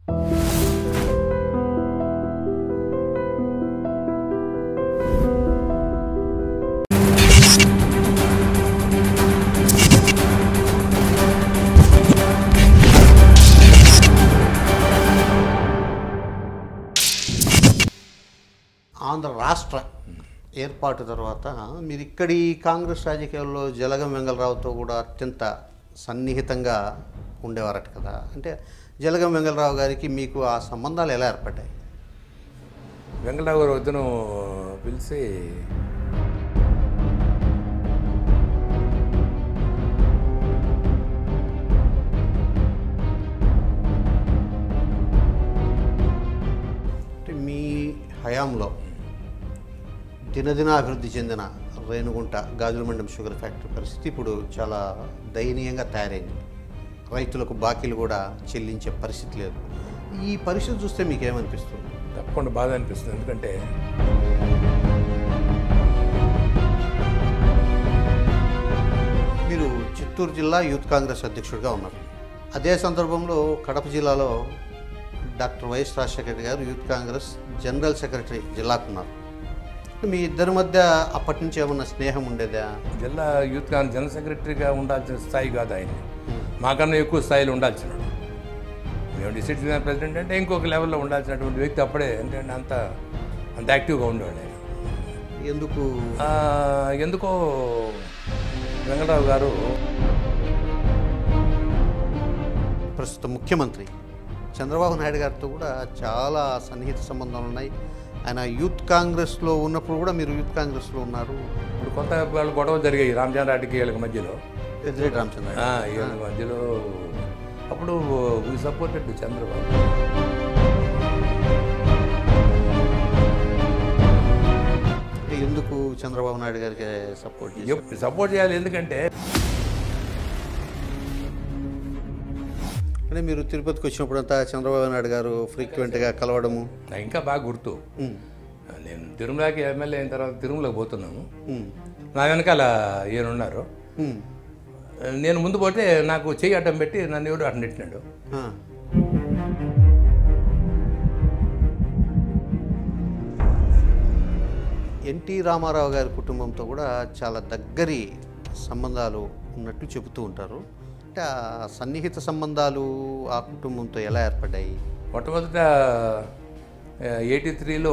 ఆంధ్ర రాష్ట్ర ఏర్పాటు తర్వాత మీరు ఇక్కడి కాంగ్రెస్ రాజకీయాల్లో జలగం వెంగళరావుతో కూడా అత్యంత సన్నిహితంగా ఉండేవారట కదా అంటే జలగం వెంగళరావు గారికి మీకు ఆ సంబంధాలు ఎలా ఏర్పడ్డాయి వెంకటరావు గారు వద్దను పిలిచి అంటే మీ హయాంలో దినదిన అభివృద్ధి చెందిన రేణుగుంట గాజులమండం షుగర్ ఫ్యాక్టరీ పరిస్థితి ఇప్పుడు చాలా దయనీయంగా తయారైంది రైతులకు బాకీలు కూడా చెల్లించే పరిస్థితి లేదు ఈ పరిస్థితి చూస్తే మీకు ఏమనిపిస్తుంది తప్పకుండా బాధ అనిపిస్తుంది ఎందుకంటే మీరు చిత్తూరు జిల్లా యూత్ కాంగ్రెస్ అధ్యక్షుడిగా ఉన్నారు అదే సందర్భంలో కడప జిల్లాలో డాక్టర్ వైఎస్ రాజశేఖర రెడ్డి గారు యూత్ కాంగ్రెస్ జనరల్ సెక్రటరీ జిల్లాకు ఉన్నారు మీ ఇద్దరి మధ్య అప్పటి నుంచి ఏమన్నా స్నేహం ఉండేదా జిల్లా యూత్ కాంగ్రెస్ జనరల్ సెక్రటరీగా ఉండాల్సిన స్థాయి కాదు ఆయన మాకన్నా ఎక్కువ స్థాయిలో ఉండాల్సిన వాడు. మేము డిస్ట్రిక్ట్ ప్రెసిడెంట్ అంటే ఇంకొక లెవెల్లో ఉండాల్సినటువంటి వ్యక్తి అప్పుడే అంటే అంత అంత యాక్టివ్గా ఉండేవాడు ఆయన ఎందుకు ఆ, ఎందుకో వెంకటరావు గారు ప్రస్తుత ముఖ్యమంత్రి చంద్రబాబు నాయుడు గారితో కూడా చాలా సన్నిహిత సంబంధాలు ఉన్నాయి ఆయన యూత్ కాంగ్రెస్లో ఉన్నప్పుడు కూడా మీరు యూత్ కాంగ్రెస్లో ఉన్నారు ఇప్పుడు కొత్త వాళ్ళు గొడవలు జరిగాయి రామచంద్ర రెడ్డికి వీళ్ళకి మధ్యలో పెద్దిరెడ్డి రామచంద్ర ఆ, వీళ్ళ మధ్యలో అప్పుడు వీ సపోర్టెడ్ చంద్రబాబు అంటే ఎందుకు చంద్రబాబు నాయుడు గారికి సపోర్ట్ చేశారు ఎప్పుడు సపోర్ట్ చేయాలి ఎందుకంటే అంటే మీరు తిరుపతికి వచ్చినప్పుడంతా చంద్రబాబు నాయుడు గారు ఫ్రీక్వెంట్గా కలవడము నాకు ఇంకా బాగా గుర్తు ఉమ్, నేను తిరుమలకి ఎమ్మెల్యే అయిన తర్వాత తిరుమలకి పోతున్నాము ఉమ్, నా వెనకాల ఈయనున్నారు ఉమ్, నేను ముందు పోతే నాకు చెయ్యి అడ్డం పెట్టి నన్ను ఎవడు అడ్డం నెట్టినాడు ఆ. ఎన్టీ రామారావు గారి కుటుంబంతో కూడా చాలా దగ్గరి సంబంధాలు ఉన్నట్టు చెబుతూ ఉంటారు అంటే ఆ సన్నిహిత సంబంధాలు ఆ కుటుంబంతో ఎలా ఏర్పడ్డాయి మొట్టమొదట ఎయిటీ త్రీలో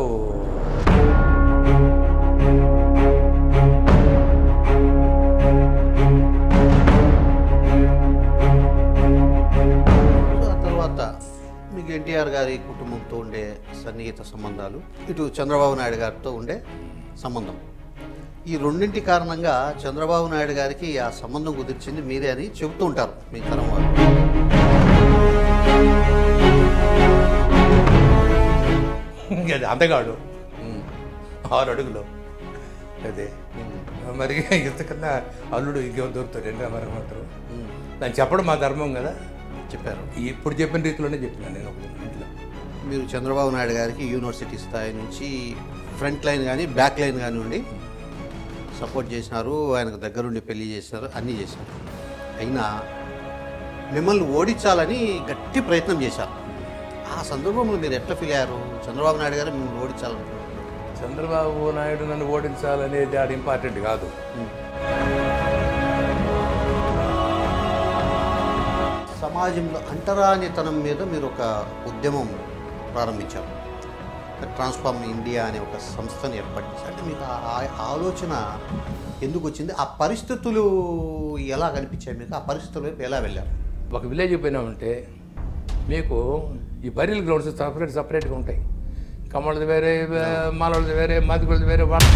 సో ఆ తర్వాత మీకు ఎన్టీఆర్ గారి కుటుంబంతో ఉండే సన్నిహిత సంబంధాలు ఇటు చంద్రబాబు నాయుడు గారితో ఉండే సంబంధం ఈ రెండింటి కారణంగా చంద్రబాబు నాయుడు గారికి ఆ సంబంధం కుదిర్చింది మీరే అని చెబుతూ ఉంటారు మీ తరం వాళ్ళు అది అందగాడు ఆరు అడుగులు అదే మరి ఇంతకన్నా అల్లుడు ఇంకేమో దొరుకుతాడు ఎన్టీ రామారావు మాత్రం ఉమ్, దాన్ని చెప్పడం మా ధర్మం కదా చెప్పారు ఇప్పుడు చెప్పిన రీతిలోనే చెప్పినాను నేను ఒక ఇంట్లో మీరు చంద్రబాబు నాయుడు గారికి యూనివర్సిటీ స్థాయి నుంచి ఫ్రంట్ లైన్ కానీ బ్యాక్ లైన్ కానివ్వండి సపోర్ట్ చేసినారు ఆయనకు దగ్గరుండి పెళ్లి చేసినారు అన్నీ చేశారు అయినా మిమ్మల్ని ఓడించాలని గట్టి ప్రయత్నం చేశారు ఆ సందర్భంలో మీరు ఎట్లా ఫీల్ అయ్యారు చంద్రబాబు నాయుడు గారు మిమ్మల్ని ఓడించాలనుకుంటున్నారు చంద్రబాబు నాయుడు నన్ను ఓడించాలనేది అది ఇంపార్టెంట్ కాదు సమాజంలో అంటరానితనం మీద మీరు ఒక ఉద్యమం ప్రారంభించారు ట్రాన్స్ఫార్మ్ ఇండియా అనే ఒక సంస్థను ఏర్పాటు చేశారు అంటే మీకు ఆ ఆ ఆలోచన ఎందుకు వచ్చింది ఆ పరిస్థితులు ఎలా కనిపించాయి మీకు ఆ పరిస్థితుల వైపు ఎలా వెళ్ళారు ఒక విలేజ్ పోయినామంటే మీకు ఈ బరీల గ్రౌండ్స్ సపరేట్ సపరేట్గా ఉంటాయి కమ్మలది వేరే మాలది వేరే మాదిగులది వేరే వా-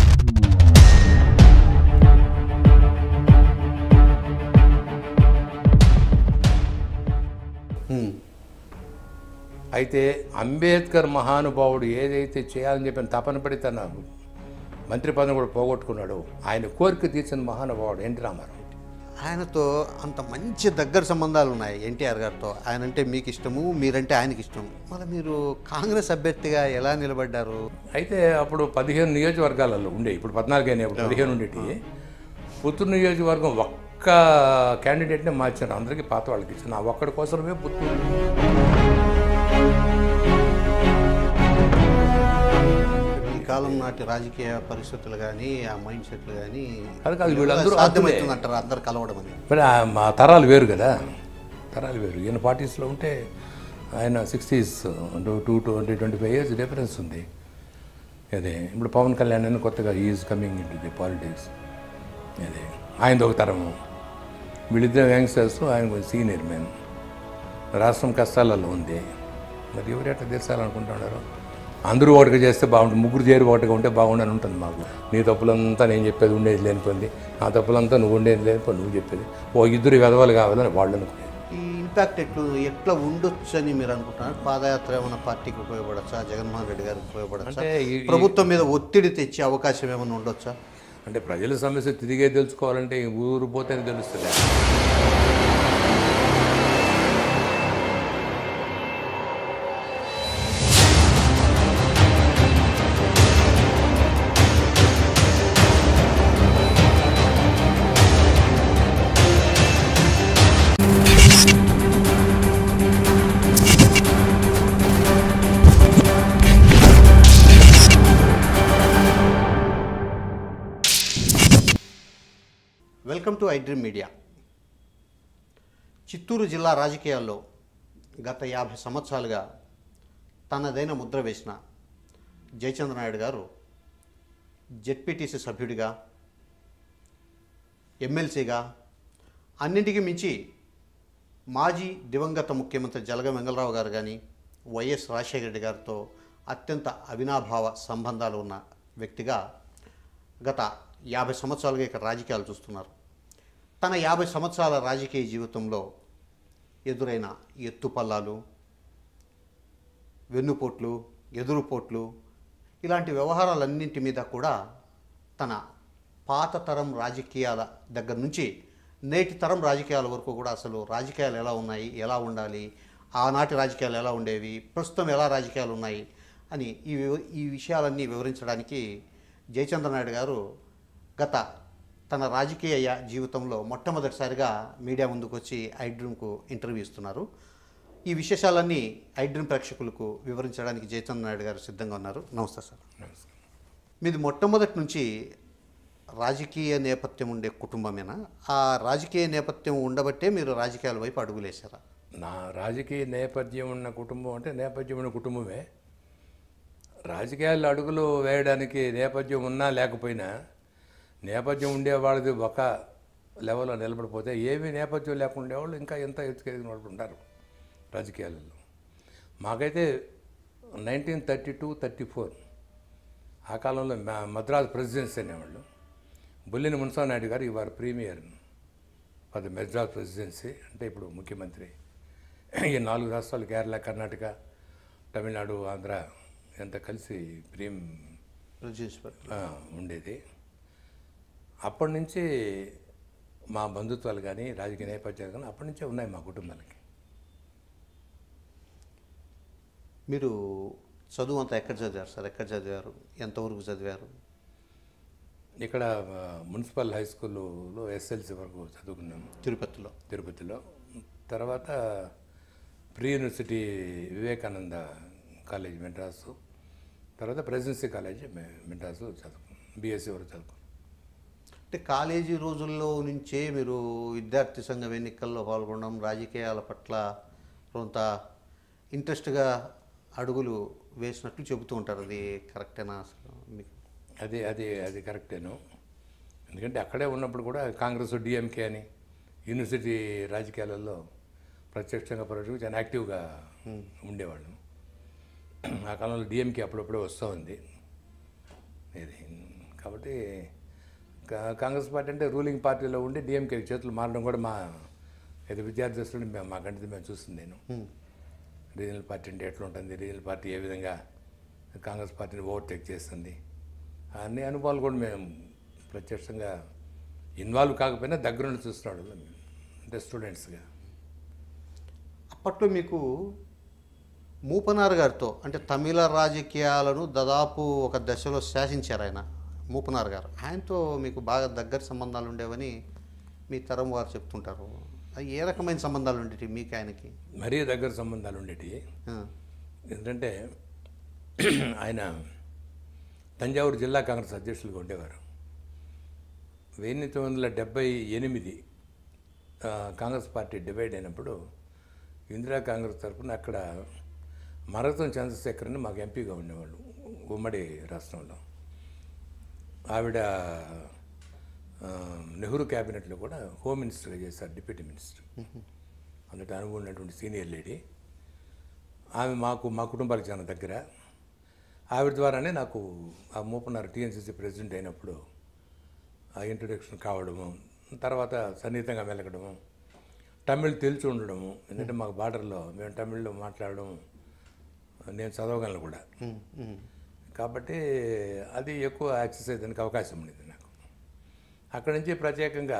హ్మ్. అయితే అంబేద్కర్ మహానుభావుడు ఏదైతే చేయాలని చెప్పిన తపన పడి తన మంత్రి పదవి కూడా పోగొట్టుకున్నాడు ఆయన కోరిక తీర్చిన మహానుభావుడు ఎన్టీ రామారావు ఆయనతో అంత మంచి దగ్గర సంబంధాలు ఉన్నాయి ఎన్టీఆర్ గారితో ఆయన అంటే మీకు ఇష్టము మీరంటే ఆయనకి ఇష్టం మరి మీరు కాంగ్రెస్ అభ్యర్థిగా ఎలా నిలబడ్డారు అయితే అప్పుడు పదిహేను నియోజకవర్గాలలో ఉండే ఇప్పుడు పద్నాలుగు అయినాయి అప్పుడు పదిహేను ఉండేటి పుత్తూరు నియోజకవర్గం ఒక్క క్యాండిడేట్నే మార్చారు అందరికీ పాత వాళ్ళకి ఇచ్చిన ఆ ఒక్కడి కోసమే పుత్తూరు ఆనాటి రాజకీయ పరిస్థితులు కానీ ఆ మైండ్ సెట్లు కానీ కాదు కాదు వీళ్ళందరూ సాధ్యమవుతుంది అంటారు అందరు కలవడం అని మరి ఆ మా తరాలు వేరు కదా తరాలు వేరు ఈయన పార్టీస్లో ఉంటే ఆయన sixties two twenty twenty five years difference ఉంది అదే ఇప్పుడు పవన్ కళ్యాణ్ అని కొత్తగా is coming into the politics అదే ఆయనది ఒక తరము వీళ్ళిద్దరు యంగ్స్టర్స్ ఆయన కొంచెం సీనియర్ మ్యాన్ రాష్ట్రం కష్టాలలో ఉంది మరి ఎవరు ఎట్లా తీర్చాలనుకుంటున్నారు అందరూ ఒకటిగా చేస్తే బాగుంటుంది ముగ్గురు చేరి ఒకటిగా ఉంటే బాగుండని ఉంటుంది మాకు నీ తప్పులంతా నేను చెప్పేది ఉండేది లేనిపోయింది నా తప్పులంతా నువ్వు ఉండేది లేనిపోయి నువ్వు చెప్పేది ఓ ఇద్దరు వెదవాలు కావాలని వాళ్ళు అనుకునేది ఈ ఇంపాక్ట్ ఎట్లు ఎట్లా ఉండొచ్చు అని మీరు అనుకుంటున్నారు పాదయాత్ర ఏమైనా పార్టీకి ఉపయోగపడచ్చా జగన్మోహన్ రెడ్డి గారికి ఉపయోగపడచ్చా అంటే ఈ- ప్రభుత్వం మీద ఒత్తిడి తెచ్చే అవకాశం ఏమైనా ఉండొచ్చా అంటే ప్రజల సమస్య తిరిగే తెలుసుకోవాలంటే ఈ ఊరు పోతేనే తెలుస్తుంది welcome to iDream media Chittoor జిల్లా రాజకీయాల్లో గత యాభై సంవత్సరాలుగా తనదైన ముద్ర వేసిన జయచంద్ర నాయుడు గారు జెడ్పీటీసీ సభ్యుడిగా ఎమ్మెల్సీగా అన్నింటికి మించి మాజీ దివంగత ముఖ్యమంత్రి జలగ వెంగళరావు గారు కానీ వైఎస్ రాజశేఖర రెడ్డి గారితో అత్యంత అవినాభావ సంబంధాలు ఉన్న వ్యక్తిగా గత యాభై సంవత్సరాలుగా ఇక్కడ రాజకీయాలు చూస్తున్నారు తన యాభై సంవత్సరాల రాజకీయ జీవితంలో ఎదురైన ఎత్తుపల్లాలు వెన్నుపోట్లు ఎదురుపోట్లు ఇలాంటి వ్యవహారాలన్నింటి మీద కూడా తన పాత తరం రాజకీయాల దగ్గర నుంచి నేటి తరం రాజకీయాల వరకు కూడా అసలు రాజకీయాలు ఎలా ఉన్నాయి ఎలా ఉండాలి ఆనాటి రాజకీయాలు ఎలా ఉండేవి ప్రస్తుతం ఎలా రాజకీయాలు ఉన్నాయి అని ఈ వివ- ఈ విషయాలన్నీ వివరించడానికి జయచంద్ర నాయుడు గారు గత తన రాజకీయ యా- జీవితంలో మొట్టమొదటిసారిగా మీడియా ముందుకు వచ్చి ఐడ్రీమ్కు ఇంటర్వ్యూ ఇస్తున్నారు ఈ విశేషాలన్నీ ఐడ్రీమ్ ప్రేక్షకులకు వివరించడానికి జయచంద్ర నాయుడు గారు సిద్ధంగా ఉన్నారు నమస్తే సార్ మీది మొట్టమొదటి నుంచి రాజకీయ నేపథ్యం ఉండే కుటుంబమేనా ఆ రాజకీయ నేపథ్యం ఉండబట్టే మీరు రాజకీయాల వైపు అడుగులేశారా నా రాజకీయ నేపథ్యం ఉన్న కుటుంబం అంటే నేపథ్యం ఉన్న కుటుంబమే రాజకీయాల్లో అడుగులు వేయడానికి నేపథ్యం ఉన్నా లేకపోయినా నేపథ్యం ఉండేవాళ్ళది ఒక లెవెల్లో నిలబడిపోతే ఏమీ నేపథ్యం లేకుండా ఉండేవాళ్ళు ఇంకా ఎంత ఎత్తుకెదిగిన వాళ్ళు ఉంటారు రాజకీయాలలో మాకైతే nineteen thirty two thirty four ఆ కాలంలో మా- మద్రాసు ప్రెసిడెన్సీ అనేవాళ్ళు బుల్లిని మున్సానాయుడు గారు ఇవారు premier for the Madras presidency అంటే ఇప్పుడు ముఖ్యమంత్రి ఈ నాలుగు రాష్ట్రాలు కేరళ కర్ణాటక తమిళనాడు ఆంధ్ర ఎంత కలిసి ప్రీమ్ ప్రెసిడెన్సీ ఆ, ఉండేది అప్పటి నుంచి మా బంధుత్వాలు కానీ రాజకీయ నేపథ్యాలు కానీ అప్పటి నుంచే ఉన్నాయి మా కుటుంబాలకి మీరు చదువు అంతా ఎక్కడ చదివారు సార్ ఎక్కడ చదివారు ఎంతవరకు చదివారు ఇక్కడ ఆ, మున్సిపల్ హై స్కూల్లో ఎస్ఎల్సి వరకు చదువుకున్నాము తిరుపతిలో తిరుపతిలో తర్వాత pre university Vivekananda college Madras తర్వాత ప్రెసిడెన్సీ కాలేజ్ మె- మెడ్రాసు చదువుకున్నాను బీఎస్సీ వరకు చదువుకున్నాను అంటే కాలేజీ రోజుల్లో నుంచే మీరు విద్యార్థి సంఘం ఎన్నికల్లో పాల్గొనడం రాజకీయాల పట్ల కొంత ఇంట్రెస్ట్గా అడుగులు వేసినట్లు చెబుతూ ఉంటారు అది కరెక్టేనా అసలు మీకు అది అది అది కరెక్టేను ఎందుకంటే అక్కడే ఉన్నప్పుడు కూడా కాంగ్రెస్ డిఎంకే అని యూనివర్సిటీ రాజకీయాలలో ప్రత్యక్షంగా పరోక్షంగా చాలా యాక్టివ్గా ఉండేవాళ్ళం ఆ కాలంలో డిఎంకే అప్పుడప్పుడే వస్తూ ఉంది ఇది కాబట్టి కా- కాంగ్రెస్ పార్టీ అంటే రూలింగ్ పార్టీలో ఉండి డిఎంకే చేతులు మారడం కూడా మా ఇది విద్యార్థి దశలో మేము మా కంటితో మేము చూస్తుంది నేను రీజనల్ పార్టీ అంటే ఎట్లా ఉంటుంది రీజనల్ పార్టీ ఏ విధంగా కాంగ్రెస్ పార్టీని ఓవర్టేక్ చేస్తుంది అన్ని అనుభవాలు కూడా మేము ప్రత్యక్షంగా ఇన్వాల్వ్ కాకపోయినా దగ్గరుండి చూస్తున్నాడు అంటే స్టూడెంట్స్గా అప్పట్లో మీకు మూపనార్ గారితో అంటే తమిళ రాజకీయాలను దాదాపు ఒక దశలో శాసించారు ఆయన మూపనార్ గారు ఆయనతో మీకు బాగా దగ్గర సంబంధాలు ఉండేవని మీ తరం వారు చెప్తుంటారు అవి ఏ రకమైన సంబంధాలు ఉండేవి మీకు ఆయనకి మరీ దగ్గర సంబంధాలు ఉండేవి ఆ, ఎందుకంటే ఆయన తంజావూరు జిల్లా కాంగ్రెస్ అధ్యక్షులుగా ఉండేవారు వెయ్యి తొమ్మిది వందల డెబ్బై ఎనిమిది ఆ, కాంగ్రెస్ పార్టీ డివైడ్ అయినప్పుడు ఇందిరా కాంగ్రెస్ తరఫున అక్కడ మరగతం చంద్రశేఖర్ని మాకు ఎంపీగా ఉండేవాళ్ళు ఉమ్మడి రాష్ట్రంలో ఆవిడ ఆ, నెహ్రూ క్యాబినెట్లో కూడా హోమ్ మినిస్టర్గా చేశారు డిప్యూటీ మినిస్టర్ అందులో అనుభవం ఉన్నటువంటి సీనియర్ లేడీ ఆమె మాకు మా కుటుంబాలకు చాలా దగ్గర ఆవిడ ద్వారానే నాకు ఆ మూపన్నారు టీఎన్సీసీ ప్రెసిడెంట్ అయినప్పుడు ఆ ఇంట్రొడక్షన్ కావడము తర్వాత సన్నిహితంగా మెలగడము తమిళ్ తెలిసి ఉండడము ఎందుకంటే మాకు బార్డర్లో మేము తమిళ్లో మాట్లాడడం నేను చదవగలను కూడా ఉమ్, ఉమ్. కాబట్టి అది ఎక్కువ యాక్సెస్ అయ్యేదానికి అవకాశం ఉండేది నాకు అక్కడి నుంచి ప్రత్యేకంగా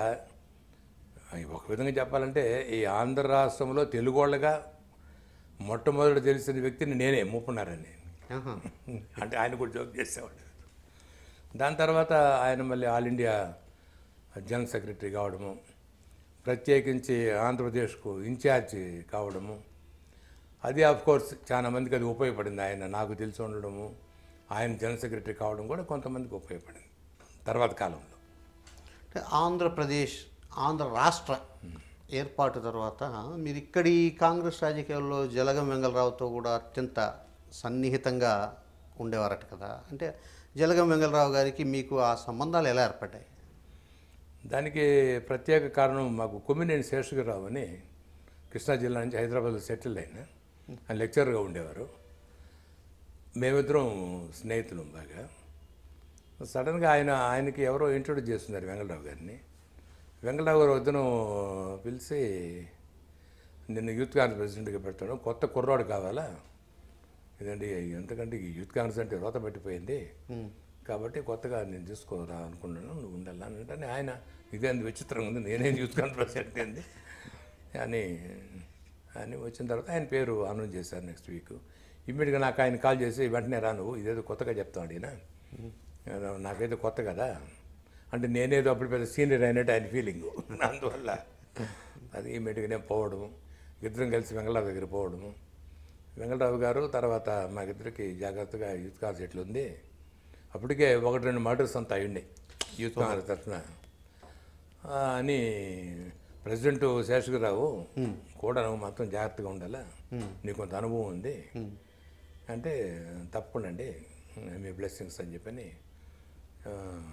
ఒక విధంగా చెప్పాలంటే ఈ ఆంధ్ర రాష్ట్రంలో తెలుగు వాళ్ళగా మొట్టమొదటి తెలిసిన వ్యక్తిని నేనే మూపున్నారని ఆహా. అంటే ఆయన కూడా జోక్ చేసేవాడు దాని తర్వాత ఆయన మళ్ళీ ఆల్ ఇండియా జనరల్ సెక్రటరీ కావడము ప్రత్యేకించి ఆంధ్రప్రదేశ్కు ఇన్ఛార్జి కావడము అది ఆఫ్ కోర్స్ చాలా మందికి అది ఉపయోగపడింది ఆయన నాకు తెలిసి ఉండడము ఆయన జనరల్ సెక్రటరీ కావడం కూడా కొంతమందికి ఉపయోగపడింది తర్వాత కాలంలో అంటే ఆంధ్రప్రదేశ్ ఆంధ్ర రాష్ట్ర ఏర్పాటు తర్వాత మీరు ఇక్కడి కాంగ్రెస్ రాజకీయాల్లో జలగం వెంగళరావుతో కూడా అత్యంత సన్నిహితంగా ఉండేవారట కదా అంటే జలగం వెంగళరావు గారికి మీకు ఆ సంబంధాలు ఎలా ఏర్పడ్డాయి దానికి ప్రత్యేక కారణం మాకు కొమ్మినేని శేషగిరిరావు అని కృష్ణా జిల్లా నుంచి హైదరాబాద్లో సెటిల్ అయిన ఆయన లెక్చరర్గా ఉండేవారు మేమిద్దరం స్నేహితులం బాగా సడన్గా ఆయన ఆయనకి ఎవరో ఇంట్రొడ్యూస్ చేస్తున్నారు వెంగళరావు గారిని వెంగళరావు గారు వద్దను పిలిచి నిన్ను యూత్ కాంగ్రెస్ ప్రెసిడెంట్గా పెడతాను కొత్త కుర్రాడు కావాలా ఇదండి ఎంతకంటే ఈ యూత్ కాంగ్రెస్ అంటే రోత పెట్టిపోయింది కాబట్టి కొత్తగా నేను చూసుకోరా అనుకున్నాను నువ్వు ఉండాలా అని అంటే ఆయన ఇదేంది విచిత్రంగా ఉంది నేనేం యూత్ కాంగ్రెస్ ప్రెసిడెంట్ ఏంది అని అని వచ్చిన తర్వాత ఆయన పేరు అనౌన్స్ చేశారు నెక్స్ట్ వీక్ ఇమ్మీడియట్గా నాకు ఆయన కాల్ చేసి వెంటనే రా నువ్వు ఇదేదో కొత్తగా చెప్తాను అడిగినా నాకైతే కొత్త కదా అంటే నేనేదో అప్పుడు పెద్ద సీనియర్ అయినట్టు ఆయన ఫీలింగ్ అందువల్ల అది ఇమ్మీడియట్గానే పోవడం ఇద్దరం కలిసి వెంగళరావు దగ్గర పోవడము వెంకటరావు గారు తర్వాత మాకిద్దరికి జాగ్రత్తగా యూత్ కాంగ్రెస్ ఎట్లుంది అప్పటికే ఒకటి రెండు మర్డర్స్ అంతా అయ్యిండే యూత్ కాంగ్రెస్ తరఫున ఆ, అని ప్రెసిడెంట్ శేషగిరిరావు కూడా నువ్వు మాత్రం జాగ్రత్తగా ఉండాలా నీకు కొంత అనుభవం ఉంది అంటే తప్పకుండా అండి మీ బ్లెస్సింగ్స్ అని చెప్పని ఆ,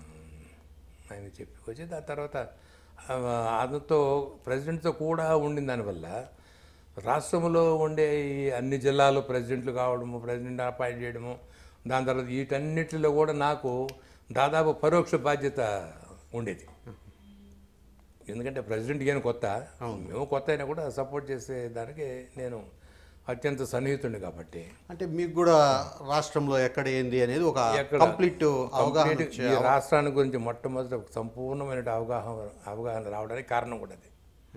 ఆయన చెప్పి వచ్చి దాని తర్వాత ఆ, అతనితో ప్రెసిడెంట్తో కూడా ఉండిన దానివల్ల రాష్ట్రంలో ఉండే ఈ అన్ని జిల్లాలు ప్రెసిడెంట్లు కావడము ప్రెసిడెంట్ అపాయింట్ చేయడము దాని తర్వాత వీటన్నిటిలో కూడా నాకు దాదాపు పరోక్ష బాధ్యత ఉండేది ఎందుకంటే ప్రెసిడెంట్ ఈయన కొత్త మేము కొత్త అయినా కూడా సపోర్ట్ చేసే దానికి నేను అత్యంత సన్నిహితుడిని కాబట్టి అంటే మీకు కూడా రాష్ట్రంలో ఎక్కడ ఏంది అనేది ఒక ఎక్కడ? కంప్లీట్ అవగాహన కంప్లీట్ వచ్చే ఈ రాష్ట్రాన్ని గురించి మొట్టమొదటి ఒక సంపూర్ణమైన అవగాహన అవగాహన రావడానికి కారణం కూడా అది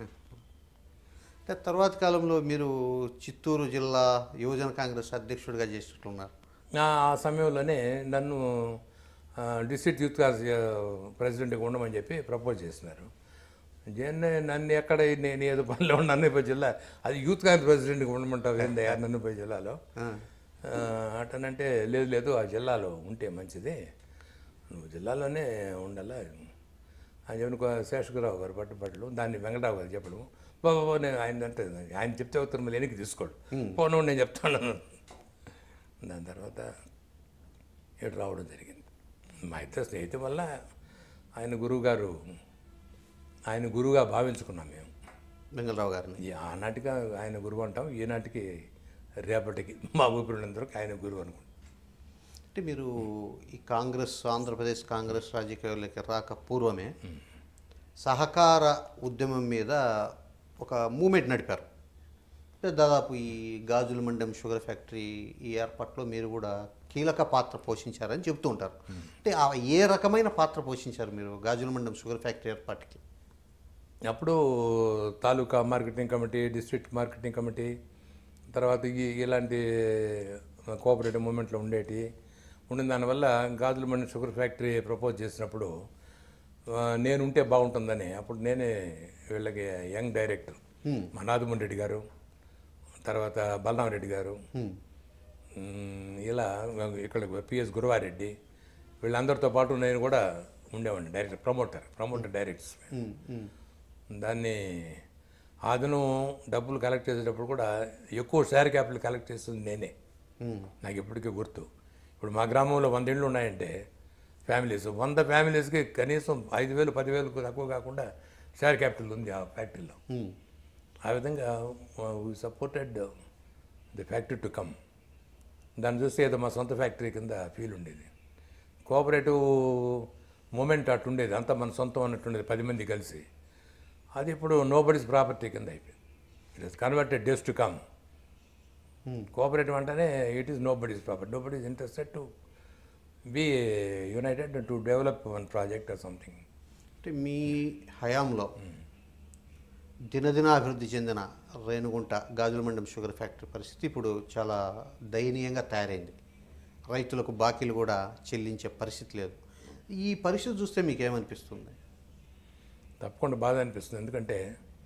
అంటే తర్వాత కాలంలో మీరు చిత్తూరు జిల్లా యువజన కాంగ్రెస్ అధ్యక్షుడిగా చేసినట్లున్నారు ఆ ఆ సమయంలోనే నన్ను డిస్ట్రిక్ట్ యూత్ కాంగ్రెస్ ప్రెసిడెంట్గా ఉండమని చెప్పి ప్రపోజ్ చేసినారు జన్ నన్ను ఎక్కడ నేను ఏదో పనిలో ఉన్న నన్నపల్లి జిల్లా అది యూత్ కాంగ్రెస్ ప్రెసిడెంట్గా ఉండమంటావు ఏంది నన్నపల్లి జిల్లాలో ఆ. ఆ, అటనంటే లేదు లేదు ఆ జిల్లాలో ఉంటే మంచిది నువ్వు జిల్లాలోనే ఉండాలా అని చెప్పిన కొ- శేషగిరావు గారు పట్టుబట్టలు దాన్ని వెంకటరావు గారు చెప్పడం బాబా బాబా నేను ఆయన అంటే ఆయన చెప్తే అవుతారు మళ్ళీ వెనక్కి తీసుకోడు పోను నేను చెప్తాను దాని తర్వాత ఇటు రావడం జరిగింది మా ఇద్దరు స్నేహితుల వల్ల ఆయన గురువు గారు ఆయన గురువుగా భావించుకున్నాం మేము వెంగళరావు గారిని ఈ ఆనాటికి ఆయన గురువు అంటాం ఈనాటికి రేపటికి మా ఊపిరినందరికి ఆయన గురువు అనుకుంటాం అంటే మీరు ఈ కాంగ్రెస్ ఆంధ్రప్రదేశ్ కాంగ్రెస్ రాజకీయాల్లోకి రాక పూర్వమే సహకార ఉద్యమం మీద ఒక మూమెంట్ నడిపారు అంటే దాదాపు ఈ గాజుల మండం షుగర్ ఫ్యాక్టరీ ఈ ఏర్పాట్లో మీరు కూడా కీలక పాత్ర పోషించారని చెప్తూ ఉంటారు అంటే ఆ ఏ రకమైన పాత్ర పోషించారు మీరు గాజుల మండం షుగర్ ఫ్యాక్టరీ ఏర్పాటుకి అప్పుడు taluka marketing committee district marketing committee తర్వాత ఈ ఇలాంటి కోఆపరేటివ్ మూమెంట్లో ఉండేటి ఉండిన దానివల్ల Gajula Mandi sugar factory propose చేసినప్పుడు ఆ, నేను ఉంటే బాగుంటుందని అప్పుడు నేనే వీళ్ళకి యంగ్ డైరెక్టర్ మా నాదమన్ రెడ్డి గారు తర్వాత బలరాం రెడ్డి గారు మ్, ఇలా ఇక్కడ పిఎస్ గురువారెడ్డి వీళ్ళందరితో పాటు నేను కూడా ఉండేవాడిని director promoter promoter directors um, um, దాన్ని అదను డబ్బులు కలెక్ట్ చేసేటప్పుడు కూడా ఎక్కువ షేర్ క్యాపిటల్ కలెక్ట్ చేస్తుంది నేనే ఉమ్, నాకు ఇప్పటికీ గుర్తు ఇప్పుడు మా గ్రామంలో వంద ఇళ్ళు ఉన్నాయంటే ఫ్యామిలీస్ వంద ఫ్యామిలీస్కి కనీసం ఐదు వేలు పదివేలకు తక్కువ కాకుండా షేర్ క్యాపిటల్ ఉంది ఆ ఫ్యాక్టరీలో ఉమ్. ఆ విధంగా we supported the factory to come దాన్ని చూస్తే ఏదో మా సొంత ఫ్యాక్టరీ కింద ఫీల్ ఉండేది కోఆపరేటివ్ మూమెంట్ అటు ఉండేది అంతా మన సొంతం అన్నట్టుండేది పది మంది కలిసి అది ఇప్పుడు నోబడీస్ ప్రాపర్టీ కింద అయిపోయింది it is converted days to come cooperative అంటేనే it is nobody's property nobody's interested to be united to develop one project or something అంటే మీ హయాంలో దినదిన అభివృద్ధి చెందిన రేణుగుంట గాజులమండం షుగర్ ఫ్యాక్టరీ పరిస్థితి ఇప్పుడు చాలా దయనీయంగా తయారైంది రైతులకు బాకీలు కూడా చెల్లించే పరిస్థితి లేదు ఈ పరిస్థితి చూస్తే మీకు ఏమనిపిస్తుంది తప్పకుండా బాధ అనిపిస్తుంది ఎందుకంటే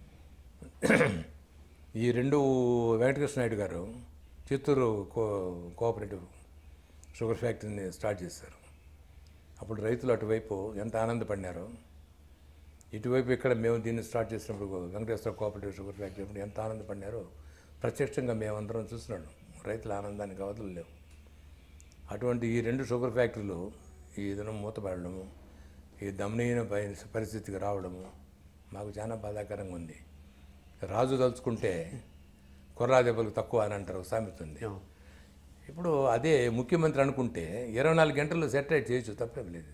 ఈ రెండు వెంకటకృష్ణ నాయుడు గారు చిత్తూరు కో కోఆపరేటివ్ షుగర్ ఫ్యాక్టరీని స్టార్ట్ చేశారు అప్పుడు రైతులు అటువైపు ఎంత ఆనందపడినారో ఇటువైపు ఇక్కడ మేము దీన్ని స్టార్ట్ చేసినప్పుడు వెంకటేశ్వర కోఆపరేటివ్ షుగర్ ఫ్యాక్టరీ అప్పుడు ఎంత ఆనందపడినారో ప్రత్యక్షంగా మేమందరం చూస్తున్నాడు రైతుల ఆనందానికి అవధులు లేవు అటువంటి ఈ రెండు షుగర్ ఫ్యాక్టరీలు ఈ దినం మూతపడడము ఈ దమనీయన పరి- పరిస్థితికి రావడము మాకు చాలా బాధాకరంగా ఉంది రాజు తలుచుకుంటే కుర్రా దెబ్బలు తక్కువ అని అంటారు ఒక సామెత ఉంది ఇప్పుడు అదే ముఖ్యమంత్రి అనుకుంటే ఇరవై నాలుగు గంటల్లో సెటరేట్ చేయొచ్చు తప్పేం లేదు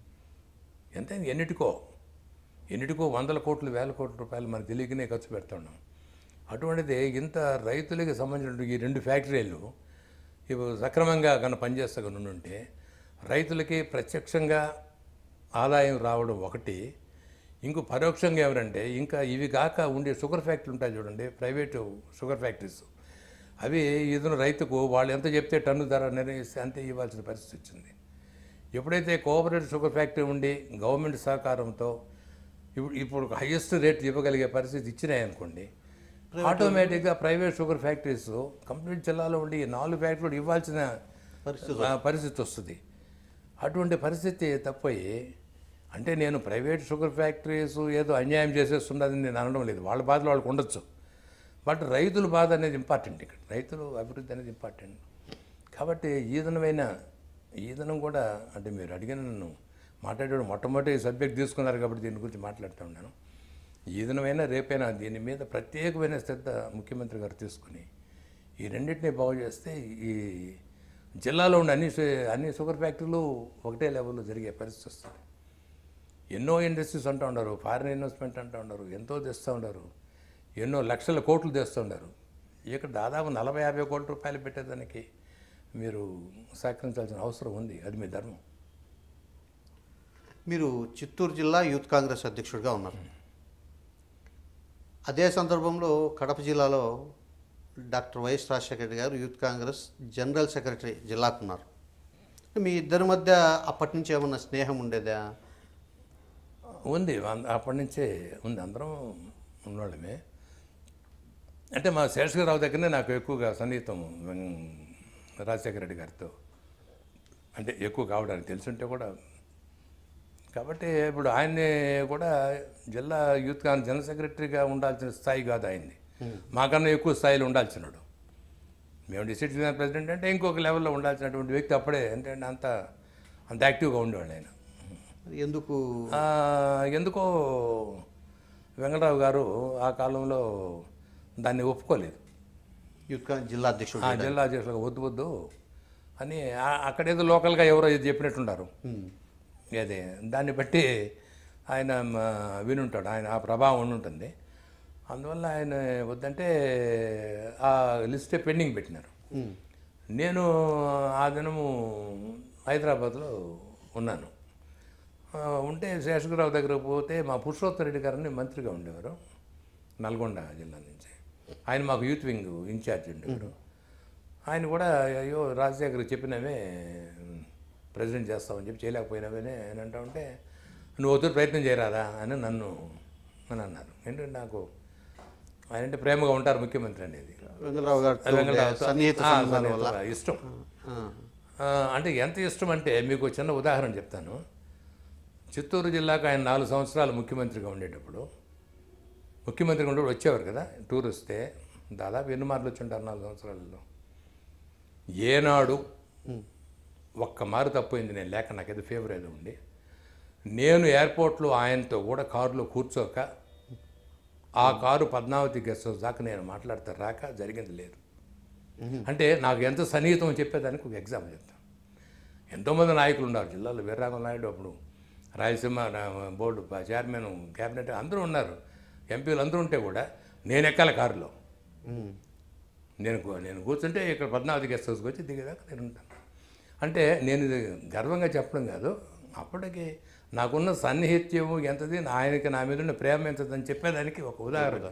ఎంత ఎన్నిటికో ఎన్నిటికో వందల కోట్లు వేల కోట్ల రూపాయలు మనకు తెలియకనే ఖర్చు పెడుతున్నాం అటువంటిది ఇంత రైతులకి సంబంధించిన ఈ రెండు ఫ్యాక్టరీలు ఇవి సక్రమంగా కన్నా పనిచేస్తా కనుక ఉంటే రైతులకి ప్రత్యక్షంగా ఆదాయం రావడం ఒకటి ఇంకో పరోక్షంగా ఎవరంటే ఇంకా ఇవి కాక ఉండే షుగర్ ఫ్యాక్టరీ ఉంటాయి చూడండి ప్రైవేటు షుగర్ ఫ్యాక్టరీస్ అవి ఇతను రైతుకు వాళ్ళు ఎంత చెప్తే టన్ను ధర నిర్ణయిస్తే అంతే ఇవ్వాల్సిన పరిస్థితి వచ్చింది ఎప్పుడైతే కోఆపరేటివ్ షుగర్ ఫ్యాక్టరీ ఉండి గవర్నమెంట్ సహకారంతో ఇప్పుడు ఇప్పుడు హైయెస్ట్ రేట్ ఇవ్వగలిగే పరిస్థితి ఇచ్చినాయనుకోండి ఆటోమేటిక్గా ప్రైవేట్ షుగర్ ఫ్యాక్టరీస్ కంప్లీట్ జిల్లాలో ఉండి ఈ నాలుగు ఫ్యాక్టరీలు ఇవ్వాల్సిన పరిస్థితి ఆ, పరిస్థితి వస్తుంది అటువంటి పరిస్థితి తప్పయి అంటే నేను ప్రైవేట్ షుగర్ ఫ్యాక్టరీస్ ఏదో అన్యాయం చేసేస్తున్నదని నేను అనడం లేదు వాళ్ళ బాధలు వాళ్ళకి ఉండొచ్చు బట్ రైతుల బాధ అనేది ఇంపార్టెంట్ ఇక్కడ రైతులు అభివృద్ధి అనేది ఇంపార్టెంట్ కాబట్టి ఈదనమైన ఈదనం కూడా అంటే మీరు అడిగిన నన్ను మాట్లాడేవాడు మొట్టమొదటి సబ్జెక్ట్ తీసుకున్నారు కాబట్టి దీని గురించి మాట్లాడుతూ ఉన్నాను ఈదనమైనా రేపైనా దీని మీద ప్రత్యేకమైన శ్రద్ధ ముఖ్యమంత్రి గారు తీసుకుని ఈ రెండింటిని బాగు చేస్తే ఈ జిల్లాలో ఉన్న అన్ని షు- అన్ని షుగర్ ఫ్యాక్టరీలు ఒకటే లెవెల్లో జరిగే పరిస్థితి వస్తుంది ఎన్నో ఇండస్ట్రీస్ అంటూ ఉన్నారు ఫారిన్ ఇన్వెస్ట్మెంట్ అంటూ ఉన్నారు ఎంతో తెస్తూ ఉన్నారు ఎన్నో లక్షల కోట్లు తెస్తూ ఉన్నారు ఇక్కడ దాదాపు నలభై యాభై కోట్ల రూపాయలు పెట్టేదానికి మీరు సహకరించాల్సిన అవసరం ఉంది అది మీ ధర్మం మీరు చిత్తూరు జిల్లా యూత్ కాంగ్రెస్ అధ్యక్షుడిగా ఉన్నారు అదే సందర్భంలో కడప జిల్లాలో డాక్టర్ వైఎస్ రాజశేఖర రెడ్డి గారు యూత్ కాంగ్రెస్ జనరల్ సెక్రటరీ జిల్లాకు ఉన్నారు మీ ఇద్దరి మధ్య అప్పటి నుంచి ఏమన్నా స్నేహం ఉండేదా ఉంది అం- అప్పటి నుంచే ఉంది అందరం ఉన్నోళ్ళమే అంటే మా శేషగిరిరావు దగ్గరనే నాకు ఎక్కువగా సన్నిహితం వెం- రాజశేఖర రెడ్డి గారితో అంటే ఎక్కువ కావడానికి తెలుసుంటే కూడా కాబట్టి ఇప్పుడు ఆయన్ని కూడా జిల్లా యూత్ కాంగ్రెస్ జనరల్ సెక్రటరీగా ఉండాల్సిన స్థాయి కాదు ఆయన్ని మాకన్నా ఎక్కువ స్థాయిలో ఉండాల్సినాడు మేము డిస్ట్రిక్ట్ యూనియన్ ప్రెసిడెంట్ అంటే ఇంకొక లెవెల్లో ఉండాల్సినటువంటి వ్యక్తి అప్పుడే అంటే అంత అంత యాక్టివ్గా ఉండేవాళ్ళు ఆయన ఎందుకు ఆ, ఎందుకో వెంకటరావు గారు ఆ కాలంలో దాన్ని ఒప్పుకోలేదు యూత్ కాంగ్రెస్ జిల్లా అధ్యక్షుడు ఆ జిల్లా అధ్యక్షులుగా వద్దు వద్దు అని ఆ- అక్కడేదో లోకల్గా ఎవరో ఇది చెప్పినట్టున్నారు ఉమ్. అదే దాన్ని బట్టి ఆయన మ, వినుంటాడు ఆయన ఆ ప్రభావం ఉండి ఉంటుంది అందువల్ల ఆయన వద్దంటే ఆ లిస్టే పెండింగ్ పెట్టినారు ఉమ్. నేను ఆ దినము హైదరాబాద్లో ఉన్నాను ఆ, ఉంటే శేషగిరావు దగ్గరకు పోతే మా పురుషోత్తమ రెడ్డి గారిని మంత్రిగా ఉండేవారు నల్గొండ జిల్లా నుంచి ఆయన మాకు యూత్ వింగ్ ఇన్ఛార్జ్ ఉండేవారు ఆయన కూడా అయ్యో రాజశేఖర్ చెప్పినవే ప్రెసిడెంట్ చేస్తామని చెప్పి చేయలేకపోయినావనే అని అంటా ఉంటే నువ్వు వద్దు ప్రయత్నం చేయరాదా అని నన్ను అని అన్నారు ఏంటంటే నాకు ఆయన అంటే ప్రేమగా ఉంటారు ముఖ్యమంత్రి అనేది వెంకటరావు గారితో ఉండే వెంకటరావుతో- సన్నిహిత ఆ, సంబంధాల వల్ల సన్నిహిత ఇష్టం ఆ. ఆ, అంటే ఎంత ఇష్టం అంటే మీకు ఒక చిన్న ఉదాహరణ చెప్తాను చిత్తూరు జిల్లాకు ఆయన నాలుగు సంవత్సరాలు ముఖ్యమంత్రిగా ఉండేటప్పుడు ముఖ్యమంత్రిగా ఉండేప్పుడు వచ్చేవారు కదా టూర్ వస్తే దాదాపు ఎన్ని మార్లు వచ్చి ఉంటారు నాలుగు సంవత్సరాలలో ఏనాడు ఒక్క మారు తప్పోయింది నేను లేక నాకు ఏదో ఫేవర్ ఏదో ఉండి నేను ఎయిర్పోర్ట్లో ఆయనతో కూడా కారులో కూర్చోక ఆ కారు పద్మావతి గెస్ట్ హౌస్ దాకా నేను మాట్లాడతా రాక జరిగింది లేదు అంటే నాకు ఎంత సన్నిహితం చెప్పేదానికి ఒక ఎగ్జాంపుల్ చెప్తాను ఎంతోమంది నాయకులు ఉన్నారు జిల్లాలో వీర్రాఘవ నాయుడు అప్పుడు రాయలసీమ రా- బోర్డు ప- చైర్మన్ క్యాబినెట్ అందరూ ఉన్నారు ఎంపీలు అందరూ ఉంటే కూడా నేను ఎక్కాల కారులో ఉమ్. నేను కూ- నేను కూర్చుంటే ఇక్కడ పద్మావతి గెస్ట్ హౌస్కి వచ్చి దిగేదాకా నేను ఉంటాను అంటే నేను ఇది గర్వంగా చెప్పడం కాదు అప్పటికి నాకున్న సన్నిహిత్యము ఎంతది ఆయనకి నా మీద ఉన్న ప్రేమ ఎంతదని చెప్పేదానికి ఒక ఉదాహరణ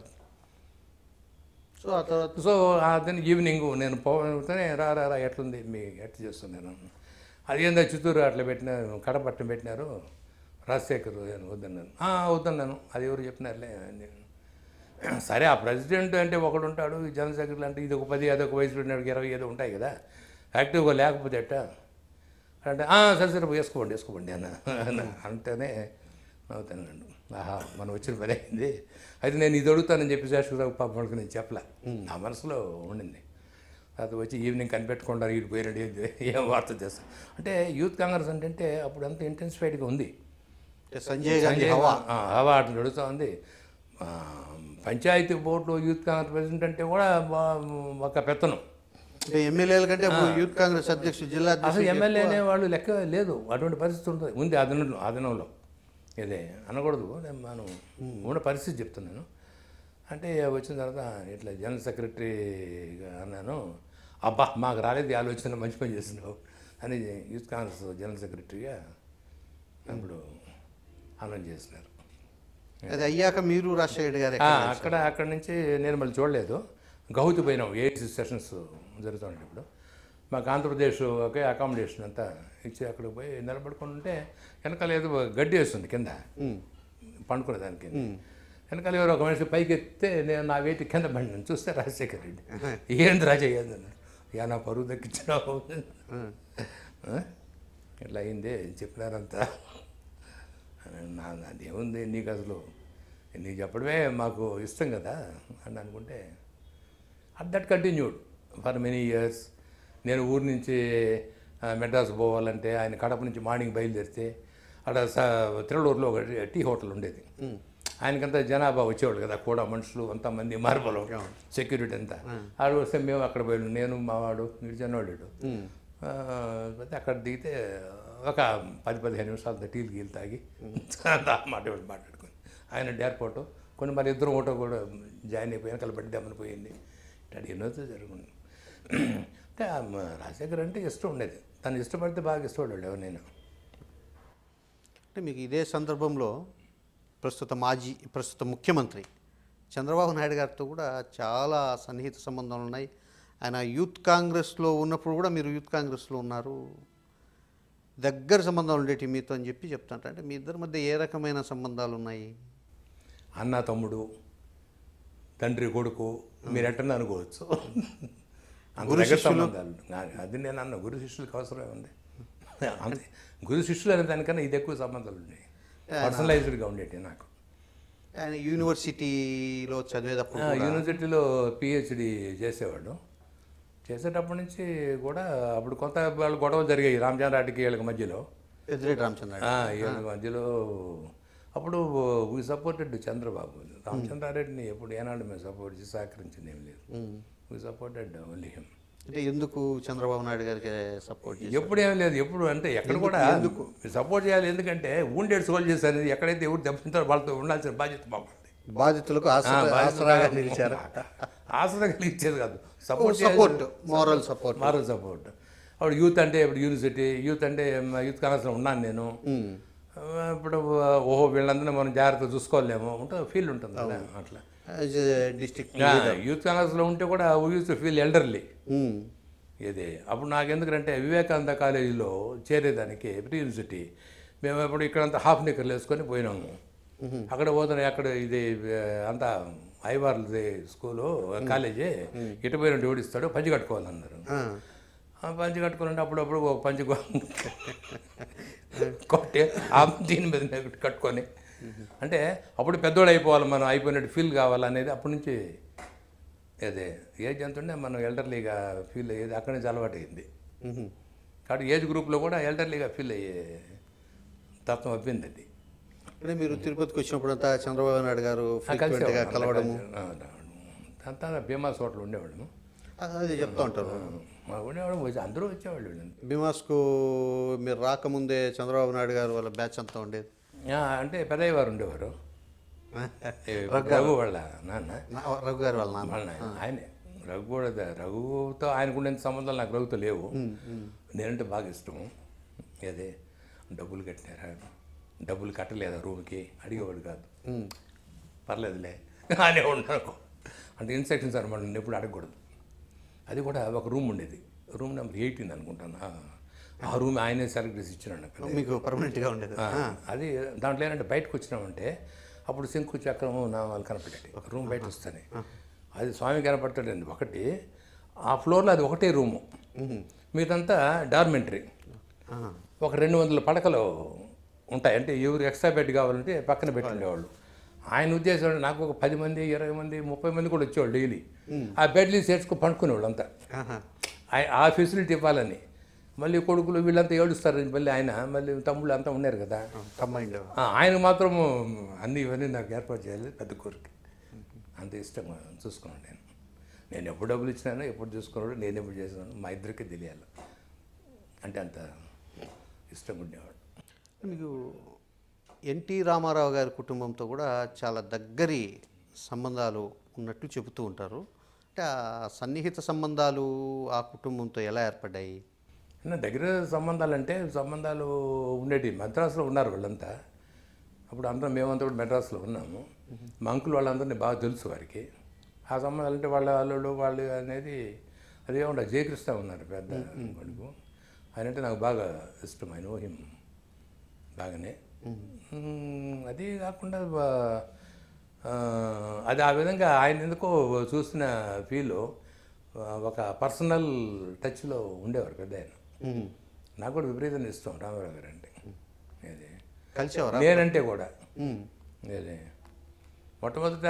సో ఆ తర్వాత సో అతను ఈవినింగ్ నేను పోతేనే రా రా రా ఎట్లుంది మీ ఎట్లా చేస్తున్నాను అదేందా చిత్తూరు అట్లా పెట్టినారు కడపట్టం పెట్టినారు రాజశేఖర్ నేను వద్దన్నాను "ఆ, వద్దన్నాను అది ఎవరు చెప్పినారులే నేను సరే ఆ ప్రెసిడెంట్ అంటే ఒకడు ఉంటాడు ఈ జనరల్ సెక్రటరీ అంటే ఇది ఒక పది అదొక వయసు పెట్టినాడు ఇరవై ఏదో ఉంటాయి కదా యాక్టివ్గా లేకపోతే ఎట్ట అంటే "ఆ, సరే సరే వేసుకోండి వేసుకోండి అన్న అన్న అంటేనే నవ్వుతానండి ఆహా మనం వచ్చిన పని అయింది అయితే నేను ఇది అడుగుతానని చెప్పి శేషరావు పాప వాళ్ళకి నేను చెప్పలే నా మనసులో ఉండింది అది వచ్చి ఈవినింగ్ కనిపెట్టుకుంటారు ఇటు పోయినాడు ఏంది, ఏం వార్త చేస్తాం అంటే యూత్ కాంగ్రెస్ అంటే అప్పుడు అంత ఇంటెన్సిఫైడ్గా ఉంది అంటే సంజయ్ గాంధీ హవా ఆ, హవా అట్లా నడుస్తూ ఉంది ఆ, panchayat board youth Congress president అంటే కూడా బా- ఒక పెత్తనం అంటే ఎమ్మెల్యేల కంటే అప్పుడు యూత్ కాంగ్రెస్ అధ్యక్షుడు జిల్లా అసలు అధ్యక్షుడు ఎమ్మెల్యే అనేవాళ్ళు లెక్క లేదు అటువంటి పరిస్థితి ఉంటుంది ఉంది అదనంలో అదనంలో ఇదే అనకూడదు నేను మనం ఉన్న పరిస్థితి చెప్తున్నాను అంటే వచ్చిన తర్వాత ఇట్లా జనరల్ సెక్రటరీగా అన్నాను అబ్బా మాకు రాలేదు ఈ ఆలోచన మంచి పని చేస్తున్నావు అని యూత్ కాంగ్రెస్ జనరల్ సెక్రటరీగా అప్పుడు అనౌన్స్ చేసినారు అది అయ్యాక మీరు రాజశేఖర్ గారు ఆ, అక్కడ అక్కడ నుంచి నేను మళ్ళీ చూడలేదు గౌతి పోయినాం ఎయిట్ సెషన్స్ జరుగుతుండే ఇప్పుడు మాకు ఆంధ్రప్రదేశ్ ఒకే అకామిడేషన్ అంతా ఇచ్చి అక్కడికి పోయి నిలబడుకొని ఉంటే వెనకాల ఏదో గడ్డి వేస్తుంది కింద పండుకునే దానికి వెనకాల ఎవరో ఒక మనిషి పైకి ఎత్తే నేను నా వేటి కింద పడినాను చూస్తే రాజశేఖర్ రెడ్డి ఏంది రాజయ్య అన్నాడు యా నా పరువు దక్కించినావు ఆ? ఇట్లా అయింది చెప్పినారంతా నా నాదేముంది నీకు అసలు నీకు చెప్పడమే మాకు ఇష్టం కదా అని అనుకుంటే at that continued for many years నేను ఊరి నుంచి ఆ, మెడ్రాస్ పోవాలంటే ఆయన కడప నుంచి మార్నింగ్ బయలుదేరితే అక్కడ స తిరువూరులో ఒక టీ హోటల్ ఉండేది ఆయనకంతా జనాభా వచ్చేవాళ్ళు కదా కూడా మనుషులు అంతమంది మార్బలం సెక్యూరిటీ అంతా ఆడ వస్తే మేము అక్కడ పోయి నేను మావాడు గిరిజనవాడు ఆ, అయితే అక్కడ దిగితే ఒక పది పదిహేను నిమిషాలు టీలు గీలు తాగి మాట్లాడి మాట్లాడుకొని ఆయన ఎయిర్పోర్ట్ కొన్ని మరి ఇద్దరు ఓటో కూడా జాయిన్ అయిపోయి వెనకాల బండి దమ్మని పోయింది ఇట్లా ఎన్నో జరుగుతుంది అంటే ఆ మ- రాజశేఖర్ అంటే ఇష్టం ఉండేది తను ఇష్టపడితే బాగా ఇష్టపడాడు ఎవరినైనా అంటే మీకు ఇదే సందర్భంలో ప్రస్తుత మాజీ ప్రస్తుత ముఖ్యమంత్రి చంద్రబాబు నాయుడు గారితో కూడా చాలా సన్నిహిత సంబంధాలు ఉన్నాయి ఆయన యూత్ కాంగ్రెస్లో ఉన్నప్పుడు కూడా మీరు యూత్ కాంగ్రెస్లో ఉన్నారు దగ్గర సంబంధాలు ఉండేటి మీతో అని చెప్పి చెప్తాంట అంటే మీ ఇద్దరి మధ్య ఏ రకమైన సంబంధాలు ఉన్నాయి అన్న తమ్ముడు తండ్రి కొడుకు మీరు ఎట్టని అనుకోవచ్చు అంత దగ్గర సంబంధాలు నా- అది నేను అన్న గురు శిష్యులకు అవసరమే ఉంది అంతే గురు శిష్యులు అనే దానికన్నా ఇది ఎక్కువ సంబంధాలు ఉన్నాయి పర్సనలైజ్డ్గా ఉండేటి నాకు ఆయన యూనివర్సిటీలో చదివేటప్పుడు ఆ, యూనివర్సిటీలో పిహెచ్డి చేసేవాడు చేసేటప్పటి నుంచి కూడా అప్పుడు కొంత వాళ్ళు గొడవలు జరిగాయి రామచంద్రాటికి వీళ్ళకి మధ్యలో పెద్దిరెడ్డి రామచంద్ర ఆ, వీళ్ళకి మధ్యలో అప్పుడు వీ సపోర్టెడ్ చంద్రబాబు రామచంద్రారెడ్డిని ఎప్పుడు ఏనాడు మేము సపోర్ట్ చేసి సహకరించింది ఏం లేదు వీ సపోర్టెడ్ ఓన్లీ హిమ్ అంటే ఎందుకు చంద్రబాబు నాయుడు గారికి సపోర్ట్ చేసి ఎప్పుడు ఏం లేదు ఎప్పుడు అంటే ఎక్కడ కూడా సపోర్ట్ చేయాలి ఎందుకంటే wounded soldiers అనేది ఎక్కడైతే ఎవరు దెబ్బతింటారో వాళ్ళతో ఉండాల్సిన బాధ్యత మాకుంది బాధితులకు ఆసరా- ఆసరాగా నిలిచారు ఆసరా కలిగించేది కాదు support support moral support moral support అప్పుడు యూత్ అంటే ఇప్పుడు యూనివర్సిటీ యూత్ అంటే మ- యూత్ కాంగ్రెస్లో ఉన్నాను నేను ఇప్పుడు ఓహో వీళ్ళందరినీ మనం జాగ్రత్తగా చూసుకోలేము ఉంటుంది ఫీల్ ఉంటుంది కదా అట్లా డిస్ట్రిక్ట్ యూత్ కాంగ్రెస్లో ఉంటే కూడా యూత్ ఫీల్ ఎల్డర్లీ ఇది అప్పుడు నాకు ఎందుకంటే వివేకానంద కాలేజీలో చేరేదానికి ప్రీ యూనివర్సిటీ మేము ఇప్పుడు ఇక్కడంతా హాఫ్ నిక్కర్లు వేసుకొని పోయినాము అక్కడ పోతున్నా అక్కడ ఇది ఆ, అంతా ఐవార్లది స్కూలు కాలేజీ ఇటు పోయిన ఓడిస్తాడు పంచి కట్టుకోవాలన్నారు ఆ పంచి కట్టుకుని అప్పుడప్పుడు ఒక పంచి కొ- కొట్టి ఆ దీని మీద నెగటి కట్టుకొని అంటే అప్పుడు పెద్దోడు అయిపోవాలి మనం అయిపోయినట్టు ఫీల్ కావాలనేది అప్పటి నుంచి అదే ఏజ్ ఎంత ఉంటే మనం ఎల్డర్లీగా ఫీల్ అయ్యేది అక్కడి నుంచి అలవాటు అయింది మ్మ్. కాబట్టి ఏజ్ గ్రూప్లో కూడా ఎల్డర్లీగా ఫీల్ అయ్యే తత్వం అబ్బింది అది అంటే మీరు తిరుపతికి వచ్చినప్పుడంతా చంద్రబాబు నాయుడు గారు ఆ, కలిసి ఫ్రీక్వెంట్గా ఉన్నాం. కలవడము ఆ, అంతా భీమా చోట్ల ఉండేవాళ్ళము అది చెప్తా ఉంటారు మా ఉండేవాడు వచ్చి అందరూ వచ్చేవాళ్ళు వీళ్ళంతా. బిమాస్కు మీరు రాకముందే చంద్రబాబు నాయుడు గారు వాళ్ళ బ్యాచ్ అంతా ఉండేది ఆ, అంటే పెద్దయ్య వారు ఉండేవారు ఏ, రఘు వాళ్ళ నాన్న నా- రఘు గారు వాళ్ళ నాన్న వాళ్ళ నాయన. ఆయనే రఘు కూడా ద- రఘుతో ఆయనకు ఉండే సంబంధాలు నాకు రఘుతో లేవు నేనంటే బాగా ఇష్టము అదే డబ్బులు కట్టినారా డబ్బులు కట్టలేదా రూమ్కి అడిగేవాడు కాదు మ్మ్. పర్లేదులే అనే ఉన్నాను అంటే ఇన్స్ట్రక్షన్స్ అనమాట నేను ఎప్పుడు అడగకూడదు అది కూడా ఒక రూమ్ ఉండేది రూమ్ నెంబర్ ఎయిటీన్ అనుకుంటాను ఆ, ఆ రూమ్ ఆయనే సెలెక్ట్ చేసి ఇచ్చినాడు నాకు మీకు పర్మనెంట్గా ఉండేది ఆ, అది దాంట్లో ఏంటంటే బయటకు వచ్చినామంటే అప్పుడు శంకు చక్రము నామాలు కనపడేది రూమ్ బయట వస్తాయి అది స్వామి కనపడతాడండి ఒకటి ఆ ఫ్లోర్లో అది ఒకటే రూము మీదంతా డార్మెంటరీ ఆ. ఒక రెండు వందల పడకలు ఉంటాయి అంటే ఎవరు ఎక్స్ట్రా బెడ్ కావాలంటే పక్కన పెట్టి ఉండేవాళ్ళు ఆయన ఉద్దేశం ఏంటంటే నాకు ఒక పది మంది ఇరవై మంది ముప్పై మంది కూడా వచ్చేవాళ్ళు డైలీ ఆ బెడ్లు చేర్చుకుని పండుకునేవాళ్ళు అంతా ఆహా. ఆయ- ఆ ఫెసిలిటీ ఇవ్వాలని మళ్ళీ కొడుకులు వీళ్ళంతా ఏడుస్తారు మళ్ళీ ఆయన మళ్ళీ తమ్ముళ్ళు అంతా ఉన్నారు కదా కంబైండ్ ఆ, ఆయన మాత్రం అన్ని ఇవన్నీ నాకు ఏర్పాటు చేయాలి పెద్ద కోరిక అంత ఇష్టంగా చూసుకున్నాను నేను నేను ఎప్పుడు డబ్బులు ఇచ్చినానో ఎప్పుడు చూసుకున్నాడు నేను ఎప్పుడు చేసినాను మా ఇద్దరికి తెలియాలి అంటే అంత ఇష్టంగా ఉండేవాడు మీకు ఎన్టీ రామారావు గారి కుటుంబంతో కూడా చాలా దగ్గరి సంబంధాలు ఉన్నట్టు చెబుతూ ఉంటారు అంటే ఆ సన్నిహిత సంబంధాలు ఆ కుటుంబంతో ఎలా ఏర్పడ్డాయి నా దగ్గర సంబంధాలు అంటే సంబంధాలు ఉండేవి మద్రాసులో ఉన్నారు వాళ్ళంతా అప్పుడు అందరం మేమంతా కూడా మెడ్రాస్లో ఉన్నాము మా అంకుల్ వాళ్ళందరినీ బాగా తెలుసు వారికి ఆ సంబంధాలు అంటే వాళ్ళ అల్లుడు వాళ్ళు అనేది అదే ఉండ జయకృష్ణ ఉన్నారు పెద్ద కొడుకు ఆయన అంటే నాకు బాగా ఇష్టం ఆయన ఊహిం బాగానే మ్మ్, అది కాకుండా వా- ఆ, అది ఆ విధంగా ఆయన ఎందుకో చూసిన ఫీల్ ఒక పర్సనల్ టచ్లో ఉండేవారు పెద్ద ఆయన మ్మ్. నాకు కూడా విపరీతంగా ఇష్టం రామారావు గారు అంటే ఇది కలిసేవారా నేనంటే కూడా మ్మ్. ఇది మొట్టమొదట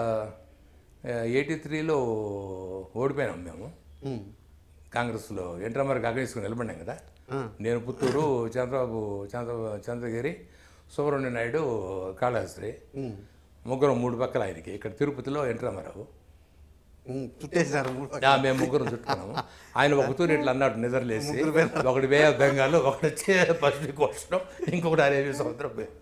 ఎయిటీ త్రీలో ఓడిపోయినాం మేము మ్మ్. కాంగ్రెస్లో ఎన్టీఆర్ అగ్నేసుకుని నిలబడినాం కదా ఆ. నేను పుత్తూరు చంద్రబాబు చంద్ర చంద్రగిరి సుబ్రహ్మణ్య నాయుడు కాళహస్త్రి మ్మ్. ముగ్గురు మూడు పక్కల ఆయనకి ఇక్కడ తిరుపతిలో ఎన్టీ రామారావు మ్మ్. చుట్టేసినారు మూడు పక్కల. ఆ, మేము ముగ్గురు చుట్టుకున్నాము ఆయన ఒక తూరు ఇట్లా అన్నాడు నిద్రలేసి ఒకటి వే ఆఫ్ బెంగాల్ ఒకటి వచ్చి పసిఫిక్ కోస్టం ఇంకొకటి అరేబియా సముద్రం పోయి.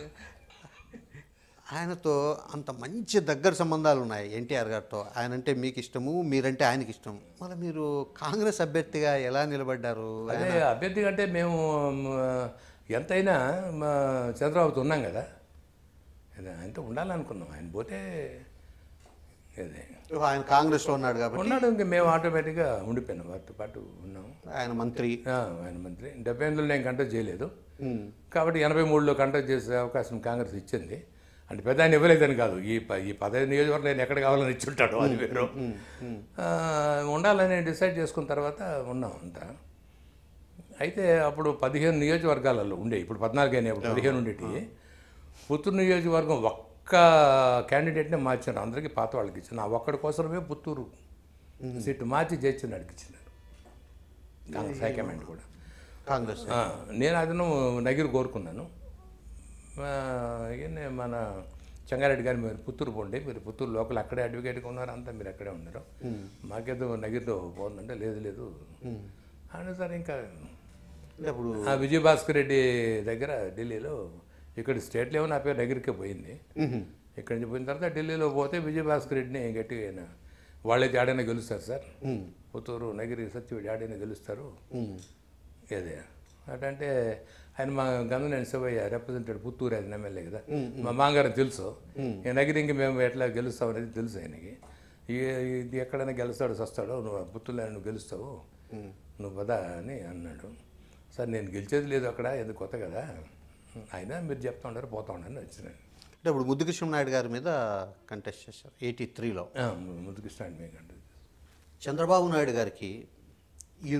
ఆయనతో అంత మంచి దగ్గర సంబంధాలు ఉన్నాయి ఎన్టీఆర్ గారితో ఆయన అంటే మీకు ఇష్టము మీరంటే ఆయనకి ఇష్టం మరి మీరు కాంగ్రెస్ అభ్యర్థిగా ఎలా నిలబడ్డారు అదే అభ్యర్థి కంటే మేము మ, ఎంతైనా మా చంద్రబాబుతో ఉన్నాం కదా అదే ఆయనతో ఉండాలనుకున్నాం ఆయన పోతే అదే ఆయన కాంగ్రెస్లో ఉన్నాడు కాబట్టి ఉన్నాడు ఇంక మేము ఆటోమేటిక్గా ఉండిపోయినాం వారితో పాటు ఉన్నాం ఆయన మంత్రి ఆ, ఆయన మంత్రి డెబ్బై ఎనిమిదిలో నేను కంటెస్ట్ చేయలేదు మ్మ్. కాబట్టి కాబట్టి ఎనభై మూడులో కంటెస్ట్ చేసే అవకాశం కాంగ్రెస్ ఇచ్చింది అంటే పెద్ద ఆయన ఇవ్వలేదని కాదు ఈ ప- ఈ పదహైదు నియోజకవర్గం నేను ఎక్కడ కావాలని ఇచ్చుంటాడు అది వేరు ఆ, ఉండాలని డిసైడ్ చేసుకున్న తర్వాత ఉన్నాం అంతా అయితే అప్పుడు పదిహేను నియోజకవర్గాలలో ఉండే ఇప్పుడు పద్నాలుగు అయినాయి అప్పుడు పదిహేను ఉండేటి పుత్తూరు నియోజకవర్గం ఒక్క క్యాండిడేట్నే మార్చారు అందరికీ పాత వాళ్ళకి ఇచ్చిన ఆ ఒక్కడి కోసమే పుత్తూరు సీటు మార్చి జయించినాడికి ఇచ్చినారు కాంగ్రెస్ హైకమాండ్ కూడా కాంగ్రెస్ ఆ, నేను అదను నగిరి కోరుకున్నాను ఆ, ఈయన మన చెంగారెడ్డి గారు మీరు పుత్తూరు పోండి మీరు పుత్తూరు లోకల్ అక్కడే అడ్వకేట్గా ఉన్నారు అంతా మీరు అక్కడే ఉన్నారు మాకేదో నగిరిలో పోతుందంటే లేదు లేదు అని సార్ ఇంకా అంటే అప్పుడు ఆ విజయభాస్కర్ రెడ్డి దగ్గర ఢిల్లీలో ఇక్కడ స్టేట్లో ఏమో నా పేరు నగిరికే పోయింది మ్మ్. ఇక్కడి నుంచి పోయిన తర్వాత ఢిల్లీలో పోతే విజయభాస్కర్ రెడ్డిని గట్టిగా ఆయన వాళ్ళైతే ఆడైనా గెలుస్తారు సార్ మ్మ్. పుత్తూరు నగిరి సత్యవేడి ఆడైనా గెలుస్తారు మ్మ్. అదే అటంటే ఆయన మా గంగనేని శివయ్య రిప్రజెంటెడ్ పుత్తూరు అది ఎమ్మెల్యే కదా మా మాంగారం తెలుసు ఈ నగిరి ఇంక మేము ఎట్లా గెలుస్తాం అనేది తెలుసు ఆయనకి ఈ- ఇది ఎక్కడైనా గెలుస్తాడు సస్తాడు నువ్వు పుత్తూరులో నువ్వు గెలుస్తావు నువ్వు పదా అని అన్నాడు సార్ నేను గెలిచేది లేదు అక్కడ ఎందుకు కొత్త కదా అయినా మీరు చెప్తా ఉండరు పోతా ఉండని వచ్చినాను అంటే ఇప్పుడు ముద్దుకృష్ణ నాయుడు గారి మీద కంటెస్ట్ చేశారు ఎయిటీ త్రీలో ముందుకు స్టాండ్ మీకు అంటే చంద్రబాబు నాయుడు గారికి యూనివర్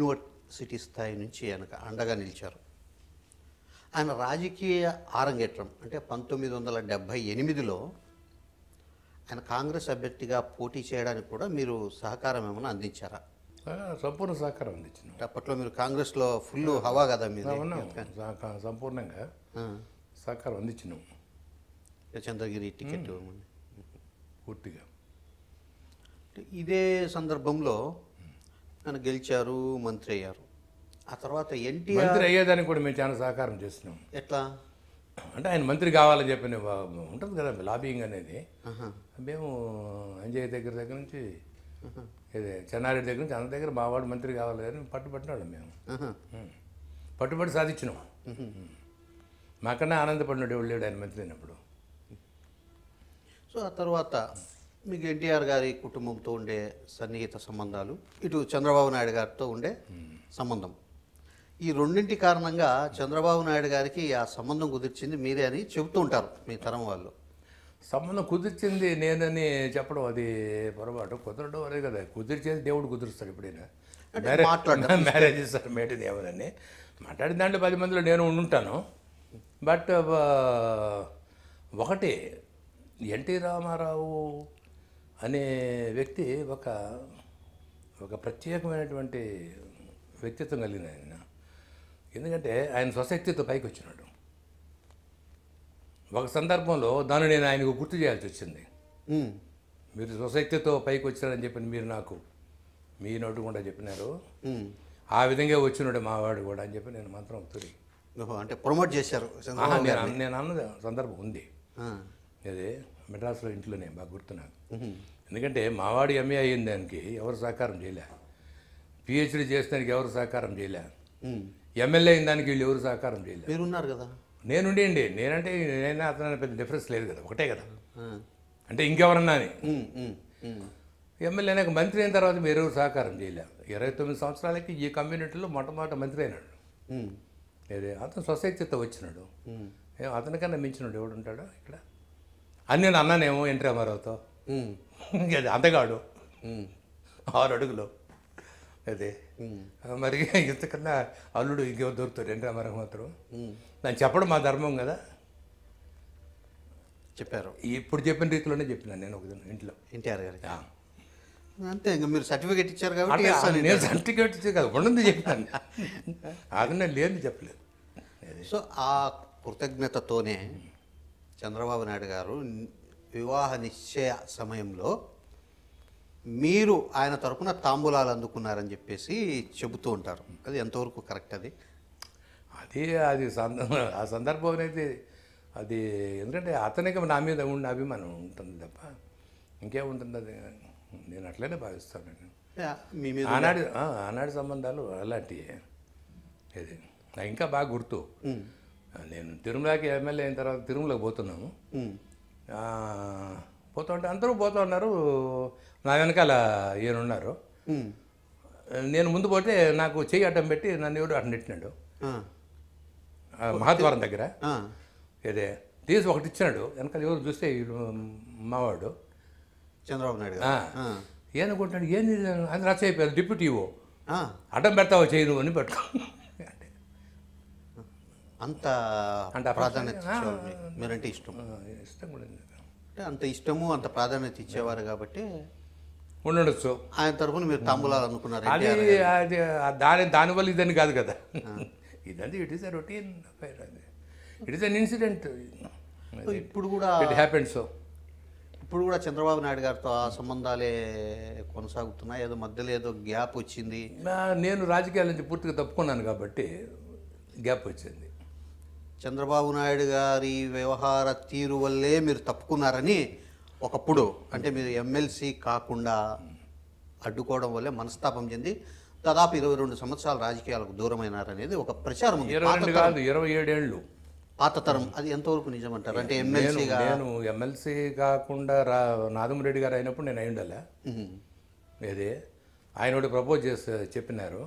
సిటీ స్థాయి నుంచి ఆయనకు అండగా నిలిచారు ఆయన రాజకీయ ఆరంగేట్రం అంటే పంతొమ్మిది వందల డెబ్భై ఎనిమిదిలో ఆయన కాంగ్రెస్ అభ్యర్థిగా పోటీ చేయడానికి కూడా మీరు సహకారం ఏమైనా అందించారా ఆ, సంపూర్ణ సహకారం అందించిన అంటే అప్పట్లో మీరు కాంగ్రెస్లో ఫుల్ హవా కదా మీరు ఉన్నాం సహక- సంపూర్ణంగా సహకారం అందించినాం చంద్రగిరి టికెట్ పూర్తిగా ఇదే సందర్భంలో ఆయన గెలిచారు మంత్రి అయ్యారు ఆ తర్వాత ఎన్టీఆర్ మంత్రి అయ్యేదానికి కూడా మేము చాలా సహకారం చేస్తున్నాం ఎట్లా అంటే ఆయన మంత్రి కావాలని చెప్పిన వా- ఉంటుంది కదా లాబింగ్ అనేది ఆహా. మేము అంజయ్య దగ్గర దగ్గర నుంచి ఇది చెన్నారెడ్డి దగ్గర నుంచి అందరి దగ్గర మా వాడు మంత్రి కావాలి అని పట్టుబట్టినాడు మేము ఆహా. ఉం. పట్టుబడి సాధించినాం ఉం. మాకన్నా ఆనందపడినాడు ఎవడు లేడు ఆయన మంత్రి అయినప్పుడు సో ఆ తర్వాత మీకు ఎన్టీఆర్ గారి కుటుంబంతో ఉండే సన్నిహిత సంబంధాలు ఇటు చంద్రబాబు నాయుడు గారితో ఉండే సంబంధం ఈ రెండింటి కారణంగా చంద్రబాబు నాయుడు గారికి ఆ సంబంధం కుదిర్చింది మీరే అని చెబుతూ ఉంటారు మీ తరం వాళ్ళు సంబంధం కుదిర్చింది నేనని చెప్పడం అది పొరపాటు కుదరడం అదే కదా కుదిర్చేది దేవుడు కుదురుస్తాడు ఎప్పుడైనా అంటే మాట్లాడడం. మ్యారేజ్ సార్ మేటది ఏమని మాట్లాడిన దాంట్లో పది మందిలో నేను ఉండుంటాను బట్ ఒకటి ఎన్టీ రామారావు అనే వ్యక్తి ఒక ఒక ప్రత్యేకమైనటువంటి వ్యక్తిత్వం కలిగిన ఆయన ఎందుకంటే ఆయన స్వశక్తితో పైకి వచ్చినాడు ఒక సందర్భంలో దాన్ని నేను ఆయనకు గుర్తు చేయాల్సి వచ్చింది ఉమ్. మీరు స్వశక్తితో పైకి వచ్చారని చెప్పి మీరు నాకు మీ నోటు కూడా చెప్పినారు ఉమ్. ఆ విధంగా వచ్చినాడు మావాడు కూడా అని చెప్పి నేను మాత్రం తురి ఓహో, అంటే ప్రమోట్ చేశారు ఆహా, చంద్రబాబు నేను గారు అన్న- నేను అన్న సందర్భం ఉంది ఆ. అదే మెడ్రాస్లో ఇంట్లోనే బాగా గుర్తు నాకు ఉహు. ఎందుకంటే మావాడు ఎంఏ అయిన దానికి ఎవరు సహకారం చేయలే పిహెచ్డీ చేసేదానికి ఎవరు సహకారం చేయలే ఉమ్. ఎమ్మెల్యే అయిన దానికి వీళ్ళు ఎవరు సహకారం చేయలే మీరున్నారు కదా నేనుండేయండి నేనంటే నేనే అతను పెద్ద డిఫరెన్స్ లేదు కదా ఒకటే కదా ఆ. అంటే ఇంకెవరన్నా అని ఉమ్, ఉమ్, ఉమ్. ఎమ్మెల్యే అయినాక మంత్రి అయిన తర్వాత మీరు ఎవరు సహకారం చేయలే ఇరవై తొమ్మిది సంవత్సరాలకి ఈ కమ్యూనిటీలో మొట్టమొదటి మంత్రి అయినాడు ఉమ్. ఏది అతను సొసైటీతో వచ్చినాడు ఉమ్. ఏం అతనికన్నా మించినాడు ఎవడు ఉంటాడో ఇక్కడ అని నేను అన్నానేమో ఎన్టీ రామారావుతో ఉమ్. అది అందగాడు ఉమ్. ఆరు అడుగులు అదే ఉమ్. మరి ఇంతకన్నా అల్లుడు ఇంకెవరు దొరుకుతాడు ఎన్టీ రామారావు మాత్రం ఉమ్. దాన్ని చెప్పడం మా ధర్మం కదా చెప్పారు ఇప్పుడు చెప్పిన రీతిలోనే చెప్పినాను నేను ఒక దినం ఇంట్లో ఎన్టీఆర్ గారికి ఆ. అంతే ఇంకా మీరు సర్టిఫికేట్ ఇచ్చారు కాబట్టి అంటే yes అని. నేను సర్టిఫికేట్ ఇచ్చే కదా ఉన్నది చెప్పాను అది నేను లేని చెప్పలేదు అది సో ఆ కృతజ్ఞతతోనే చంద్రబాబు నాయుడు గారు వివాహ నిశ్చయ సమయంలో మీరు ఆయన తరపున తాంబూలాలు అందుకున్నారని చెప్పేసి చెబుతూ ఉంటారు అది ఎంతవరకు కరెక్ట్ అది అది అది సంద- ఆ సందర్భం అనేది అది ఎందుకంటే అతనికి నా మీద ఉన్న అభిమానం ఉంటుంది తప్ప ఇంకేముంటుంది అది నేను అట్లనే భావిస్తాను నేను యా, మీ మీద ఆనాడు ఆ, ఆనాడు సంబంధాలు అలాంటివి ఇది నాకు ఇంకా బాగా గుర్తు ఉమ్, నేను తిరుమలకి ఎమ్మెల్యే అయిన తర్వాత తిరుమలకి పోతున్నాము ఉమ్, ఆ, పోతుంటే అందరూ పోతూ ఉన్నారు నా వెనకాల ఈయన ఉన్నారు ఉమ్, నేను ముందు పోతే నాకు చెయ్యి అడ్డం పెట్టి నన్ను ఎవడు అడ్డం నెట్టినాడు ఆ, ఆ, మహాద్వారం దగ్గర ఆ, ఇదే తీసి ఒకటి ఇచ్చినాడు వెనకాల ఎవరు చూస్తే వీడు మావాడు చంద్రబాబు నాయుడు ఆ, గారు ఆ, ఏమనుకుంటాడు ఏంది ఇది? అది రచ్చ అయిపోయారు డిప్యూటీ ఇవో ఆ, అడ్డం పెడతావో చేయి నువ్వు అని పట్టుకో అంటే అంత అంత ప్రాధాన్యత ఇచ్చేవారు మీకు. మీరంటే ఇష్టం ఆ, ఇష్టం కూడా ఉంది. అంటే అంత ఇష్టము అంత ప్రాధాన్యత ఇచ్చేవారు కాబట్టి ఉండొచ్చు ఆయన తరపున మీరు తాంబూలాలు అనుకున్నారు అది అది ఆ దాని దానివల్ల ఇదని కాదు కదా ఇదంతా it is a routine affair అది ఇట్ ఈస్ అన్ ఇన్సిడెంట్ ఇప్పుడు కూడా ఇట్ హ్యాపెన్ సో ఇప్పుడు కూడా చంద్రబాబు నాయుడు గారితో ఆ సంబంధాలే కొనసాగుతున్నాయి ఏదో మధ్యలో ఏదో గ్యాప్ వచ్చింది నేను రాజకీయాల నుంచి పూర్తిగా తప్పుకున్నాను కాబట్టి గ్యాప్ వచ్చింది చంద్రబాబు నాయుడు గారి వ్యవహార తీరు వల్లే మీరు తప్పుకున్నారని ఒకప్పుడు అంటే మీరు ఎమ్మెల్సీ కాకుండా అడ్డుకోవడం వల్లే మనస్తాపం చెంది దాదాపు ఇరవై రెండు సంవత్సరాల రాజకీయాలకు దూరమైనారనేది ఒక ప్రచారం ఉంది ఇరవై పాత రెండు తరం- కాదు ఇరవై ఏడేళ్ళు పాత తరం అది ఎంతవరకు నిజమంటారు అంటే నేను ఎమ్మెల్సీగా నేను ఎమ్మెల్సీ కాకుండా రా నాదమరెడ్డి గారు అయినప్పుడు నేను అయిండాలా ఏది ఆయన ఒకటి ప్రపోజ్ చేస్తే చెప్పినారు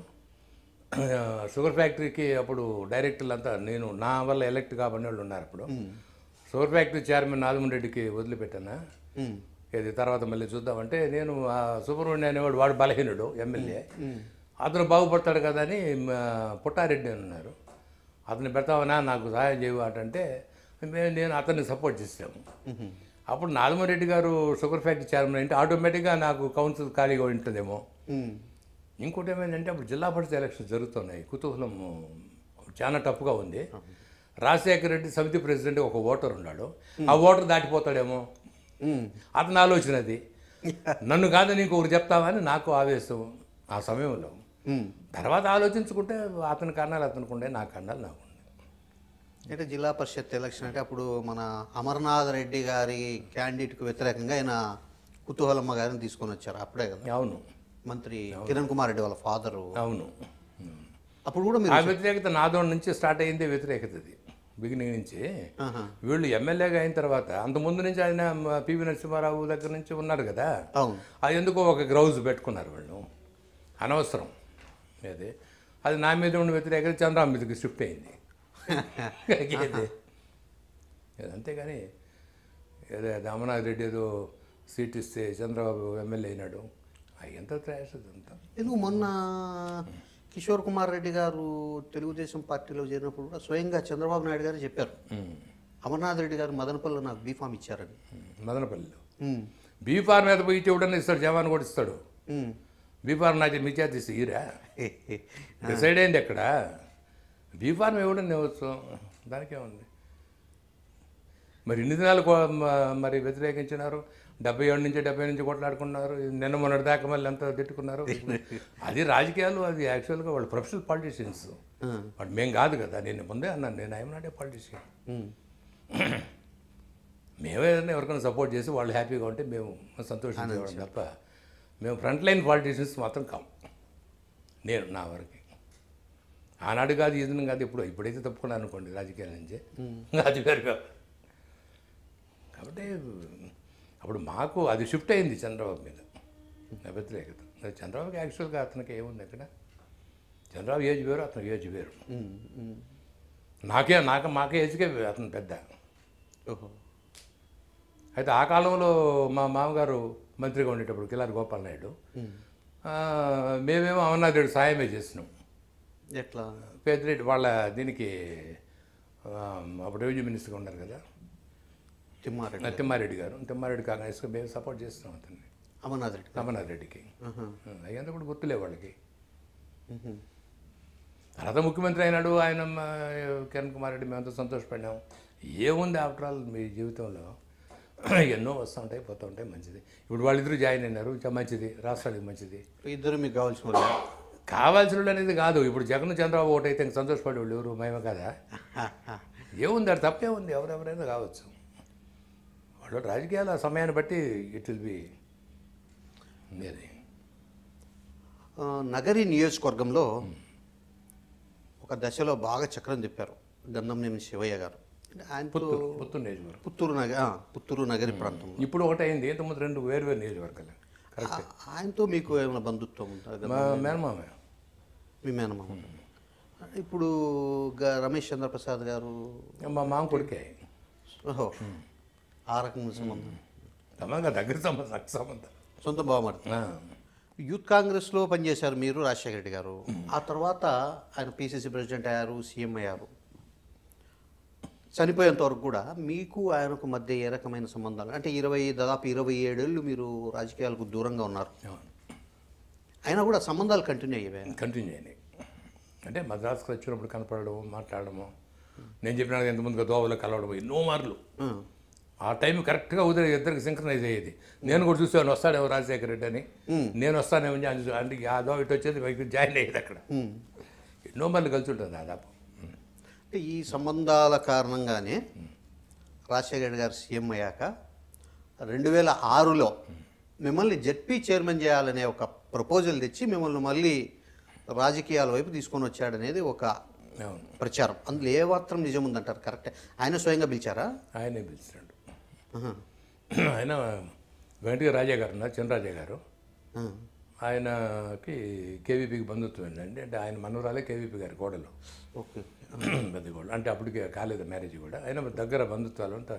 షుగర్ ఫ్యాక్టరీకి అప్పుడు డైరెక్టర్లు అంతా నేను నా వల్ల ఎలక్ట్ కాబడిన వాళ్ళు ఉన్నారు అప్పుడు షుగర్ ఫ్యాక్టరీ చైర్మన్ నాదమన్ రెడ్డికి వదిలిపెట్టానా ఇది తర్వాత మళ్ళీ చూద్దామంటే నేను ఆ సుబ్రహ్మణ్య అనేవాడు వాడు బలహీనుడు ఎమ్మెల్యే అతను బాగుపడతాడు కదా అని మా పుట్టారెడ్డి అని ఉన్నారు అతను పెడతావనా నాకు సహాయం చేయవాటంటే మేము నేను అతన్ని సపోర్ట్ చేసాము అప్పుడు నాగమరెడ్డి గారు షుగర్ ఫ్యాక్టరీ చైర్మన్ అంటే ఆటోమేటిక్గా నాకు కౌన్సిల్ ఖాళీగా ఉంటుందేమో ఉమ్. ఇంకోటి ఏమైందంటే అప్పుడు జిల్లా పరిషత్ ఎలక్షన్ జరుగుతున్నాయి కుతూహలం చాలా టఫ్గా ఉంది రాజశేఖర రెడ్డి సమితి ప్రెసిడెంట్ ఒక ఓటర్ ఉన్నాడు ఆ ఓటర్ దాటిపోతాడేమో ఉమ్. అతని ఆలోచన అది నన్ను కాదని ఇంకొకరు చెప్తావని నాకు ఆవేశం ఆ సమయంలో ఉమ్. తర్వాత ఆలోచించుకుంటే అతని కారణాలు అతనికి ఉండే నా కారణాలు నాకు ఉండే అంటే జిల్లా పరిషత్ ఎలక్షన్ అంటే అప్పుడు మన అమర్నాథ్ రెడ్డి గారి క్యాండిడేట్కు వ్యతిరేకంగా ఆయన కుతూహలమ్మ గారిని తీసుకొని వచ్చారు అప్పుడే కదా అవును మంత్రి కిరణ్ కుమార్ రెడ్డి వాళ్ళ ఫాదరు అవును అప్పుడు కూడా ఆ మీరు వ్యతిరేకత నాదో నుంచి స్టార్ట్ అయిందే వ్యతిరేకత అది బిగినింగ్ నుంచి ఆహా. వీళ్ళు ఎమ్మెల్యేగా అయిన తర్వాత అంత ముందు నుంచి ఆయన మ- పివి నరసింహారావు దగ్గర నుంచి ఉన్నారు కదా అవును అది ఎందుకో ఒక గ్రౌజ్ పెట్టుకున్నారు వాళ్ళు అనవసరం అది అది నా మీద ఉండి వ్యతిరేకత చంద్రబాబు మీదకి షిఫ్ట్ అయింది ఇది. ఇది అంతేగాని ఏదో దామనాథ్ రెడ్డి ఏదో సీట్ ఇస్తే చంద్రబాబు ఎమ్మెల్యే అయినాడు అది ఎంత త్రాష్ అంతా ఎందుకు మొన్న కిషోర్ కుమార్ రెడ్డి గారు తెలుగుదేశం పార్టీలో చేరినప్పుడు కూడా స్వయంగా చంద్రబాబు నాయుడు గారు చెప్పారు అమర్నాథ్ రెడ్డి గారు మదనపల్లిలో నాకు బీఫామ్ ఇచ్చారని మదనపల్లిలో ఉమ్. బీ ఫార్మ్ మీద పోయి ఇవ్వడం ఇస్తాడు జవాన్ కూడా ఇస్తాడు ఉమ్. బీ ఫార్మ్ నాకు మీ చేతి ఇస్తే ఈరా డిసైడ్ అయింది ఎక్కడ బీ ఫార్మ్ ఇవ్వడం ఇవ్వచ్చు దానికేముంది మరి ఇన్ని దినాలు కో- మ- మరి వ్యతిరేకించినారు డెబ్బై ఏడు నుంచి డెబ్బై నుంచి కొట్లాడుకున్నారు నిన్న మొన్నటి దాకా మళ్ళీ ఎంత తిట్టుకున్నారు అది రాజకీయాలు అది యాక్చువల్గా వాళ్ళు ప్రొఫెషనల్ పాలిటీషియన్స్ ఆ. బట్ మేము కాదు కదా నేను ముందే అన్నాను నేను I'm not a politician um. మేమేదైనా ఎవరికైనా సపోర్ట్ చేసి వాళ్ళు హ్యాపీగా ఉంటే మేము సంతోషించేవాళ్ళం తప్ప మేము ఫ్రంట్ లైన్ పాలిటీషియన్స్ మాత్రం కాం నేను నా వరకు ఆనాడు కాదు ఇది కాదు ఇప్పుడు ఇప్పుడైతే తప్పుకున్నాను అనుకోండి రాజకీయాల నుంచి అది వేరు కాదు కాబట్టి అప్పుడు మాకు అది షిఫ్ట్ అయింది చంద్రబాబు మీద నా వ్యతిరేకత మరి చంద్రబాబుకి యాక్చువల్గా అతనికి ఏముంది అక్కడ చంద్రబాబు ఏజ్ వేరు అతనికి ఏజ్ వేరు ఉమ్. ఉమ్. నాకే నాకు మాకే ఏజ్కే అతను పెద్ద ఓహో అయితే ఆ కాలంలో మా మామగారు మంత్రిగా ఉండేటప్పుడు కిలారి గోపాల్ నాయుడు ఆ, మేమేమో అమర్నాథ్ రెడ్డి సాయమే చేసినాం ఎట్లా పెద్దిరెడ్డి వాళ్ళ దీనికి ఆ, అప్పుడు రెవెన్యూ మినిస్టర్గా ఉన్నారు కదా తిమ్మారెడ్డి తిమ్మారెడ్డి గారు తిమ్మారెడ్డి కాంగ్రెస్కి మేము సపోర్ట్ చేస్తున్నాం అతన్ని అమర్నాథ్ రెడ్డి అమర్నాథ్ రెడ్డికి ఆహా. అయ్యంతా కూడా గుర్తులే వాళ్ళకి ఉహు. తర్వాత ముఖ్యమంత్రి అయినాడు ఆయన మా, కిరణ్ కుమార్ రెడ్డి మేమంతా సంతోషపడినాం ఏముంది ఆఫ్టర్ ఆల్ మీ జీవితంలో ఎన్నో వస్తూ ఉంటాయి పోతూ ఉంటాయి మంచిది ఇప్పుడు వాళ్ళిద్దరూ జాయిన్ అయినారు చ- మంచిది రాష్ట్రానికి మంచిది ఇద్దరు మీకు కావాల్సిన వాళ్ళు కావాల్సిన వాళ్ళు అనేది కాదు ఇప్పుడు జగన్ చంద్రబాబు ఒకటైతే ఇంక సంతోషపడే వాళ్ళు ఎవరు మేమే కదా ఏముంది అది తప్పే ఉంది ఎవరెవరైనా కావచ్చు వాళ్ళు రాజకీయాలు ఆ సమయాన్ని బట్టి ఇట్ విల్ బి అది ఆ, నగరి నియోజకవర్గంలో ఒక దశలో బాగా చక్రం తిప్పారు గంధంనేని శివయ్య గారు అంటే ఆయనతో పుత్తూరు పుత్తూరు నియోజకవర్గం పుత్తూరు నగ ఆ, పుత్తూరు నగరి ప్రాంతం ఇప్పుడు ఒకటైంది ఇంతకుముందు రెండు వేరు వేరు నియోజకవర్గాలు కరెక్ట్ ఆ- ఆయనతో మీకు ఏమైనా బంధుత్వం ఉందా మా మేనమామే మీ మేనమామ ఇప్పుడు గ- రమేష్ చంద్రప్రసాద్ గారు మా మామ కొడుకే ఓహో ఆ రకమైన సంబంధం సమంగా దగ్గర సంబంధం రక్త సంబంధం సొంత బావమరిది ఆ. యూత్ కాంగ్రెస్లో పనిచేశారు మీరు రాజశేఖర రెడ్డి గారు ఆ తర్వాత ఆయన పిసిసి ప్రెసిడెంట్ అయ్యారు సీఎం అయ్యారు చనిపోయేంత వరకు కూడా మీకు ఆయనకు మధ్య ఏ రకమైన సంబంధాలు అంటే ఇరవై దాదాపు ఇరవై ఏడేళ్ళు మీరు రాజకీయాలకు దూరంగా ఉన్నారు అవును. అయినా కూడా సంబంధాలు కంటిన్యూ అయ్యేవే కంటిన్యూ అయినాయి అంటే మద్రాసుకు వచ్చినప్పుడు కనపడము మాట్లాడము నేను చెప్పిన ఎంతమందిగా దోవలో కలవడము ఎన్నో మార్లు ఆ, ఆ టైం కరెక్ట్గా ఉదయం ఇద్దరికి సింక్రనైజ్ అయ్యేది నేను కూడా చూసాను వస్తాడేమో రాజశేఖర రెడ్డి అని నేను వస్తానేమో అని చూసి- అంటే ఆ దోవ ఇటు వచ్చేది మీకు జాయిన్ అయ్యేది అక్కడ ఉమ్. ఎన్నో మార్లు కలిసి ఉంటుంది దాదాపు అంటే ఈ సంబంధాల కారణంగానే రాజశేఖర రెడ్డి గారు సీఎం అయ్యాక రెండు వేల ఆరులో మిమ్మల్ని జెడ్పీ చైర్మన్ చేయాలనే ఒక ప్రపోజల్ తెచ్చి మిమ్మల్ని మళ్ళీ రాజకీయాల వైపు తీసుకొని వచ్చాడనేది ఒక అవును ప్రచారం అందులో ఏ మాత్రం నిజం ఉందంటారు కరెక్టే ఆయన స్వయంగా పిలిచారా ఆయనే పిలిచాడు ఆహా. ఆయన వెంకటగిరి రాజా గారు ఉన్నారు చినరాజా గారు ఆ. ఆయనకి కేవీపీకి బంధుత్వం ఏంటంటే అంటే ఆయన మనవరాలే కేవీపీ గారి కోడలు ఓకే పెద్ద కోడలు అంటే అప్పటికే కాలేదు మ్యారేజ్ కూడా ఆయన దగ్గర బంధుత్వాలు అంతా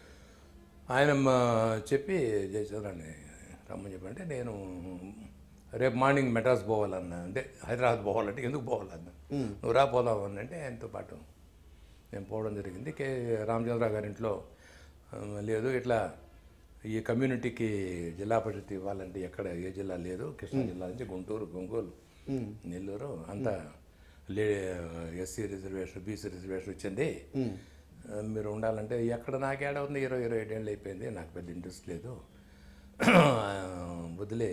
ఆయన మా చెప్పి జయచంద్రాన్ని రమ్మని చెప్పంటే నేను రేపు మార్నింగ్ మెడ్రాస్ పోవాలన్నా అంటే హైదరాబాద్ పోవాలంటే ఎందుకు పోవాలన్నా నువ్వు రా పోదాం అని అంటే ఆయనతో పాటు నేను పోవడం జరిగింది కే రామచంద్రరావు గారి ఇంట్లో ఆ, లేదు ఇట్లా ఈ కమ్యూనిటీకి జిల్లా పరిషత్ ఇవ్వాలంటే ఎక్కడ ఏ జిల్లా లేదు కృష్ణా జిల్లా నుంచి గుంటూరు ఒంగోలు నెల్లూరు అంతా లే ఎస్సీ రిజర్వేషన్ బీసీ రిజర్వేషన్ వచ్చింది ఆ, మీరు ఉండాలంటే ఎక్కడ నాకేడ ఉంది ఇరవై ఇరవై ఏళ్ళు అయిపోయింది నాకు పెద్ద ఇంట్రెస్ట్ లేదు వదిలే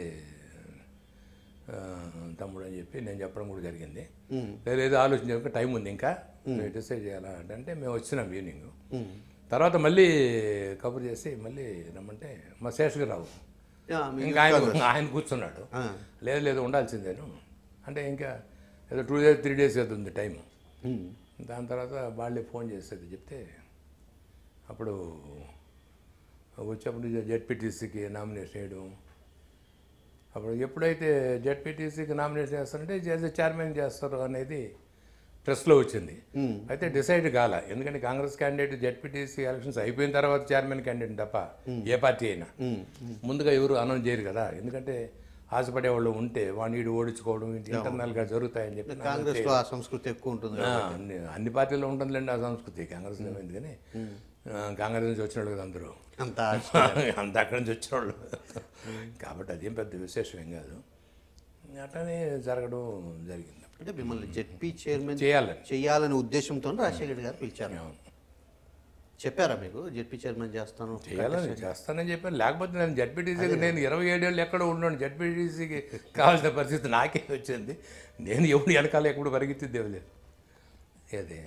ఆ, తమ్ముడు అని చెప్పి నేను చెప్పడం కూడా జరిగింది లేదు ఆలోచించడానికి టైం ఉంది ఇంకా డిసైడ్ చేయాలా అంటే అంటే మేము వచ్చినాం ఈవినింగ్ తర్వాత మళ్ళీ కబుర్ చేసి మళ్ళీ రమ్మంటే మా శేషగిరావు యా, మీ- ఇంకా ఆయన ఆయన కూర్చున్నాడు లేదు లేదు ఉండాల్సిందేను అంటే ఇంకా ఏదో టూ డేస్ త్రీ డేస్ ఏదో ఉంది టైం ఉమ్. దాని తర్వాత వాళ్ళే ఫోన్ చేసేది చెప్తే అప్పుడు వచ్చేప్పుడు జెడ్పీటీసీకి నామినేషన్ వేయడం అప్పుడు ఎప్పుడైతే జెడ్పీటీసీకి నామినేషన్ చేస్తారంటే యాజ్ చైర్మన్ చేస్తారు అనేది ప్రెస్లో వచ్చింది అయితే డిసైడ్ కాల ఎందుకంటే కాంగ్రెస్ క్యాండిడేట్ జెడ్పీటీసీ ఎలక్షన్స్ అయిపోయిన తర్వాత చైర్మన్ క్యాండిడేట్ తప్ప ఏ పార్టీ అయినా ఉమ్. ముందుగా ఎవరు అనౌన్స్ చేయరు కదా ఎందుకంటే ఆశపడే వాళ్ళు ఉంటే వాడిని వీడు ఓడించుకోవడం ఇది ఇంటర్నల్గా జరుగుతాయని చెప్పి నాకు కాంగ్రెస్ లో ఆ సంస్కృతి ఎక్కువ ఉంటుంది ఆ, అన్ని అన్ని పార్టీల్లో ఉంటుందిలేండి ఆ సంస్కృతి కాంగ్రెస్ ఏమైంది కానీ ఆ, కాంగ్రెస్ నుంచి వచ్చిన వాళ్ళు కదా అందరూ అంత అంత అక్కడి నుంచి వచ్చిన వాళ్ళు కాబట్టి అదేం పెద్ద విశేషం ఏం కాదు అట్లనే జరగడం జరిగింది అంటే మిమ్మల్ని జెడ్పీ చైర్మన్ చేయాలని చేయాలనే ఉద్దేశంతో రాజశేఖర్ గారు పిలిచారు చెప్పారా మీకు జెడ్పీ చైర్మన్ చేస్తాను చేయాలని చేస్తానని చెప్పాను లేకపోతే నేను జడ్పీటీసీకి నేను ఇరవై ఏడేళ్ళు ఎక్కడ ఉన్నాను జడ్పీటీసీకి కావాల్సిన పరిస్థితి నాకే వచ్చింది నేను ఎప్పుడు వెనకాల ఎప్పుడు పరిగెత్తిద్దే లేదు అదే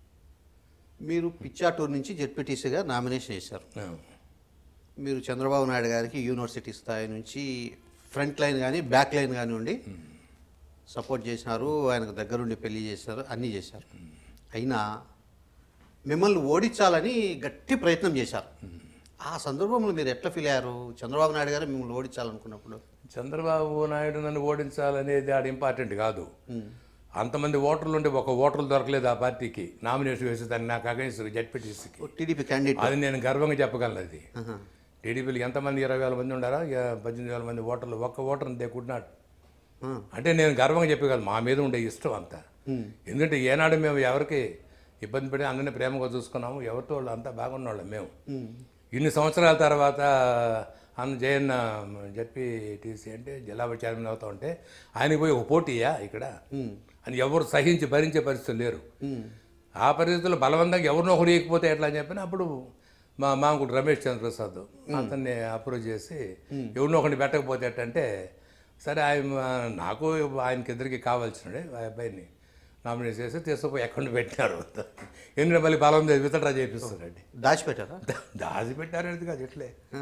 మీరు పిచ్చాటూరు నుంచి జెడ్పీటీసీగా నామినేషన్ చేశారు మీరు చంద్రబాబు నాయుడు గారికి యూనివర్సిటీ స్థాయి నుంచి ఫ్రంట్ లైన్ కానీ బ్యాక్ లైన్ కానివ్వండి సపోర్ట్ చేసినారు ఆయనకు దగ్గరుండి పెళ్లి చేశారు అన్నీ చేశారు అయినా మిమ్మల్ని ఓడించాలని గట్టి ప్రయత్నం చేశారు ఆ సందర్భంలో మీరు ఎట్లా ఫీల్ అయ్యారు చంద్రబాబు నాయుడు గారు మిమ్మల్ని ఓడించాలనుకున్నప్పుడు చంద్రబాబు నాయుడు నన్ను ఓడించాలనేది ఆడ ఇంపార్టెంట్ కాదు అంతమంది ఓటర్లు ఉంటే ఒక ఓటర్లు దొరకలేదు ఆ పార్టీకి నామినేషన్ వేసి దాన్ని నాకు అగైన్స్ జడ్పీటీసీకి టీడీపీ క్యాండిడేట్ అది నేను గర్వంగా చెప్పగలను అది టీడీపీలో ఎంతమంది ఇరవై వేల మంది ఉండారా ఇక పద్దెనిమిది వేల మంది ఓటర్లు ఒక్క ఓటర్ దే కుడ్ నాట్ అంటే నేను గర్వంగా చెప్పగలను మా మీద ఉండే ఇష్టం అంతా ఎందుకంటే ఏనాడు మేము ఎవరికి ఇబ్బంది పడి అందరినీ ప్రేమగా చూసుకున్నాము ఎవరితో వాళ్ళు అంతా బాగున్నవాళ్ళం మేము ఇన్ని సంవత్సరాల తర్వాత అన్న జయన్న జడ్పీటీసీ అంటే జిల్లా చైర్మన్ అవుతా ఉంటే ఆయనకి పోయి ఒక పోటీయా ఇక్కడ అని ఎవరు సహించి భరించే పరిస్థితులు లేరు ఆ పరిస్థితుల్లో బలవంతంగా ఎవరినో ఒకరు ఇకపోతే ఎట్లా అని చెప్పిన అప్పుడు మా మామకుడు రమేష్ చంద్రప్రసాద్ అతన్ని అప్రోచ్ చేసి ఎవరినో ఒకరిని పెట్టకపోతే ఎట్టంటే సరే ఆయన నాకు ఆయనకి ఇద్దరికి కావాల్సినడే ఆ అబ్బాయిని నామినేట్ చేసి తీసుకుపోయి ఎక్కడ పెట్టినారు ఎందుకంటే మళ్ళీ బలం వితడ్రా చేపిస్తారండి దాచిపెట్టారా దాచి పెట్టారనేది కాదు ఇట్లే ఆ.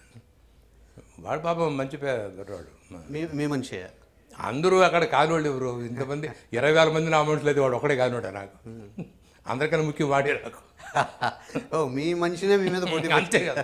వాడు పాపం మంచి పేదవాడు మీ మీ మనిషి అందరూ అక్కడ కానివాళ్ళు ఎవరు ఇంతమంది ఇరవై వేల మంది నామినేషన్ లేదు వాడు ఒకడే కానివాడు నాకు అందరికన్నా ముఖ్యం వాడే నాకు ఓ మీ మనిషినే మీ మీద పోటీ అంతే కదా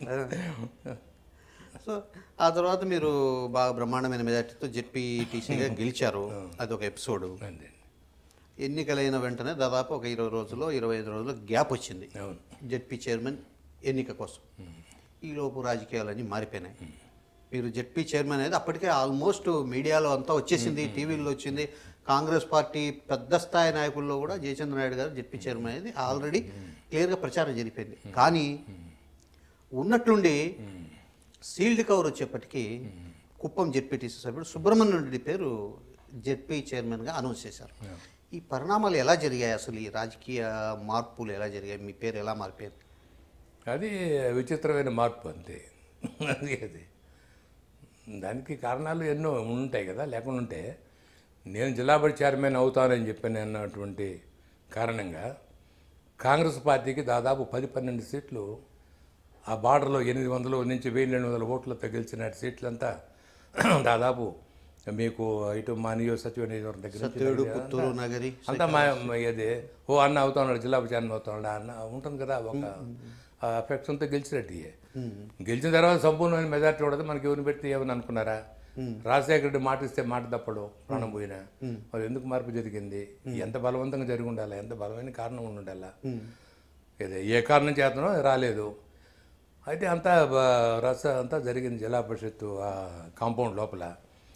సో ఆ తర్వాత మీరు బాగా బ్రహ్మాండమైన మెజార్టీతో జెడ్పీటీసీగా గెలిచారు అది ఒక ఎపిసోడ్ అంతే ఎన్నికలైన వెంటనే దాదాపు ఒక ఇరవై రోజుల్లో ఇరవై ఐదు రోజుల్లో గ్యాప్ వచ్చింది అవును జెడ్పీ చైర్మన్ ఎన్నిక కోసం ఈలోపు రాజకీయాలన్నీ మారిపోయినాయి మీరు జెడ్పీ చైర్మన్ అనేది అప్పటికే ఆల్మోస్ట్ మీడియాలో అంతా వచ్చేసింది టీవీలో వచ్చింది కాంగ్రెస్ పార్టీ పెద్ద స్థాయి నాయకుల్లో కూడా జయచంద్ర నాయుడు గారు జెడ్పీ చైర్మన్ అనేది ఆల్రెడీ క్లియర్గా ప్రచారం జరిగిపోయింది కానీ ఉన్నట్లుండి సీల్డ్ కవర్ వచ్చేప్పటికీ కుప్పం జెడ్పీటీసీ సభ్యుడు సుబ్రహ్మణ్యం రెడ్డి పేరు జెడ్పీ చైర్మన్గా అనౌన్స్ చేశారు ఈ పరిణామాలు ఎలా జరిగాయి అసలు ఈ రాజకీయ మార్పులు ఎలా జరిగాయి మీ పేరు ఎలా మారిపోయింది అది విచిత్రమైన మార్పు అంతే అది అది దానికి కారణాలు ఎన్నో ఉంటాయి కదా లేకుండా ఉంటే నేను జిల్లా పరిషత్ చైర్మన్ అవుతానని చెప్పాను అన్నటువంటి కారణంగా కాంగ్రెస్ పార్టీకి దాదాపు పది పన్నెండు సీట్లు ఆ బార్డర్లో ఎనిమిది వందల నుంచి వెయ్యి రెండు వందల ఓట్లతో గెలిచిన సీట్లంతా దాదాపు మీకు ఇటు మా నియోజక సచివ నియోజకవర్గం దగ్గర నుంచి తేడు పుత్తూరు నగరి అంతా మా మా ఇది ఓ అన్న అవుతున్నాడు జిల్లా చైర్మన్ అవుతున్నాడు అన్న ఉంటుంది కదా ఒక అఫెక్షన్తో గెలిచినట్టు గెలిచిన తర్వాత సంపూర్ణమైన మెజార్టీ ఉండదు మనకి ఎవరిని పెడితే ఏమని అనుకున్నారా రాజశేఖర రెడ్డి మాట ఇస్తే మాట తప్పడు ప్రాణం పోయినా మరి ఎందుకు మార్పు జరిగింది ఎంత బలవంతంగా జరిగి ఉండాలా ఎంత బలమైన కారణం ఉండి ఉండాలా ఏదో ఏ కారణం చేతనో రాలేదు అయితే అంతా బ- రస అంతా జరిగింది జిల్లా పరిషత్తు ఆ కాంపౌండ్ లోపల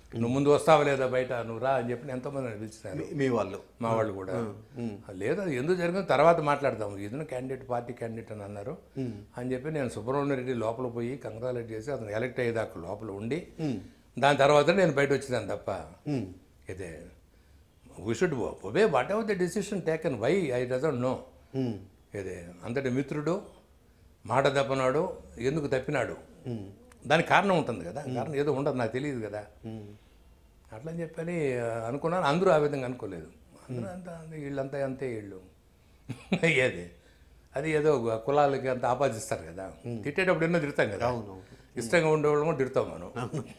నువ్వు ముందు వస్తావా లేదా బయట నువ్వు రా అని చెప్పి ఎంతోమంది నన్ను పిలిచినారు మీ- మీ వాళ్ళు మా వాళ్ళు కూడా లేదు అది ఎందుకు జరిగిందో తర్వాత మాట్లాడదాం ఇతను క్యాండిడేట్ పార్టీ క్యాండిడేట్ అని అన్నారు అని చెప్పి నేను సుబ్రహ్మణ్య రెడ్డి లోపల పోయి కంగ్రాలేట్ చేసి అతను ఎలక్ట్ అయ్యేదాకా లోపల ఉండి దాని తర్వాత నేను బయట వచ్చినాను తప్ప ఉమ్. ఇదే we should obey whatever the decision taken why I doesn't know um. ఇదే అంతటి మిత్రుడు మాట తప్పనాడు ఎందుకు తప్పినాడు దానికి కారణం ఉంటుంది కదా కారణం ఏదో ఉండదు నాకు తెలియదు కదా అట్లా అని చెప్పని ఆ, అనుకున్నాను అందరూ ఆ విధంగా అనుకోలేదు అందరూ అంతా అంతే, వీళ్ళంతా అంతే వీళ్ళు అయ్యేది అది ఏదో కులాలకి అంత ఆపాదిస్తారు కదా తిట్టేటప్పుడు ఎన్నో తిడతాం కదా అవునవును. ఇష్టంగా ఉండేవాళ్ళము తిడతాం మనం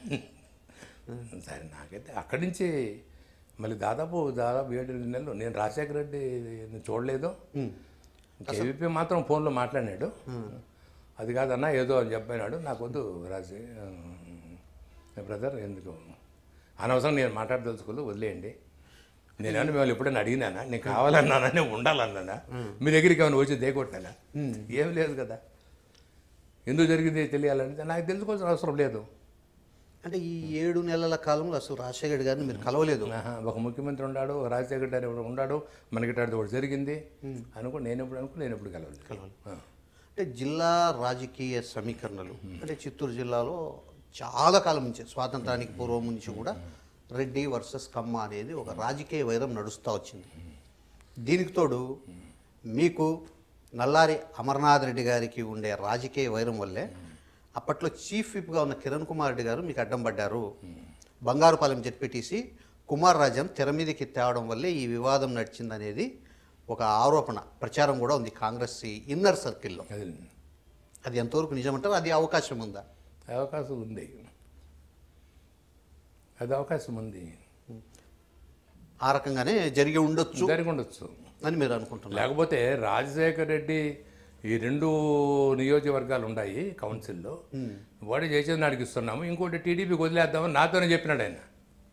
సరే నాకైతే అక్కడి నుంచి మళ్ళీ దాదాపు దాదాపు ఏడు ఎనిమిది నెలలు నేను రాజశేఖర రెడ్డి చూడలేదు కేవీపీ మాత్రం ఫోన్లో మాట్లాడినాడు అది కాదన్నా ఏదో అని చెప్పినాడు నాకు వద్దు రాజీ బ్రదర్ ఎందుకు అనవసరం నేను మాట్లాడదలుచుకోలేదు వదిలేయండి నేనేమన్నా మిమ్మల్ని ఎప్పుడైనా అడిగినానా నేను కావాలన్నానా నేను ఉండాలన్నానా మీ దగ్గరికి ఏమైనా వచ్చి దేకొట్టానా ఏం లేదు కదా ఎందుకు జరిగింది తెలియాలంటే నాకు తెలుసుకోవాల్సిన అవసరం లేదు అంటే ఈ ఏడు నెలల కాలంలో అసలు రాజశేఖర్ గారిని మీరు కలవలేదు ఆహా, ఒక ముఖ్యమంత్రి ఉన్నాడు ఒక రాజశేఖర రెడ్డి అని ఉన్నాడు మనకి ఇట్లాంటిది ఒకటి జరిగింది అనుకో నేను ఎప్పుడు అనుకో నేను ఎప్పుడు కలవలేదు ఆ. అంటే జిల్లా రాజకీయ సమీకరణలు అంటే చిత్తూరు జిల్లాలో చాలా కాలం నుంచి స్వాతంత్రానికి పూర్వం నుంచి కూడా రెడ్డి వర్సెస్ కమ్మ అనేది ఒక రాజకీయ వైరం నడుస్తూ వచ్చింది దీనికి తోడు మీకు నల్లారి అమర్నాథ్ రెడ్డి గారికి ఉండే రాజకీయ వైరం వల్లే అప్పట్లో చీఫ్ విప్గా ఉన్న కిరణ్ కుమార్ రెడ్డి గారు మీకు అడ్డం పడ్డారు బంగారుపాలెం జెడ్పీటీసీ కుమార్ రాజన్ తెర మీదకి తేవడం వల్లే ఈ వివాదం నడిచిందనేది ఒక ఆరోపణ ప్రచారం కూడా ఉంది కాంగ్రెస్ ఇన్నర్ సర్కిల్లో అది అది ఎంతవరకు నిజమంటారు అది అవకాశం ఉందా అవకాశం ఉంది అది అవకాశం ఉంది ఆ రకంగానే జరిగి ఉండొచ్చు జరిగి ఉండొచ్చు అని మీరు అనుకుంటున్నారు లేకపోతే రాజశేఖర రెడ్డి ఈ రెండు నియోజకవర్గాలు ఉన్నాయి కౌన్సిల్లో వాడు చేసేది నాడికి ఇస్తున్నాము ఇంకోటి టీడీపీకి వదిలేద్దామని నాతోనే చెప్పినాడు ఆయన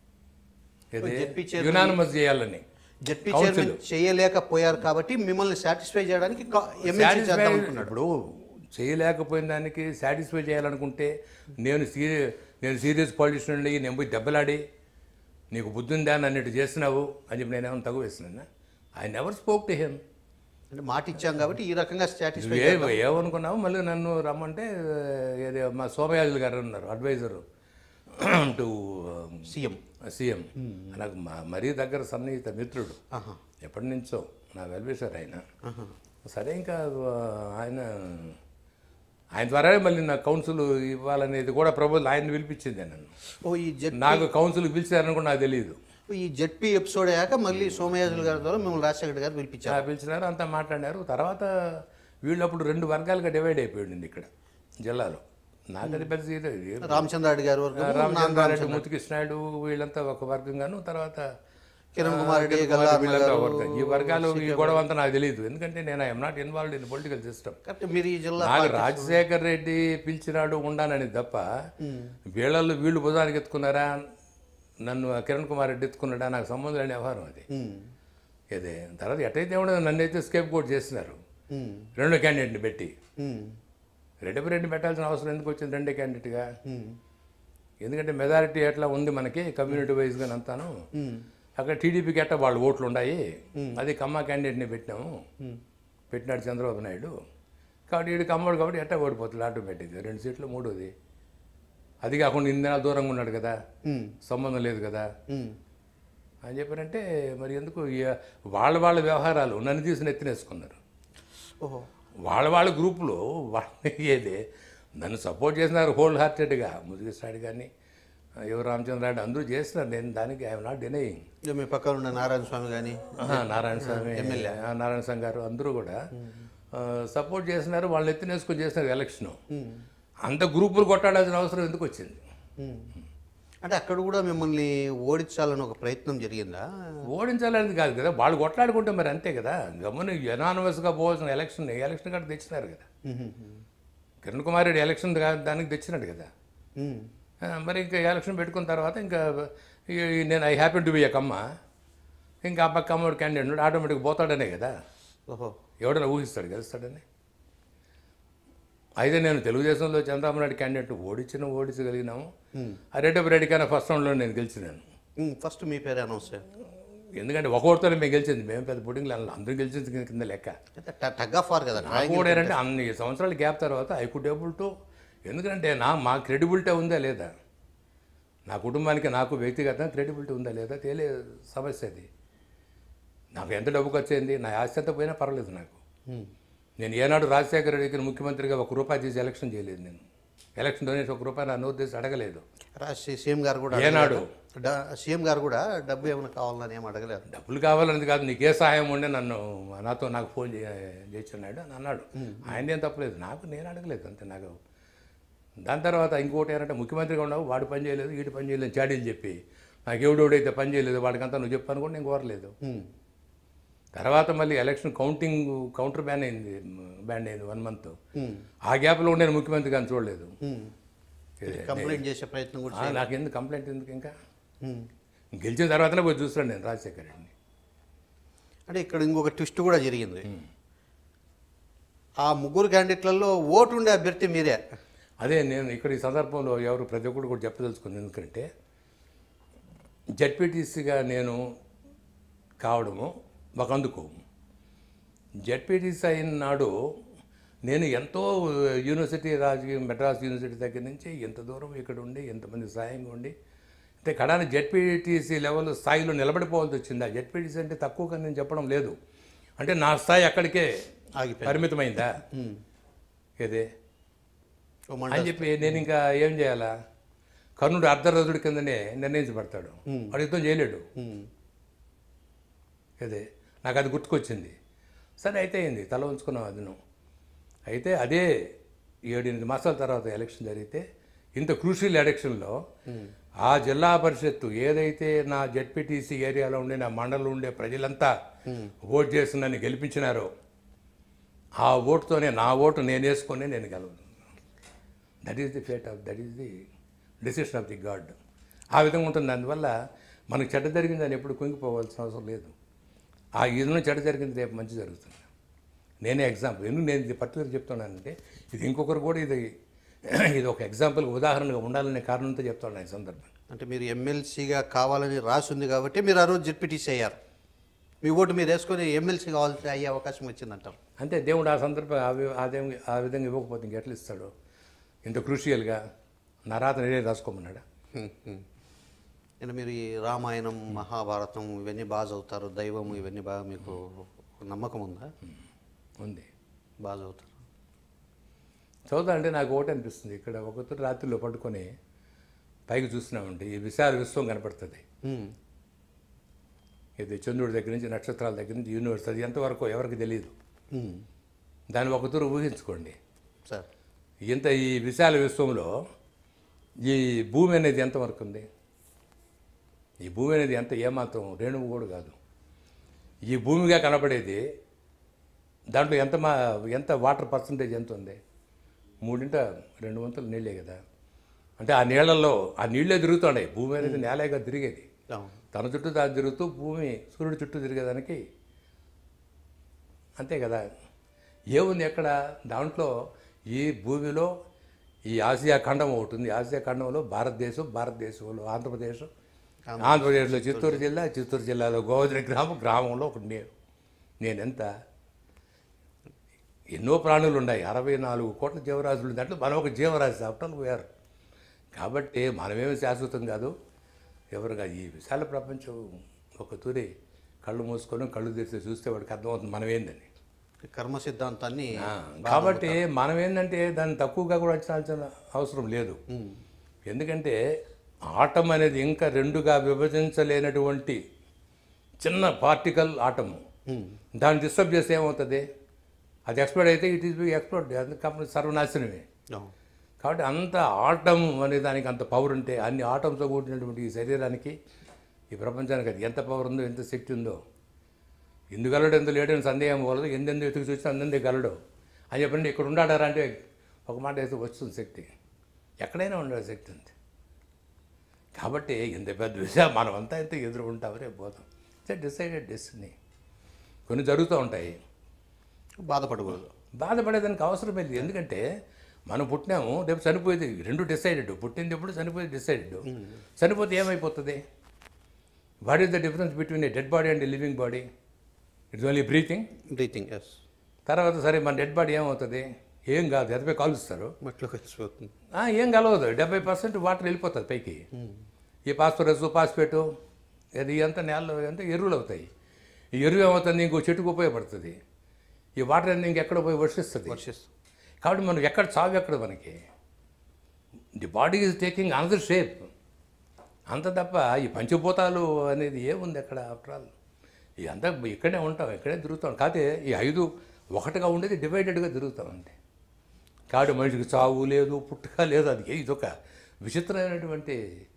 ఇది జెడ్పీ చైర్మన్ యునానిమస్ చేయాలని జడ్పీ కౌన్సిల్. చైర్మన్ చేయలేకపోయారు కాబట్టి మిమ్మల్ని సాటిస్ఫై చేయడానికి ఎమ్మెల్సీ చేద్దాం Satisfy- అనుకున్నాడు ఇప్పుడు చేయలేకపోయిన దానికి సాటిస్ఫై చేయాలనుకుంటే నేను సీరియస్ నేను సీరియస్ పొలిటిషియన్ అయ్యి నేను పోయి దెబ్బలాడి నీకు బుద్ధి ఉందా అని అన్నట్టు చేసినావు అని చెప్పి నేను ఏమైనా తగ్గు వేసినా I never spoke to him అంటే మాట ఇచ్చాం కాబట్టి ఈ రకంగా సాటిస్ఫై ఏ ఏమనుకున్నావు మళ్ళీ నన్ను రమ్మంటే ఏదో మా సోమయాజులు గారు ఉన్నారు అడ్వైజరు టు సీఎం సీఎం నాకు మా- మరీ దగ్గర సన్నిహిత మిత్రుడు ఆహా. ఎప్పటి నుంచో నా వెల్విషర్ ఆయన సరే ఇంకా ఆ, ఆయన ఆయన ద్వారానే మళ్ళీ నాకు కౌన్సిల్ ఇవ్వాలనేది కూడా ప్రపోజల్ ఆయన పిలిపించింది నన్ను ఓ ఈ జెడ్ నాకు కౌన్సిల్ పిలిచారని కూడా నాకు తెలియదు ఈ జెడ్పీ ఎపిసోడ్ అయ్యాక మళ్ళీ సోమయాజులు గారి ద్వారా మిమ్మల్ని రాజశేఖర్ గారు పిలిపించారు చాలా పిలిచినారు అంతా మాట్లాడినారు తర్వాత వీళ్ళు అప్పుడు రెండు వర్గాలుగా డివైడ్ అయిపోయింది ఇక్కడ జిల్లాలో నాకు అది పెద్ద ఇది ఇది. రామచంద్రారెడ్డి గారి వరకు రామచంద్రారెడ్డి ముత్తుకృష్ణాయుడు వీళ్ళంతా ఒక వర్గంగాను తర్వాత కిరణ్ కుమార్ రెడ్డి కిరణ్ గల్లా కుమార్ వీళ్ళంతా ఒక వర్గం ఈ వర్గాలు ఈ గొడవ అంతా నాకు తెలియదు ఎందుకంటే నేను I'm not involved in political system కాబట్టి మీరు ఈ జిల్లా నాకు రాజశేఖర్ రెడ్డి పిలిచినాడు ఉండానని తప్ప వీళ్ళల్లో వీళ్ళు భుజానికి ఎత్తుకున్నారా నన్ను ఆ కిరణ్ కుమార్ రెడ్డి ఎత్తుకున్నాడా నాకు సంబంధం లేని వ్యవహారం అది ఉమ్, ఇదే తర్వాత ఎటైతే ఉండదు నన్ను అయితే స్కేప్ కోట్ చేస్తున్నారు ఉమ్, రెండో క్యాండిడేట్ని పెట్టి ఉమ్, రెడ్డి రెడ్డి పెట్టాల్సిన అవసరం ఎందుకు వచ్చింది రెండే క్యాండిడేట్గా ఉమ్, ఎందుకంటే మెజారిటీ ఎట్లా ఉంది మనకి కమ్యూనిటీ వైజ్గా అంతాను ఉమ్, అక్కడ టీడీపీకి ఎట్లా వాళ్ళు ఓట్లు ఉన్నాయి అది కమ్మ క్యాండిడేట్ని పెట్టినాము పెట్టినాడు చంద్రబాబు నాయుడు కాబట్టి వీడికి అమ్మడు కాబట్టి ఎట్టా ఓడిపోతుంది ఆటోమేటిక్గా రెండు సీట్లు మూడోది అది కాకుండా ఇన్ని నెలలు దూరంగా ఉన్నాడు కదా ఉమ్, సంబంధం లేదు కదా ఉమ్. అని చెప్పారంటే మరి ఎందుకు ఈ- వాళ్ళ వాళ్ళ వ్యవహారాలు నన్ను తీసి ఎత్తినేసుకున్నారు ఓహో వాళ్ళ వాళ్ళ గ్రూపులో వాళ్ళ ఏది నన్ను సపోర్ట్ చేసినారు హోల్ హార్టెడ్గా ముదిగిస్తాడు కానీ ఎవరు రామచంద్రారెడ్డి అందరూ చేసినారు నేను దానికి ఐఎమ్ నాట్ డినయింగ్ ఇక మీ పక్కన ఉన్న నారాయణ స్వామి కానీ నారాయణ స్వామి ఆ, నారాయణ స్వామి గారు అందరూ కూడా సపోర్ట్ చేసినారు వాళ్ళు ఎత్తినేసుకొని చేసినారు ఎలక్షన్ అంత గ్రూపులు కొట్టాడాల్సిన అవసరం ఎందుకు వచ్చింది అంటే అక్కడ కూడా మిమ్మల్ని ఓడించాలని ఒక ప్రయత్నం జరిగిందా ఓడించాలనేది కాదు కదా వాళ్ళు కొట్లాడుకుంటే మరి అంతే కదా గమ్మున ఎనానమస్గా పోవాల్సిన ఎలక్షన్ ఎలక్షన్ కార్డు తెచ్చినారు కదా ఉమ్, కిరణ్ కుమార్ రెడ్డి ఎలక్షన్ దా- దానికి తెచ్చినాడు కదా ఉమ్, ఆ, మరి ఇంకా ఎలక్షన్ పెట్టుకున్న తర్వాత ఇంకా ఈ- నేను I happy to be a Kamma ఇంకా ఆ పక్క అమ్మడు క్యాండిడేట్ ఆటోమేటిక్ పోతాడనే కదా ఓహో ఎవడైనా ఊహిస్తాడు గెలుస్తాడని అయితే నేను తెలుగుదేశంలో చంద్రబాబు నాయుడు క్యాండిడేట్ ఓడించిన ఓడించగలిగినాము ఆ రెడ్డి రెడ్డి కన్నా ఫస్ట్ రౌండ్లో నేను గెలిచినాను ఉమ్, ఫస్ట్ మీ పేరే అనౌన్స్ చేయండి ఎందుకంటే ఒకరితోనే మేము గెలిచింది మేము పెద్ద పుట్టింగ్ అందరూ గెలిచింది కింద- కింద లెక్క టగ్ ఆఫ్ వార్ కదా నాకు కూడా ఏంటంటే అన్ని సంవత్సరాల గ్యాప్ తర్వాత ఐ కుడ్ ఏబుల్ టు ఎందుకంటే నా మా క్రెడిబిలిటీ ఉందా లేదా నా కుటుంబానికి నాకు వ్యక్తిగతంగా క్రెడిబిలిటీ ఉందా లేదా తెలియ సమస్య అది నాకు ఎంత డబ్బు ఖర్చు అయింది నా ఆస్తి ఎంత పోయినా పర్వాలేదు నాకు నేను ఏనాడు రాజశేఖర రెడ్డికి ముఖ్యమంత్రిగా ఒక రూపాయి తీసి ఎలక్షన్ చేయలేదు నేను ఎలక్షన్ డొనేషన్ ఒక రూపాయి నా నోరు తీసి అడగలేదు సీఎం గారు కూడా ఏనాడు? డ- సీఎం గారు కూడా డబ్బు ఏమైనా కావాలని ఏం అడగలేదు డబ్బులు కావాలన్నది కాదు నీకు ఏ సహాయం ఉండే నన్ను నాతో నాకు ఫోన్ చేస్తున్నాడు అని అన్నాడు ఆయన ఏం తప్పలేదు నాకు నేను అడగలేదు అంతే నాకు దాని తర్వాత ఇంకోటి ఏంటంటే ముఖ్యమంత్రిగా ఉన్నావు వాడు పని చేయలేదు వీడు పని చేయలేదు చాడీలు చెప్పి నాకు ఎవడెవడైతే పని చేయలేదు వాడికంతా నువ్వు చెప్పాను కూడా నేను కోరలేదు ఉమ్, తర్వాత మళ్ళీ ఎలక్షన్ కౌంటింగ్ కౌంటర్ బ్యాన్ అయింది బ్యాన్ అయింది వన్ మంత్ ఉమ్, ఆ గ్యాప్లో నేను ముఖ్యమంత్రి కానీ చూడలేదు ఉమ్. కంప్లైంట్ చేసే ప్రయత్నం కూడా ఆ, నాకు ఎందుకు కంప్లైంట్ ఎందుకు ఇంకా ఉమ్. గెలిచిన తర్వాతనే పోయి చూస్తున్నాను నేను రాజశేఖర రెడ్డిని అంటే ఇక్కడ ఇంకొక ట్విస్ట్ కూడా జరిగింది ఆ ముగ్గురు క్యాండిడేట్లలో ఓటు ఉండే అభ్యర్థి మీరే అదే నేను ఇక్కడ ఈ సందర్భంలో ఎవరు ప్రతి ఒక్కరు కూడా చెప్పదలుచుకుంది ఎందుకంటే జడ్పీటీసీగా నేను కావడము ఒక అందుకు జడ్పీటీసీ అయిన నాడు నేను ఎంతో యూనివర్సిటీ రాజకీయ మెడ్రాస్ యూనివర్సిటీ దగ్గర నుంచి ఎంత దూరం ఇక్కడ ఉండి ఎంతమంది సాయంగా ఉండి అంటే కడాని జడ్పీటీసీ లెవెల్ స్థాయిలో నిలబడిపోవాల్సి వచ్చింది ఆ జడ్పీటీసీ అంటే తక్కువగా నేను చెప్పడం లేదు అంటే నా స్థాయి అక్కడికే ఆగిపోయింది పరిమితమైందా ఉమ్. ఏదే ఓ మండ అని చెప్పి నేను ఇంకా ఏం చేయాలా కర్ణుడు అర్ధరథుడి కిందనే నిర్ణయించబడతాడు వాడు యుద్ధం చేయలేడు ఉమ్. అదే నాకు అది గుర్తుకొచ్చింది సరే అయితే అయింది తల ఉంచుకున్నాం అదను అయితే అదే ఏడెనిమిది మాసాల తర్వాత ఎలక్షన్ జరిగితే ఇంత క్రూషియల్ ఎలక్షన్లో ఆ జిల్లా పరిషత్తు ఏదైతే నా జడ్పీటీసీ ఏరియాలో ఉండే నా మండలంలో ఉండే ప్రజలంతా ఓట్ చేసి నన్ను గెలిపించినారో ఆ ఓటుతోనే నా ఓటు నేను వేసుకొని నేను గెలవను that is the fate of that is the decision of the god ఆ విధంగా ఉంటుంది అందువల్ల మనకు చెడ్డ జరిగిందని ఎప్పుడు కుంగిపోవాల్సిన అవసరం లేదు ఆ ఈదులో చెడ్డ జరిగింది రేపు మంచి జరుగుతుంది నేనే ఎగ్జాంపుల్ ఎందుకు నేను ఇది పర్టికులర్ చెప్తున్నానంటే ఇది ఇంకొకరు కూడా ఇది ఇది ఒక ఎగ్జాంపుల్ ఉదాహరణగా ఉండాలనే కారణంతో చెప్తున్నాను ఈ సందర్భం అంటే మీరు ఎమ్మెల్సీగా కావాలని రాసి ఉంది కాబట్టి మీరు ఆ రోజు జడ్పీటీసీ అయ్యారు మీ ఓటు మీరు వేసుకొని ఎమ్మెల్సీ కావాల్సి అయ్యే అవకాశం వచ్చిందంటారు అంతే దేవుడు ఆ సందర్భం ఆ వి- ఆ విధంగా ఆ విధంగా ఇవ్వకపోతే ఇంకెట్లా ఇస్తాడు ఇంత క్రూషియల్గా నా రాత నేనే రాసుకోమన్నాడా హ్మ్, హ్మ్. నేను మీరు ఈ రామాయణం మహాభారతం ఇవన్నీ బాగా చదువుతారు దైవం ఇవన్నీ బాగా మీకు నమ్మకం ఉందా ఉంది బాగా చదువుతారు చదువుతా అంటే నాకు ఒకటి అనిపిస్తుంది ఇక్కడ ఒకటి రాత్రిలో పడుకొని పైకి చూస్తున్నామంటే ఈ విశాల విశ్వం కనపడుతుంది హ్మ్. ఇది చంద్రుడి దగ్గర నుంచి నక్షత్రాల దగ్గర నుంచి యూనివర్స్ అది ఎంతవరకు ఎవరికి తెలియదు హ్మ్. దాన్ని ఒక తూరు ఊహించుకోండి సార్ ఇంత ఈ విశాల విశ్వంలో ఈ భూమి అనేది ఎంతవరకు ఉంది ఈ భూమి అనేది ఎంత ఏమాత్రం రేణువు కూడా కాదు ఈ భూమిగా కనపడేది దాంట్లో ఎంత మా ఎంత వాటర్ పర్సంటేజ్ ఎంత ఉంది మూడింట రెండు వంతులు నీళ్ళే కదా అంటే ఆ నీళ్ళల్లో ఆ నీళ్ళే తిరుగుతున్నాయి భూమి అనేది నేలేగా తిరిగేది అవును తన చుట్టూ తాను తిరుగుతూ భూమి సూర్యుడి చుట్టూ తిరిగేదానికి అంతే కదా ఏముంది ఎక్కడ దాంట్లో ఈ భూమిలో ఈ ఆసియా ఖండం ఒకటి ఉంది ఆసియా ఖండంలో భారతదేశం భారతదేశంలో ఆంధ్రప్రదేశ్ ఆంధ్రప్రదేశ్లో చిత్తూరు జిల్లా చిత్తూరు జిల్లాలో గోవద్రి గ్రామం గ్రామంలో ఒకటి నేను నేను ఎంత ఎన్నో ప్రాణులు ఉన్నాయి అరవై నాలుగు కోట్ల జీవరాశులు దాంట్లో మనం ఒక జీవరాశి ఆఫ్టర్ వేరు కాబట్టి మనమేమి శాశ్వతం కాదు ఎవరు కాదు ఈ విశాల ప్రపంచం ఒక తూరి కళ్ళు మూసుకొని కళ్ళు తెరిచి చూస్తే వాడికి అర్థమవుతుంది మనం ఏందని కర్మ సిద్ధాంతాన్ని ఆ, కాబట్టి మనం ఏంటంటే దాన్ని తక్కువగా కూడా వచ్చాల్సిన అవసరం లేదు హ్మ్. ఎందుకంటే ఆటం అనేది ఇంకా రెండుగా విభజించలేనటువంటి చిన్న పార్టికల్ ఆటము హ్మ్. దాన్ని డిస్టర్బ్ చేస్తే ఏమవుతుంది అది ఎక్స్ప్లోడ్ అయితే ఇట్ ఈస్ బి ఎక్స్ప్లోడ్ అది కంపెనీ సర్వనాశనమే అవును కాబట్టి అంత ఆటం అనే దానికి అంత పవర్ ఉంటే అన్ని ఆటంతో కూడినటువంటి ఈ శరీరానికి ఈ ప్రపంచానికి అది ఎంత పవర్ ఉందో ఎంత శక్తి ఉందో ఎందుకు గలడు ఎంత లేడని సందేహం పోలదు ఎందెందు ఎతుకు చూసి అందందే గలడు అని చెప్పండి ఇక్కడ ఉండాడారా అంటే ఒక మాట అయితే వస్తుంది శక్తి ఎక్కడైనా ఉండే శక్తి ఉంది కాబట్టి ఇంత పెద్ద విషయం మనమంతా ఎంత ఎదురు ఉంటాం రేపు పోతాం ఇట్స్ డిసైడెడ్ డెస్టినీ కొన్ని జరుగుతూ ఉంటాయి బాధపడకూడదు బాధపడేదానికి అవసరం లేదు ఎందుకంటే మనం పుట్టినాము రేపు చనిపోయేది రెండు డిసైడెడ్ పుట్టింది ఎప్పుడు చనిపోయేది డిసైడెడ్ చనిపోతే ఏమైపోతుంది what is the difference between a dead body and a living body it's only breathing breathing yes తర్వాత సరే మన డెడ్ బాడీ ఏమవుతుంది ఏం కాదు ఎదపై కాలుస్తారు మట్లో కలిసిపోతుంది ఆ, ఏం కలవదు డెబ్బై పర్సెంట్ వాటర్ వెళ్ళిపోతుంది పైకి ఈ పాస్పరస్ పాస్పేటు అది అంతా నేలలో అంతా ఎరువులు అవుతాయి ఈ ఎరువు ఏమవుతుంది ఇంకో చెట్టుకు ఉపయోగపడుతుంది ఈ వాటర్ అనేది ఇంకెక్కడ పోయి వర్షిస్తుంది వర్షిస్తుంది కాబట్టి మనం ఎక్కడ చావు ఎక్కడ మనకి the body is taking another shape అంత తప్ప ఈ పంచభూతాలు అనేది ఏముంది ఎక్కడ ఆఫ్టర్ ఆల్ ఇదంతా ఇక్కడే ఉంటాం ఇక్కడే తిరుగుతాం కాకపోతే ఈ ఐదు ఒకటిగా ఉండేది డివైడెడ్గా తిరుగుతాం అంతే కాబట్టి మనిషికి చావు లేదు పుట్టుక లేదు అది ఇదొక విచిత్రమైనటువంటి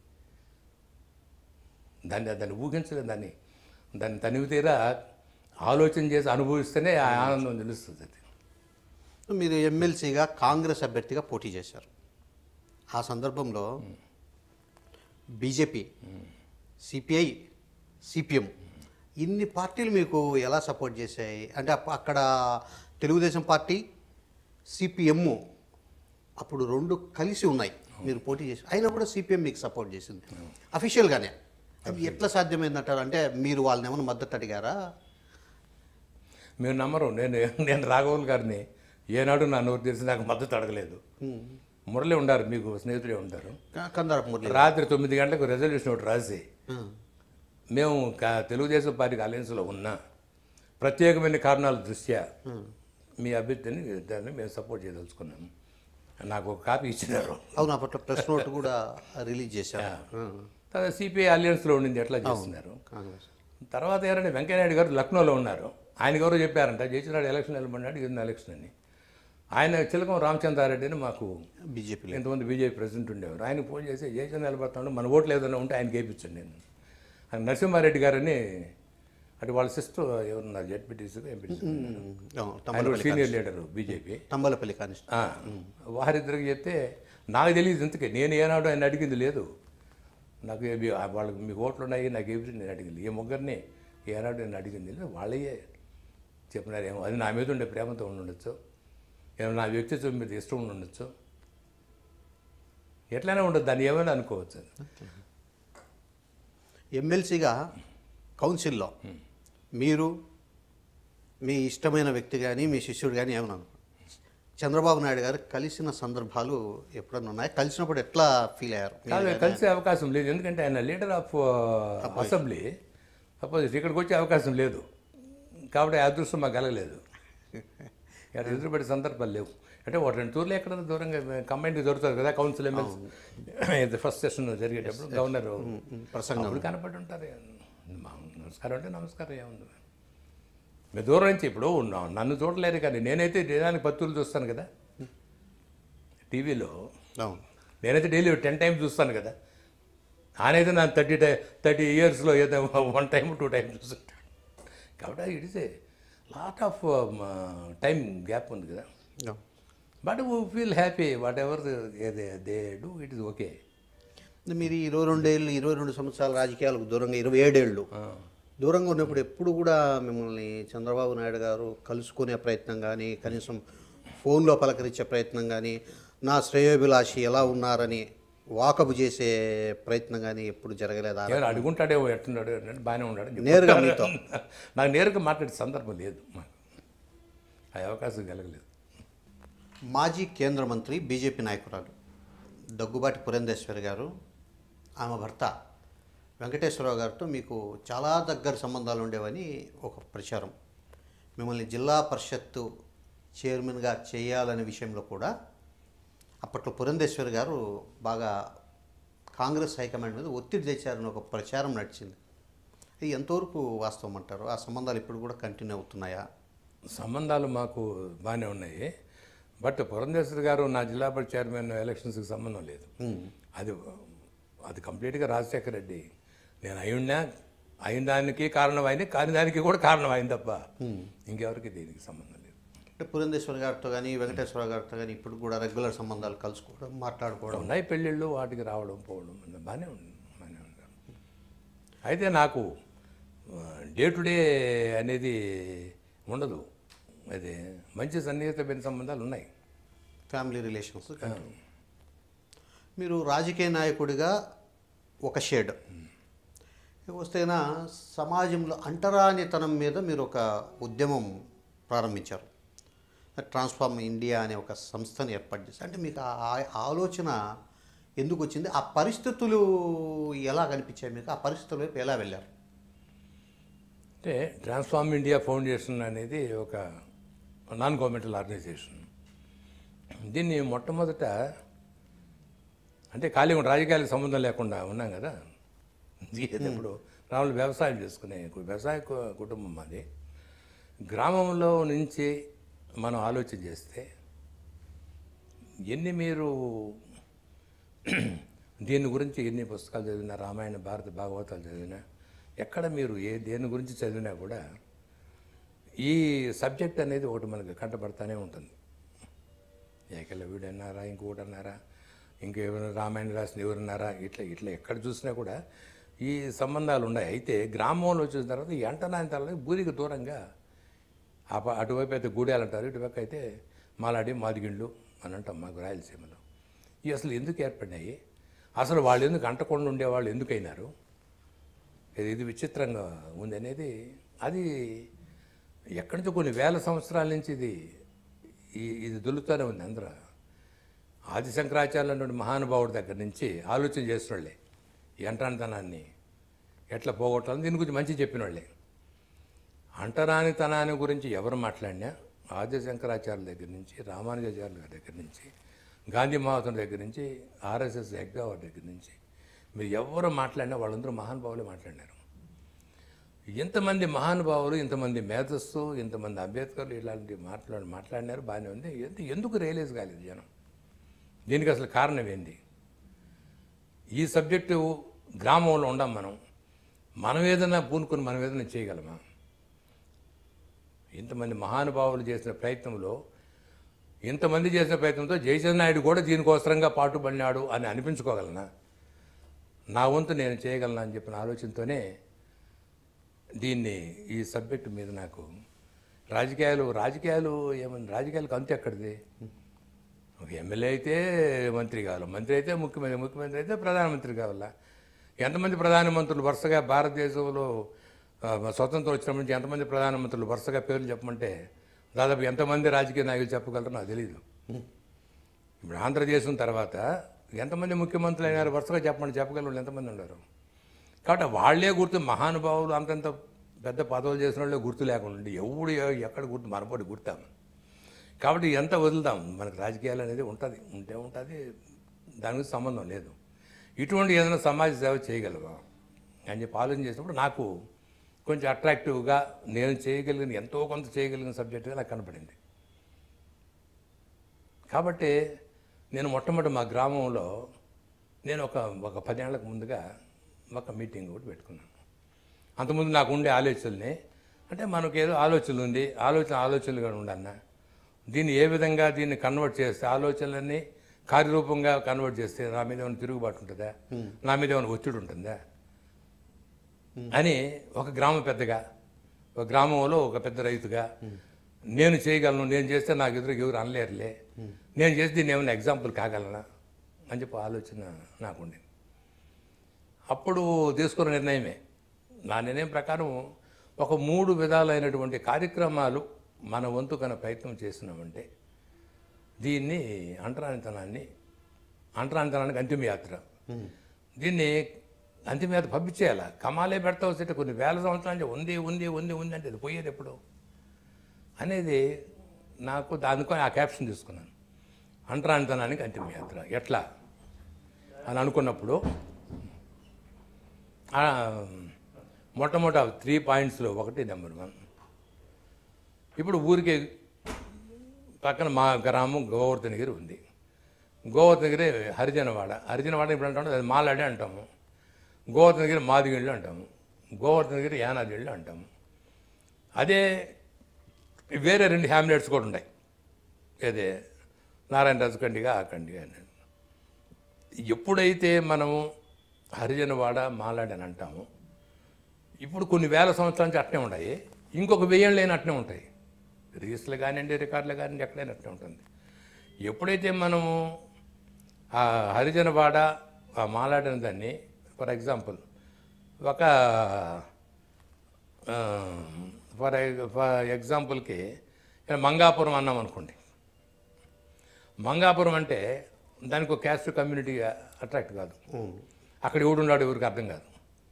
దాన్ని దాన్ని ఊహించలేదు దాన్ని దాన్ని తనివి తీరా ఆలోచన చేసి అనుభవిస్తేనే ఆ ఆనందం తెలుస్తుంది అది మీరు ఎమ్మెల్సీగా కాంగ్రెస్ అభ్యర్థిగా పోటీ చేశారు ఆ సందర్భంలో బీజేపీ సిపిఐ సిపిఎం ఇన్ని పార్టీలు మీకు ఎలా సపోర్ట్ చేశాయి అంటే అప్ప- అక్కడ తెలుగుదేశం పార్టీ సిపిఎం అప్పుడు రెండు కలిసి ఉన్నాయి మీరు పోటీ చేసి అయినా కూడా సిపిఎం మీకు సపోర్ట్ చేసింది అఫీషియల్గానే అది ఎట్లా సాధ్యమైందంటారు అంటే మీరు వాళ్ళని ఏమైనా మద్దతు అడిగారా మీరు నమ్మరు నేను నేను రాఘవల్ గారిని ఏనాడు నా నోరు తెలిసి నాకు మద్దతు అడగలేదు మురళి ఉండారు మీకు స్నేహితుడే ఉంటారు క- కందారపు మురళి రాత్రి తొమ్మిది గంటలకు రెజల్యూషన్ ఒకటి రాసి ఆ. మేము కా- తెలుగుదేశం పార్టీకి అలయన్స్లో ఉన్నా ప్రత్యేకమైన కారణాల దృష్ట్యా మీ అభ్యర్థిని దాన్ని మేము సపోర్ట్ చేయదలుచుకున్నాము నాకు ఒక కాపీ ఇచ్చినారు అవును అప్పట్లో ప్రెస్ నోట్ కూడా రిలీజ్ చేశారు ఆ, తర్వాత సిపిఐ అలయన్స్లో ఉండింది ఎట్లా చేస్తున్నారు కాంగ్రెస్ తర్వాత ఎవరంటే వెంకయ్యనాయుడు గారు లక్నోలో ఉన్నారు ఆయన ఎవరో చెప్పారంట జయచంద్రాడు ఎలక్షన్ వెళ్ళమన్నాడు ఇది ఎలక్షన్ అని ఆయన చిలకం రామచంద్రారెడ్డి అని మాకు బీజేపీలో ఎంతమంది బీజేపీ ప్రెసిడెంట్ ఉండేవారు ఆయన ఫోన్ చేసి జయచంద్ర నిలబడతాడు మన ఓట్లు ఏదైనా ఉంటే ఆయన గేపించండి నేను ఆయన నరసింహారెడ్డి గారని అటు వాళ్ళ సిస్టర్ ఎవరున్నారు జడ్పీటీసీ ఎంపీటీసీ ఆయన Thamballapalle senior leader BJP Thamballapalle కానిస్ట ఆ, వారిద్దరికి చెప్తే నాకు తెలియదు ఇంతకే నేను ఏనాడు ఆయన అడిగింది లేదు నాకు ఏ- మీ- వాళ్ళకి మీకు ఓట్లు ఉన్నాయి నాకు ఏమి నేను అడిగింది ఈ ముగ్గురిని ఏనాడు నేను అడిగింది లేదు వాళ్ళయే చెప్పినారు ఏమో అది నా మీద ఉండే ప్రేమతో ఉండి ఉండొచ్చు ఏమో నా వ్యక్తిత్వం మీద ఇష్టం ఉండి ఉండొచ్చు ఎట్లయినా ఉండదు దాన్ని ఏమైనా అనుకోవచ్చు అది. ఎమ్మెల్సీగా కౌన్సిల్లో మీరు మీ ఇష్టమైన వ్యక్తి కానీ మీ శిష్యుడు కానీ ఏమన్నా చంద్రబాబు నాయుడు గారు కలిసిన సందర్భాలు ఎప్పుడన్నా ఉన్నాయి కలిసినప్పుడు ఎట్లా ఫీల్ అయ్యారు కాదు కలిసే అవకాశం లేదు ఎందుకంటే ఆయన లీడర్ ఆఫ్ అసెంబ్లీ సపోజ్ ఇక్కడికి వచ్చే అవకాశం లేదు కాబట్టి ఆ అదృష్టం మాకు కలగలేదు ఇక్కడ ఎదురుపడే సందర్భాలు లేవు అంటే ఒక రెండు టూర్లు ఎక్కడ దూరంగా కంబైన్డ్ దొరుకుతుంది కదా కౌన్సిల్ ఎమ్మెల్సీ ఫస్ట్ సెషన్ జరిగేటప్పుడు గవర్నర్ ప్రసంగం అప్పుడు కనపడి ఉంటారు మా నమస్కారం అంటే నమస్కారం ఏముంది మీ దూరం నుంచి ఇప్పుడు నా- నన్ను చూడలేరు కానీ నేనైతే దినానికి పత్తులు చూస్తాను కదా టీవీలో అవును నేనైతే డైలీ టెన్ టైమ్స్ చూస్తాను కదా ఆయనైతే నా థర్టీ టై థర్టీ ఇయర్స్లో ఏదో వన్ టైం టూ టైమ్స్ చూస్తుంటాడు కాబట్టి it is a lot of time gap ఉంది కదా అవును. But we feel happy whatever they do it is okay మీరు ఇరవై రెండేళ్ళు ఇరవై రెండు సంవత్సరాల రాజకీయాలకు దూరంగా ఇరవై ఏడేళ్ళు దూరంగా ఉన్నప్పుడు ఎప్పుడు కూడా మిమ్మల్ని చంద్రబాబు నాయుడు గారు కలుసుకునే ప్రయత్నం కానీ కనీసం ఫోన్లో పలకరించే ప్రయత్నం కానీ నా శ్రేయోభిలాషి ఎలా ఉన్నారని వాకపు చేసే ప్రయత్నం కానీ ఎప్పుడు జరగలేదా ఎవరు అడుగుంటాడేమో ఎట్టున్నాడు అంటే బాగానే ఉన్నాడు నేరుగా మీతో? నాకు నేరుగా మాట్లాడే సందర్భం లేదు మాకు ఆ అవకాశం కలగలేదు మాజీ కేంద్ర మంత్రి బీజేపీ నాయకురాలు దగ్గుబాటి పురంధేశ్వరి గారు ఆమె భర్త వెంకటేశ్వరరావు గారితో మీకు చాలా దగ్గర సంబంధాలు ఉండేవని ఒక ప్రచారం మిమ్మల్ని జిల్లా పరిషత్తు చైర్మన్గా చేయాలనే విషయంలో కూడా అప్పట్లో పురంధేశ్వరి గారు బాగా కాంగ్రెస్ హైకమాండ్ మీద ఒత్తిడి తెచ్చారని ఒక ప్రచారం నడిచింది ఇది ఎంతవరకు వాస్తవం అంటారు ఆ సంబంధాలు ఇప్పుడు కూడా కంటిన్యూ అవుతున్నాయా సంబంధాలు మాకు బాగానే ఉన్నాయి బట్ పురంధేశ్వరి గారు నా జిల్లా పరిషత్ చైర్మన్ ఎలక్షన్స్కి సంబంధం లేదు అది అది కంప్లీట్గా రాజశేఖర రెడ్డి నేను అయ్యున్నా అయిన దానికి కారణం అయింది కాని దానికి కూడా కారణం అయింది తప్ప ఇంకెవరికి దీనికి సంబంధం లేదు అంటే పురంధేశ్వర గారితో కానీ వెంకటేశ్వర గారితో కానీ ఇప్పుడు కూడా రెగ్యులర్ సంబంధాలు కలుసుకోవడం మాట్లాడుకోవడం ఉన్నాయి పెళ్ళిళ్ళు వాటికి రావడం పోవడం బాగానే ఉంది బాగానే ఉంది అయితే నాకు డే టు డే అనేది ఉండదు అది మంచి సన్నిహితమైన సంబంధాలు ఉన్నాయి ఫ్యామిలీ రిలేషన్స్ మీరు రాజకీయ నాయకుడిగా ఒక షేడ్ వస్తేనా సమాజంలో అంటరానితనం మీద మీరు ఒక ఉద్యమం ప్రారంభించారు ట్రాన్స్ఫార్మ్ ఇండియా అనే ఒక సంస్థను ఏర్పాటు చేశారు అంటే మీకు ఆ ఆ ఆలోచన ఎందుకు వచ్చింది ఆ పరిస్థితులు ఎలా కనిపించాయి మీకు ఆ పరిస్థితుల వైపు ఎలా వెళ్ళారు అంటే ట్రాన్స్ఫార్మ్ ఇండియా ఫౌండేషన్ అనేది ఒక నాన్ గవర్నమెంటల్ ఆర్గనైజేషన్ దీన్ని మొట్టమొదట అంటే ఖాళీ రాజకీయాలకు సంబంధం లేకుండా ఉన్నాం కదా ఇప్పుడు రాములు వ్యవసాయం చేసుకునే కు- వ్యవసాయ కు- కుటుంబం మాది గ్రామంలో నుంచి మనం ఆలోచన చేస్తే ఎన్ని మీరు దీని గురించి ఎన్ని పుస్తకాలు చదివినా రామాయణ భారత భాగవతాలు చదివినా ఎక్కడ మీరు ఏ దేని గురించి చదివినా కూడా ఈ సబ్జెక్ట్ అనేది ఒకటి మనకి కంటపడతానే ఉంటుంది ఏకలవ్యుడు అన్నారా ఇంకొకటి అన్నారా ఇంకెవరైనా రామాయణ రాసిన ఎవరన్నారా ఇట్లా ఇట్లా ఎక్కడ చూసినా కూడా ఈ సంబంధాలు ఉన్నాయి అయితే గ్రామంలో వచ్చిన తర్వాత ఈ అంటనాని తర్వాత బూరికి దూరంగా ఆ ప- అటువైపు అయితే గూడాలు అంటారు ఇటువైపు అయితే మాలాడి మాదిగిండ్లు అని అంటాం మాకు రాయలసీమలో ఇవి అసలు ఎందుకు ఏర్పడినాయి అసలు వాళ్ళు ఎందుకు అంటకుండా ఉండేవాళ్ళు ఎందుకు అయినారు ఇది ఇది విచిత్రంగా ఉంది అనేది అది ఎక్కడి నుంచో కొన్ని వేల సంవత్సరాల నుంచి ఇది ఈ- ఇది దొలుతూనే ఉంది అందరూ ఆది శంకరాచార్యులు అన్నటువంటి మహానుభావుడి దగ్గర నుంచి ఆలోచన చేసిన వాళ్ళే ఈ అంటరానితనాన్ని ఎట్లా పోగొట్టాలని దీని గురించి మంచి చెప్పిన వాళ్ళే అంటరానితనాన్ని గురించి ఎవరు మాట్లాడినా ఆది శంకరాచార్యుల దగ్గర నుంచి రామానుజాచార్యుల గారి దగ్గర నుంచి గాంధీ మహాత్ముడి దగ్గర నుంచి ఆర్ఎస్ఎస్ ఎగ్గావ దగ్గర నుంచి మీరు ఎవరు మాట్లాడినా వాళ్ళందరూ మహానుభావులే మాట్లాడినారు ఇంతమంది మహానుభావులు ఇంతమంది మేధస్సు ఇంతమంది అంబేద్కర్లు ఇలాంటి మాట్లాడి మాట్లాడినారు బాగానే ఉంది ఎందు- ఎందుకు రియలైజ్ కాలేదు జనం దీనికి అసలు కారణం ఏంది ఈ సబ్జెక్టు గ్రామంలో ఉండం మనం మనం ఏదైనా పూనుకొని మనం ఏదైనా చేయగలమా ఇంతమంది మహానుభావులు చేసిన ప్రయత్నంలో ఇంతమంది చేసిన ప్రయత్నంతో జయచంద్ర నాయుడు కూడా దీనికోసరంగా పాటుపడినాడు అని అనిపించుకోగలనా నా వంతు నేను చేయగలనా అని చెప్పిన ఆలోచనతోనే దీన్ని ఈ సబ్జెక్టు మీద నాకు రాజకీయాలు రాజకీయాలు ఏమన్నా రాజకీయాలకు అంతు ఎక్కడిది ఒక ఎమ్మెల్యే అయితే మంత్రి కావాలి మంత్రి అయితే ముఖ్యమంత్రి ముఖ్యమంత్రి అయితే ప్రధానమంత్రి కావాలా ఎంతమంది ప్రధానమంత్రులు వరుసగా భారతదేశంలో ఆ, స్వతంత్రం వచ్చినప్పటి నుంచి ఎంతమంది ప్రధానమంత్రులు వరుసగా పేర్లు చెప్పమంటే దాదాపు ఎంతమంది రాజకీయ నాయకులు చెప్పగలరో నాకు తెలియదు ఇప్పుడు ఆంధ్రదేశం తర్వాత ఎంతమంది ముఖ్యమంత్రులు అయినారు వరుసగా చెప్పండి చెప్పగల వాళ్ళు ఎంతమంది ఉన్నారు కాబట్టి వాళ్ళే గుర్తు మహానుభావులు అంతంత పెద్ద పదవులు చేసిన వాళ్ళే గుర్తు లేకుండా ఉండి ఎవడు ఎ- ఎక్కడ గుర్తు మనపోటి గుర్తాము కాబట్టి ఎంత వదులుతాం మనకు రాజకీయాలు అనేది ఉంటుంది ఉంటే ఉంటుంది దానికి సంబంధం లేదు ఇటువంటి ఏదైనా సమాజ సేవ చేయగలవా అని చెప్పి ఆలోచన చేసినప్పుడు నాకు కొంచెం అట్రాక్టివ్గా నేను చేయగలిగిన ఎంతో కొంత చేయగలిగిన సబ్జెక్టుగా నాకు కనపడింది కాబట్టి నేను మొట్టమొదటి మా గ్రామంలో నేను ఒక ఒక పదేళ్లకు ముందుగా ఒక మీటింగ్ ఒకటి పెట్టుకున్నాను అంతకుముందు నాకు ఉండే ఆలోచనల్ని అంటే మనకు ఏదో ఆలోచనలు ఉంది ఆలోచన ఆలోచనలుగా ఉండన్న దీన్ని ఏ విధంగా దీన్ని కన్వర్ట్ చేస్తే ఆలోచనలన్నీ కార్యరూపంగా కన్వర్ట్ చేస్తే నా మీద ఏమైనా తిరుగుబాటు ఉంటుందా నా మీద ఏమైనా ఒత్తిడి ఉంటుందా అని ఒక గ్రామ పెద్దగా ఒక గ్రామంలో ఒక పెద్ద రైతుగా నేను చేయగలను నేను చేస్తే నాకు ఎదురు ఎవరు అనలేరులే నేను చేసి దీన్ని ఏమైనా ఎగ్జాంపుల్ కాగలనా అని చెప్పి ఆలోచన నాకుండింది అప్పుడు తీసుకున్న నిర్ణయమే నా నిర్ణయం ప్రకారం ఒక మూడు విధాలైనటువంటి కార్యక్రమాలు మన వంతు కన ప్రయత్నం చేసినామంటే దీన్ని అంటరానితనాన్ని అంటరానితనానికి అంతిమయాత్ర దీన్ని అంతిమయాత్ర పంపించేయాల కమాలే పెడతా వస్తే కొన్ని వేల సంవత్సరాల నుంచి ఉంది ఉంది ఉంది ఉంది అంటే అది పోయేది ఎప్పుడు అనేది నాకు దానికో ఆ క్యాప్షన్ తీసుకున్నాను అంటరానితనానికి అంతిమయాత్ర ఎట్లా అని అనుకున్నప్పుడు ఆ, మొట్టమొదట త్రీ పాయింట్స్లో ఒకటి నెంబర్ వన్ ఇప్పుడు ఊరికే పక్కన మా గ్రామం గోవర్ధనగిరి ఉంది గోవర్ధనగిరి హరిజనవాడ హరిజనవాడ ఇప్పుడు అంటాము అది మాలాడే అంటాము గోవర్ధనగిరి మాదిగిళ్ళు అంటాము గోవర్ధనగిరి యానాదిళ్ళు అంటాము అదే వేరే రెండు హ్యామ్లెట్స్ కూడా ఉన్నాయి ఏదే నారాయణరాజు కండిగా ఆ కండిగా అని ఎప్పుడైతే మనము హరిజనవాడ మాలాడి అని అంటాము ఇప్పుడు కొన్ని వేల సంవత్సరాల నుంచి అట్నే ఉన్నాయి ఇంకొక వెయ్యేళ్ళు లేని అట్నే ఉంటాయి రిజిస్టర్లు కానివ్వండి రికార్డులు కానివ్వండి ఎక్కడైనా అట్నే ఉంటుంది ఎప్పుడైతే మనము ఆ హరిజనవాడ ఆ మాలాడిన దాన్ని ఫర్ ఎగ్జాంపుల్ ఒక ఫర్ ఫర్ ఎగ్జాంపుల్కి మంగాపురం అన్నాం అనుకోండి మంగాపురం అంటే దానికి ఒక క్యాస్ట్ కమ్యూనిటీ అట్రాక్ట్ కాదు అక్కడ ఎవడు ఉన్నాడు ఎవరికి అర్థం కాదు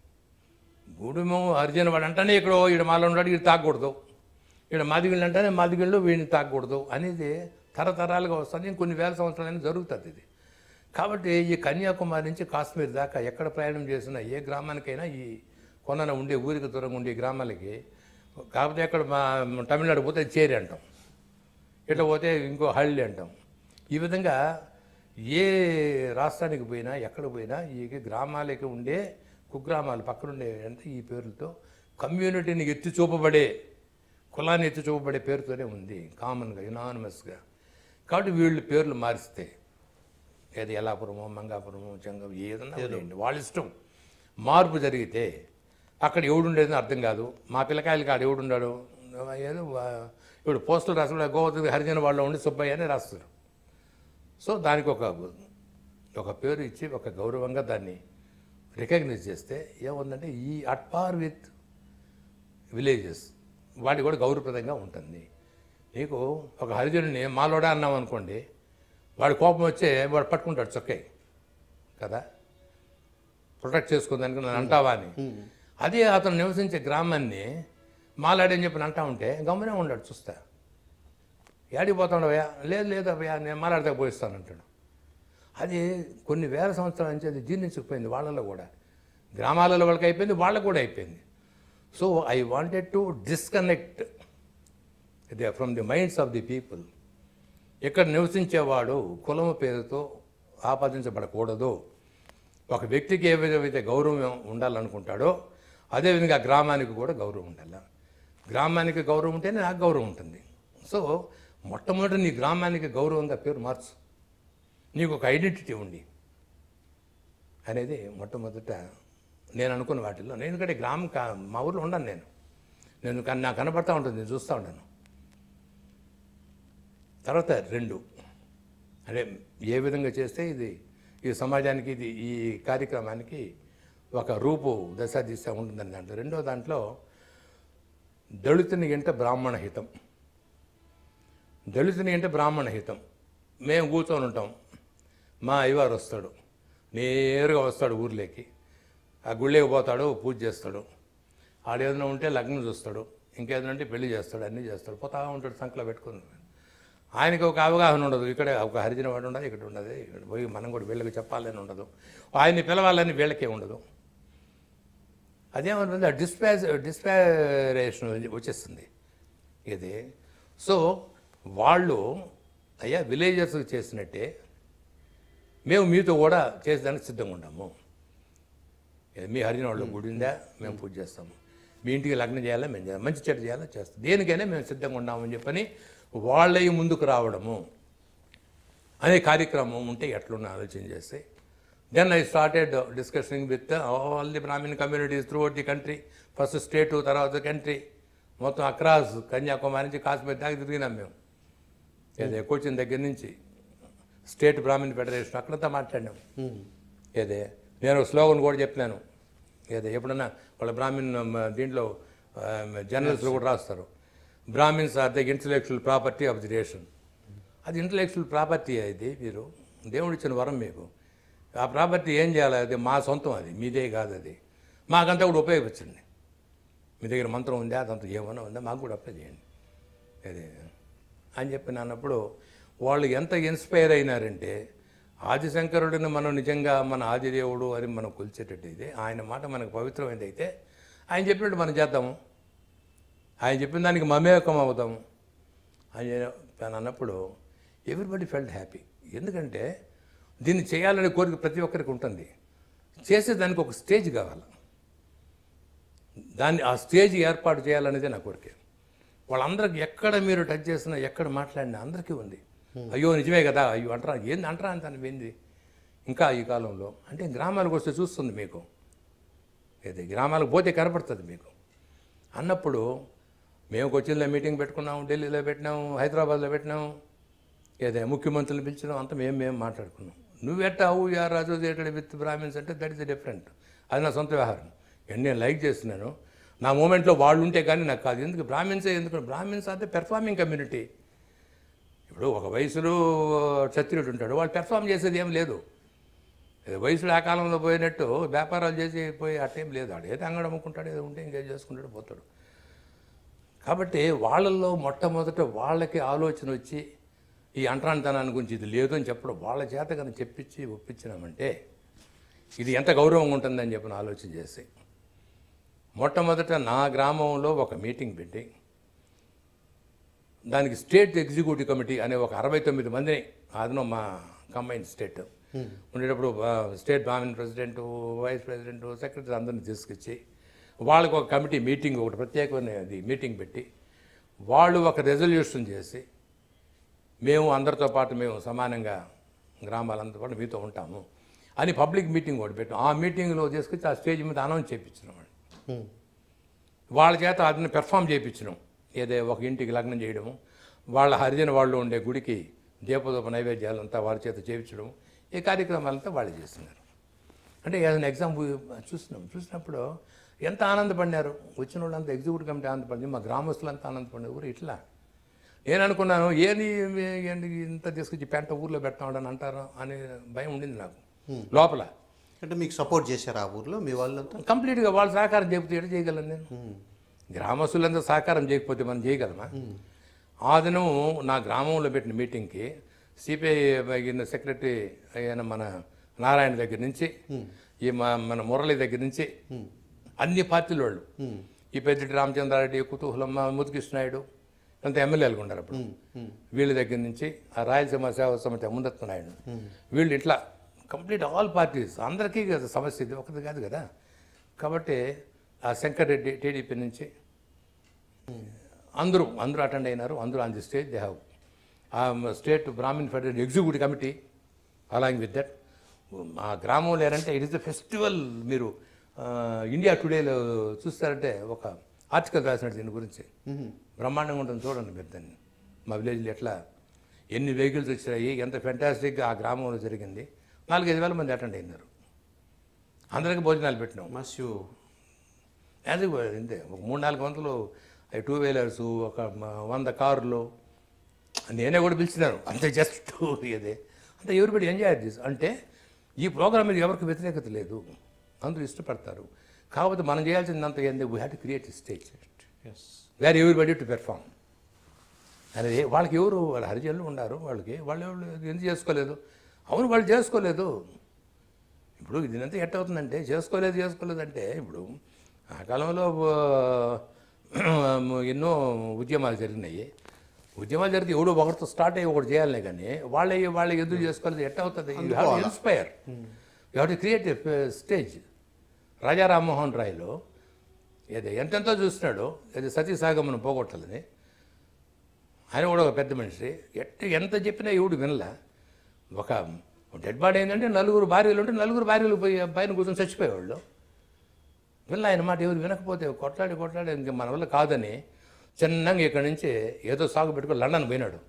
గూడెమో హరిజన వాడు అంటేనే ఇక్కడ ఈడ మాలో ఉన్నాడు ఈడు తాగకూడదు ఈడ మాదిగిళ్ళు అంటేనే మాదిగిళ్ళు వీడిని తాగకూడదు అనేది తరతరాలుగా వస్తుంది కొన్ని వేల సంవత్సరాలైనా జరుగుతుంది ఇది కాబట్టి ఈ కన్యాకుమారి నుంచి కాశ్మీర్ దాకా ఎక్కడ ప్రయాణం చేసినా ఏ గ్రామానికైనా ఈ కొనన ఉండే ఊరికి దూరంగా ఉండే గ్రామాలకి కాకపోతే అక్కడ మా తమిళనాడు పోతే చేరి అంటాం ఇట్లా పోతే ఇంకో హళ్ళి అంటాం ఈ విధంగా ఏ రాష్ట్రానికి పోయినా ఎక్కడ పోయినా ఈ గ్రామాలకి ఉండే కుగ్రామాలు పక్కనుండే అంటే ఈ పేర్లతో కమ్యూనిటీని ఎత్తి చూపబడే కులాన్ని ఎత్తి చూపబడే పేరుతోనే ఉంది కామన్గా యునానిమస్గా కాబట్టి వీళ్ళు పేర్లు మారిస్తే ఏది ఎలాపురమో మంగాపురమో చెంగం ఏదన్నా లేండి వాళ్ళ ఇష్టం మార్పు జరిగితే అక్కడ ఎవడుండేది అర్థం కాదు మా పిల్లకాయలు కాడు ఎవడున్నాడు ఏదో వా- ఇప్పుడు పోస్టులు రాసుకుంటే గోవతి హరిజన వాళ్ళు ఉండి సుబ్బయ్య అని రాస్తారు సో దానికి ఒక ఒక పేరు ఇచ్చి ఒక గౌరవంగా దాన్ని రికగ్నైజ్ చేస్తే ఏముందంటే ఈ అట్ పార్ విత్ విలేజెస్ వాటి కూడా గౌరవప్రదంగా ఉంటుంది నీకు ఒక హరిజనుని మాలోడా అన్నాం అనుకోండి వాడి కోపం వచ్చే వాడు పట్టుకుంటాడు చొక్కాయి కదా ప్రొటెక్ట్ చేసుకుందానికి నన్ను అంటావా అని అదే అతను నివసించే గ్రామాన్ని మాలాడని చెప్పి అంటా ఉంటే గమ్మునే ఉన్నాడు చూస్తా ఏడికి పోతాడవయ్యా లేదు లేదు అయ్యా నేను మాలాడితే పోయిస్తాను అంటాడు అది కొన్ని వేల సంవత్సరాల నుంచి అది జీర్ణించుకుపోయింది వాళ్ళలో కూడా గ్రామాలలో వాళ్ళకి అయిపోయింది వాళ్ళకు కూడా అయిపోయింది so I wanted to disconnect the from the minds of the people ఇక్కడ నివసించేవాడు కులము పేరుతో ఆపాదించబడకూడదు ఒక వ్యక్తికి ఏ విధమైతే గౌరవం ఉండాలనుకుంటాడో అదేవిధంగా గ్రామానికి కూడా గౌరవం ఉండాలి గ్రామానికి గౌరవం ఉంటేనే నాకు గౌరవం ఉంటుంది సో మొట్టమొదటి నీ గ్రామానికి గౌరవంగా పేరు మార్చు నీకు ఒక ఐడెంటిటీ ఉండి అనేది మొట్టమొదట నేను అనుకున్న వాటిల్లో నేను ఇక్కడ గ్రామం కా మా ఊర్లో ఉండను నేను నేను కన్- నాకు కనపడతా ఉంటుంది నేను చూస్తూ ఉంటాను తర్వాత రెండు అంటే ఏ విధంగా చేస్తే ఇది ఈ సమాజానికి ఇది ఈ కార్యక్రమానికి ఒక రూపు దశ దిశ ఉంటుందని దాంట్లో రెండో దాంట్లో దళితుని ఎంట బ్రాహ్మణ హితం దళితుని అంటే బ్రాహ్మణ హితం మేము కూర్చొని ఉంటాం మా అయ్యవారు వస్తాడు నేరుగా వస్తాడు ఊర్లోకి ఆ గుళ్ళేకి పోతాడు పూజ చేస్తాడు ఆడేదైనా ఉంటే లగ్నం చూస్తాడు ఇంకేదైనా ఉంటే పెళ్లి చేస్తాడు అన్నీ చేస్తాడు పోతా ఉంటాడు సంకలో పెట్టుకుని ఆయనకి ఒక అవగాహన ఉండదు ఇక్కడ ఒక హరిజన వాడు ఉండదు ఇక్కడ ఉండదు ఇక్కడ పోయి మనం కూడా వీళ్ళకి చెప్పాలని ఉండదు ఆయన్ని పిలవాలని వీళ్ళకే ఉండదు అదేమంటుంది ఆ డిస్పాజ్ డిస్పారేషన్ వచ్చేస్తుంది ఇది సో వాళ్ళు అయ్యా విలేజర్స్ చేసినట్టే మేము మీతో కూడా చేసేదానికి సిద్ధంగా ఉన్నాము ఇది మీ హరిజన వాళ్ళు గుడి ఉందా మేము పూజ చేస్తాము మీ ఇంటికి లగ్నం చేయాలా మేము చేయాలి మంచి చెడు చేయాలా చేస్తాం దేనికైనా మేము సిద్ధంగా ఉన్నామని చెప్పని వాళ్ళవి ముందుకు రావడము అనే కార్యక్రమం ఉంటే ఎట్లున్న ఆలోచన చేస్తే then I started discussioning with all the brahmin communities throughout the country first state తర్వాత కంట్రీ మొత్తం అక్రాస్ కన్యాకుమారి నుంచి కాశ్మీర్ దాకా తిరిగినాం మేము ఏదే కోచిన దగ్గర నుంచి స్టేట్ బ్రాహ్మిన్ ఫెడరేషన్ అక్కడంతా మాట్లాడినాం ఏదే నేను స్లోగన్ కూడా చెప్పినాను ఏదే ఎప్పుడన్నా వాళ్ళ బ్రాహ్మిన్ మ, దీంట్లో జర్నల్స్లో కూడా రాస్తారు brahmins are the intellectual property of the nation అది ఇంటలెక్చువల్ ప్రాపర్టీ అది మీరు దేవుడు ఇచ్చిన వరం మీకు ఆ ప్రాపర్టీ ఏం చేయాలి అది మా సొంతం అది మీదే కాదు అది మాకంతా కూడా ఉపయోగించండి మీ దగ్గర మంత్రం ఉందా అదంతా ఏమన్నా ఉందా మాకు కూడా అప్లై చేయండి అదే అని చెప్పి అన్నప్పుడు వాళ్ళు ఎంత ఇన్స్పైర్ అయినారంటే ఆదిశంకరుడిని మనం నిజంగా మన ఆదిదేవుడు అని మనం కొలిచేటట్టు అయితే ఆయన మాట మనకు పవిత్రమైనది అయితే ఆయన చెప్పినట్టు మనం చేద్దాము ఆయన చెప్పిన దానికి మమేకం అవుతాము అని తను అన్నప్పుడు ఎవ్రీబడి ఫెల్ట్ హ్యాపీ ఎందుకంటే దీన్ని చేయాలనే కోరిక ప్రతి ఒక్కరికి ఉంటుంది చేసేదానికి ఒక స్టేజ్ కావాలి దాన్ని ఆ స్టేజ్ ఏర్పాటు చేయాలనేదే నా కోరిక వాళ్ళందరికి ఎక్కడ మీరు టచ్ చేసినా ఎక్కడ మాట్లాడినా అందరికీ ఉంది అయ్యో నిజమే కదా అయ్యో అంటరా ఏంది అంటరా అని తను ఏంది ఇంకా ఈ కాలంలో అంటే గ్రామాలకు వస్తే చూస్తుంది మీకు ఏది గ్రామాలకు పోతే కనపడుతుంది మీకు అన్నప్పుడు మేము కొచ్చిన్లో మీటింగ్ పెట్టుకున్నాం ఢిల్లీలో పెట్టినాం హైదరాబాద్లో పెట్టినాం ఏదే ముఖ్యమంత్రులు పిలిచినాం అంత మేము మేము మాట్లాడుకున్నాం నువ్వెట్టావు యా రాజు ఎక్కడ విత్ బ్రాహ్మిన్స్ అంటే దట్ ఇస్ డిఫరెంట్ అది నా సొంత వ్యవహారం ఇవన్నీ నేను లైక్ చేస్తున్నాను నా మూమెంట్లో వాళ్ళు ఉంటే కానీ నాకు కాదు ఎందుకు బ్రాహ్మిన్సే ఎందుకు బ్రాహ్మిన్స్ అంటే పెర్ఫార్మింగ్ కమ్యూనిటీ ఇప్పుడు ఒక వయసులో క్షత్రియుడు ఉంటాడు వాళ్ళు పెర్ఫామ్ చేసేది ఏం లేదు ఏదో వయసులో ఆ కాలంలో పోయినట్టు వ్యాపారాలు చేసి పోయి అట్టేం లేదు ఆడు ఏదో అంగడం అమ్ముకుంటాడు ఏదో ఉంటే ఇంకేం చేసుకుంటాడు పోతాడు కాబట్టి వాళ్ళల్లో మొట్టమొదట వాళ్ళకి ఆలోచన వచ్చి ఈ అంటరానితనాన్ని గురించి ఇది లేదు అని చెప్పడం వాళ్ళ చేత కనుక చెప్పించి ఒప్పించినామంటే ఇది ఎంత గౌరవంగా ఉంటుందని చెప్పిన ఆలోచన చేసి మొట్టమొదట నా గ్రామంలో ఒక మీటింగ్ పెట్టి దానికి స్టేట్ ఎగ్జిక్యూటివ్ కమిటీ అనే ఒక అరవై తొమ్మిది మందిని అదనం మా కంబైన్ స్టేట్ ఉండేటప్పుడు ఆ, state brahmin president vice president secretary అందరిని తీసుకొచ్చి వాళ్ళకు ఒక కమిటీ మీటింగ్ ఒకటి ప్రత్యేకమైన అది మీటింగ్ పెట్టి వాళ్ళు ఒక రెజల్యూషన్ చేసి మేము అందరితో పాటు మేము సమానంగా గ్రామాలంతా పాటు మీతో ఉంటాము అని పబ్లిక్ మీటింగ్ ఒకటి పెట్టాం ఆ మీటింగ్లో తీసుకొచ్చి ఆ స్టేజ్ మీద అనౌన్స్ చేయించినాం వాళ్ళు ఉమ్. వాళ్ళ చేత ಅದನ್ನು పెర్ఫామ్ చేయించడం ఏదే ఒక ఇంటికి లగ్నం చేయడము వాళ్ళ హరిజన వాళ్ళు ఉండే గుడికి దీపదూప నైవేద్యాలంతా వాళ్ళ చేత చేయించడం ఈ కార్యక్రమాలంతా వాళ్ళు చేస్తున్నారు అంటే ఏదైనా ఎగ్జామ్ చూస్తున్నాం చూసినప్పుడు ఎంత ఆనందపడినారు వచ్చిన వాళ్ళంతా ఎగ్జిక్యూటివ్ కమిటీ ఆనందపడింది మా గ్రామస్తులంతా ఆనందపడినారు ఊరు ఇట్లా నేను అనుకున్నాను ఏది ఏంది ఇంత తీసుకొచ్చి పెంట ఊర్లో పెట్టామని అంటారు అనే భయం ఉండింది నాకు లోపల అంటే మీకు సపోర్ట్ చేశారు ఆ ఊర్లో మీ వాళ్ళంతా కంప్లీట్గా వాళ్ళు సహకారం చేయకపోతే ఎట్లా చేయగలను నేను గ్రామస్తులంతా సహకారం చేయకపోతే మనం చేయగలమా ఆ దినం నా గ్రామంలో పెట్టిన మీటింగ్కి సిపిఐ సెక్రటరీ అయిన మన నారాయణ దగ్గర నుంచి ఈ మా మన మురళి దగ్గర నుంచి అన్ని పార్టీల వాళ్ళు ఈ పెద్దిటి రామచంద్రారెడ్డి కుతూహలం ముదుకృష్ణాయుడు అంత ఎమ్మెల్యేలు ఉన్నారు అప్పుడు వీళ్ళ దగ్గర నుంచి ఆ రాయలసీమ సేవా సమితి ముందత్తు నాయుడు వీళ్ళు ఇట్లా కంప్లీట్ ఆల్ పార్టీస్ అందరికీ కదా సమస్య ఇది ఒకటి కాదు కదా కాబట్టి ఆ శంకర్ రెడ్డి టీడీపీ నుంచి అందరూ అందరూ అటెండ్ అయినారు అందరూ on the stage they have state brahmin federation executive committee along with that మా గ్రామంలో ఏంటంటే ఇట్ ఇస్ ద ఫెస్టివల్ మీరు ఇండియా టుడేలో చూస్తారంటే ఒక ఆర్టికల్ రాసినట్టు దీని గురించి బ్రహ్మాండంగా ఉంటుంది చూడండి మీరు దాన్ని మా విలేజ్లో ఎట్లా ఎన్ని వెహికల్స్ వచ్చాయి ఎంత ఫెంటాస్టిక్గా ఆ గ్రామంలో జరిగింది నాలుగైదు వేల మంది అటెండ్ అయినారు అందరికీ భోజనాలు పెట్టినాం మస్ యూ అది ఇంతే ఒక మూడు నాలుగు వందలు అవి టూ వీలర్స్ ఒక మ- వంద కార్లు నేనే కూడా పిలిచినాను అంతే జస్ట్ ఇదే అంటే ఎవరిబడి ఎంజాయ్ దిస్ అంటే ఈ ప్రోగ్రామ్ మీద ఎవరికి వ్యతిరేకత లేదు అందరూ ఇష్టపడతారు కాకపోతే మనం చేయాల్సిందంత ఏంది we have to create stages where everybody to perform అనేది వాళ్ళకి ఎవరు వాళ్ళ హరిజనులు ఉన్నారు వాళ్ళకి వాళ్ళు ఎవరు ఎందుకు చేసుకోలేదు అవును వాళ్ళు చేసుకోలేదు ఇప్పుడు ఇదంతా ఎట్ అవుతుందంటే చేసుకోలేదు చేసుకోలేదు అంటే ఇప్పుడు ఆ కాలంలో ఆ, ఎన్నో ఉద్యమాలు జరిగినాయి ఉద్యమాలు జరిగితే ఎవడో ఒకరితో స్టార్ట్ అయ్యి ఒకటి చేయాలనే కానీ వాళ్ళే వాళ్ళే ఎదురు చేసుకోలేదు ఎట్ అవుతుంది you have inspire you have to create a stage Raja Rammohan రాయ్లో ఏదో ఎంతెంతో చూస్తున్నాడు ఏదో సతీసాగమను పోగొట్టాలని ఆయన కూడా ఒక పెద్ద మనిషి ఎట్ ఎంత చెప్పినా ఎవడు వినలా ఒక డెడ్ బాడీ ఏంటంటే నలుగురు భార్యలు ఉంటే నలుగురు భార్యలు పోయి పైన కూర్చొని చచ్చిపోయేవాళ్ళు వినలా ఆయన మాట ఎవరు వినకపోతే కొట్లాడి కొట్లాడి ఇంక మన వల్ల కాదని చిన్నగా ఇక్కడి నుంచి ఏదో సాగు పెట్టుకొని లండన్ పోయినాడు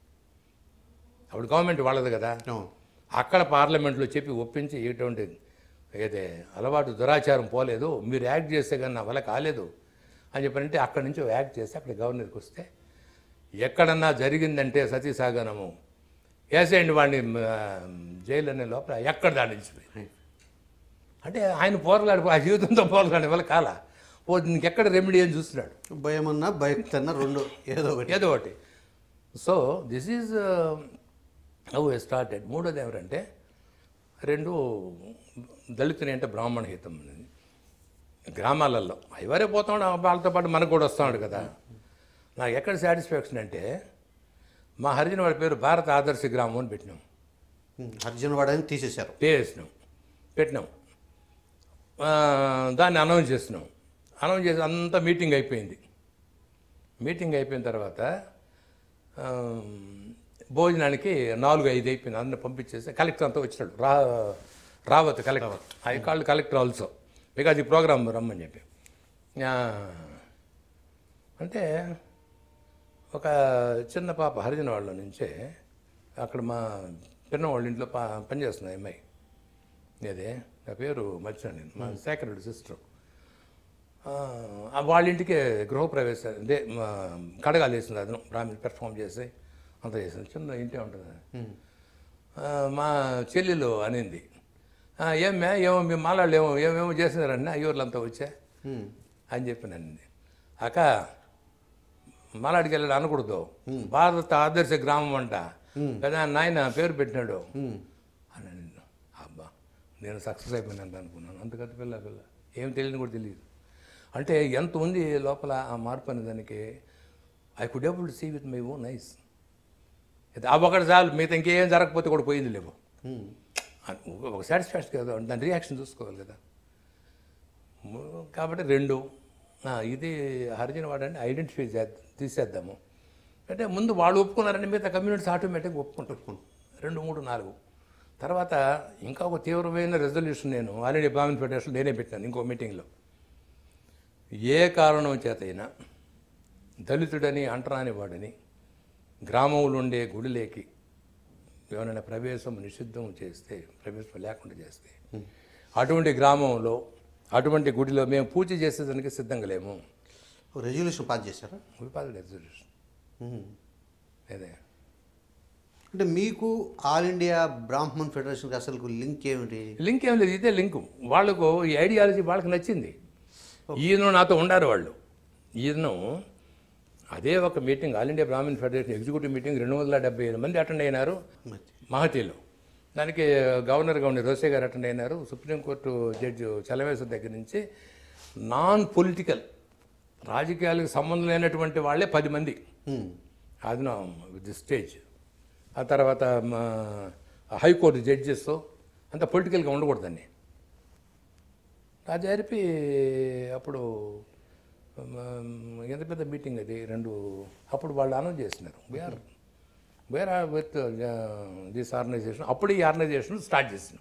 అప్పుడు గవర్నమెంట్ వాళ్ళది కదా అవును అక్కడ పార్లమెంట్లో చెప్పి ఒప్పించి ఎటువంటి ఏదే అలవాటు దురాచారం పోలేదు మీరు యాక్ట్ చేస్తే కానీ నా వల్ల కాలేదు అని చెప్పారంటే అక్కడి నుంచి యాక్ట్ చేసి అక్కడ గవర్నర్కి వస్తే ఎక్కడన్నా జరిగిందంటే సతీసాగనము వేసేయండి వాడిని ఆ, జైలు అనే లోపల ఎక్కడ దాడించిపోయి అంటే ఆయన పోరలాడు ఆ జీవితంతో పోరలాడే వల్ల కాల ఓ దీనికి ఎక్కడ రెమెడీ అని చూస్తున్నాడు భయం అన్నా భయకన్నా రెండు ఏదో ఒకటి ఏదో ఒకటి so this is how I started మూడోది ఎవరంటే రెండు దళితుని అంటే బ్రాహ్మణ హితం అనేది గ్రామాలలో ఎవరే పోతాడు వాళ్ళతో పాటు మనకు కూడా వస్తాడు కదా నాకు ఎక్కడ సాటిస్ఫాక్షన్ అంటే మా హరిజన వాడి పేరు భారత ఆదర్శ గ్రామం అని పెట్టినాం అర్జున్ వాడని తీసేశారు వేసినాం పెట్టినాం ఆ, దాన్ని అనౌన్స్ చేస్తున్నాం అనౌన్స్ చేసి అంతా మీటింగ్ అయిపోయింది మీటింగ్ అయిపోయిన తర్వాత ఆ, భోజనానికి నాలుగు ఐదు అయిపోయింది అందరిని పంపించేసి కలెక్టర్ అంతా వచ్చినాడు రా Rawat collector I called collector also because ఈ ప్రోగ్రామ్ రమ్మని చెప్పి ఆ, అంటే ఒక చిన్న పాప హరిజన వాళ్ళ నుంచే అక్కడ మా పిన్న వాళ్ళ ఇంట్లో ప పనిచేస్తుంది ఆ అమ్మాయి అదే నా పేరు మర్చిపోయాను నేను మా సేకరెడ్ సిస్టర్ వాళ్ళ ఇంటికి గృహప్రవేశం అదే మా కడగాలు వేసింది అతను బ్రాహ్మణ్ పెర్ఫామ్ చేసి అంత చేసింది చిన్న ఇంటే ఉంటుంది ఆ, మా చెల్లెలు అనింది "ఆ, ఏమే ఏమో మీ మాలాళ్ళు ఏమో ఏమేమో చేసినారన్న అయ్యూర్లంతా వచ్చా ఉమ్. అని చెప్పినండి అక్క మాలాడికి వెళ్ళాడు అనకూడదు భారత ఆదర్శ గ్రామం అంట కదా నాయన పేరు పెట్టినాడు ఉమ్. అని అనింది. అబ్బా నేను సక్సెస్ అయిపోయినాను అనుకున్నాను అంత కథ పిల్ల పిల్ల ఏం తెలియని కూడా తెలియదు అంటే ఎంత ఉంది లోపల ఆ మార్పు అనే దానికి I could able to see with my own nice ఆ ఒకటి చాలు మిగతా ఇంకేం జరగకపోతే కూడా పోయింది లేవు ఉమ్. ఒక సాటిస్ఫాక్షన్ కదా దాని రియాక్షన్ చూసుకోవాలి కదా ము- కాబట్టి రెండు ఆ, ఇది హరిజన వాడని ఐడెంటిఫై చేద్దాం తీసేద్దాము అంటే ముందు వాళ్ళు ఒప్పుకున్నారని మిగతా కమ్యూనిటీస్ ఆటోమేటిక్గా ఒప్పుకుంటారు రెండు మూడు నాలుగు తర్వాత ఇంకా ఒక తీవ్రమైన రెజల్యూషన్ నేను ఆల్ ఇండియా బ్రాహ్మణ్ ఫెడరేషన్ నేనే పెట్టాను ఇంకో మీటింగ్లో ఏ కారణం చేతైనా దళితుడని అంటరాని వాడని గ్రామంలో ఉండే గుడిలేకి ఎవరైనా ప్రవేశం నిషిద్ధం చేస్తే ప్రవేశం లేకుండా చేస్తే అటువంటి గ్రామంలో అటువంటి గుడిలో మేము పూజ చేసేదానికి సిద్ధంగా లేము రెజల్యూషన్ పాస్ చేశారా విపాద రెజల్యూషన్ ఉమ్. అదే అంటే మీకు ఆల్ ఇండియా బ్రాహ్మణ్ ఫెడరేషన్కి అసలు లింక్ ఏమిటి లింక్ ఏం లేదు ఇదే లింకు వాళ్ళకు ఈ ఐడియాలజీ వాళ్ళకి నచ్చింది ఈయన నాతో ఉండారు వాళ్ళు ఈయన అదే ఒక meeting all India brahman federation executive meeting రెండు వందల డెబ్బై ఐదు మంది అటెండ్ అయినారు మహతిలో దానికి గవర్నర్గా ఉండే రోసే గారు అటెండ్ అయినారు సుప్రీంకోర్టు జడ్జి చలవేశ్వర దగ్గర నుంచి నాన్ పొలిటికల్ రాజకీయాలకు సంబంధం లేనటువంటి వాళ్ళే పది మంది ఉమ్. అది నా విత్ ది స్టేజ్ ఆ తర్వాత మా హైకోర్టు జడ్జెస్ అంత పొలిటికల్గా ఉండకూడదండి అది జరిపి అప్పుడు మ, ఎంత పెద్ద మీటింగ్ అది రెండు అప్పుడు వాళ్ళు అనౌన్స్ చేసినారు we're we're with this organisation అప్పుడు ఈ ఆర్గనైజేషన్ స్టార్ట్ చేసినాం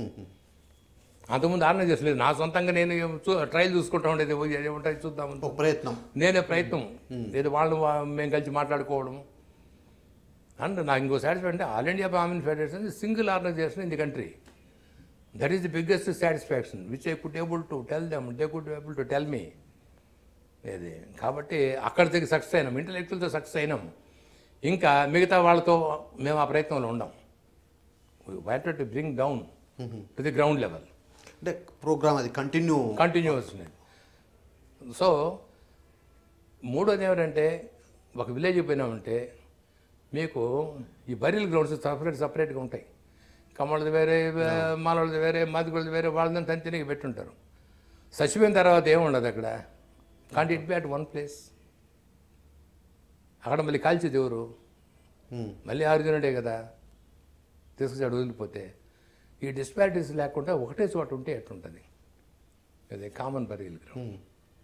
అంతకుముందు ఆర్గనైజేషన్ లేదు నా సొంతంగా నేను చూ- ట్రయల్ చూసుకుంటా ఉండేది ఏముంటాయి చూద్దాం ఒక ప్రయత్నం నేనే ప్రయత్నం ఏదో వాళ్ళు వా- మేము కలిసి మాట్లాడుకోవడం అండ్ నాకు ఇంకో సాటిస్ఫై అంటే all India brahman federation single organisation in the country that is the biggest satisfaction which I could able to tell them they could able to tell me ఇది కాబట్టి అక్కడ దగ్గర సక్సెస్ అయినాం ఇంటలెక్చువల్తో సక్సెస్ అయినాం ఇంకా మిగతా వాళ్ళతో మేము ఆ ప్రయత్నంలో ఉండాం wanted to bring down to the ground level అంటే ప్రోగ్రామ్ అది కంటిన్యూ కంటిన్యూస్ సో మూడోది ఏమిటంటే ఒక విలేజ్ పోయినామంటే మీకు ఈ బరీల్ గ్రౌండ్స్ సపరేట్ సపరేట్గా ఉంటాయి కమ్మలది వేరే మాలది వేరే మాదిగోళ్ళది వేరే వాళ్ళని తంతినికి పెట్టుంటారు చచ్చిపోయిన తర్వాత ఏముండదు అక్కడ can't it be at one place అక్కడ మళ్ళీ కాల్చేది ఎవరు ఉమ్. మళ్ళీ ఆర్జునుడే కదా తీసుకొచ్చాడు వదిలిపోతే ఈ డిస్పారిటీస్ లేకుండా ఒకటే చోట ఉంటే ఎట్లుంటుంది అదే common burial ground um.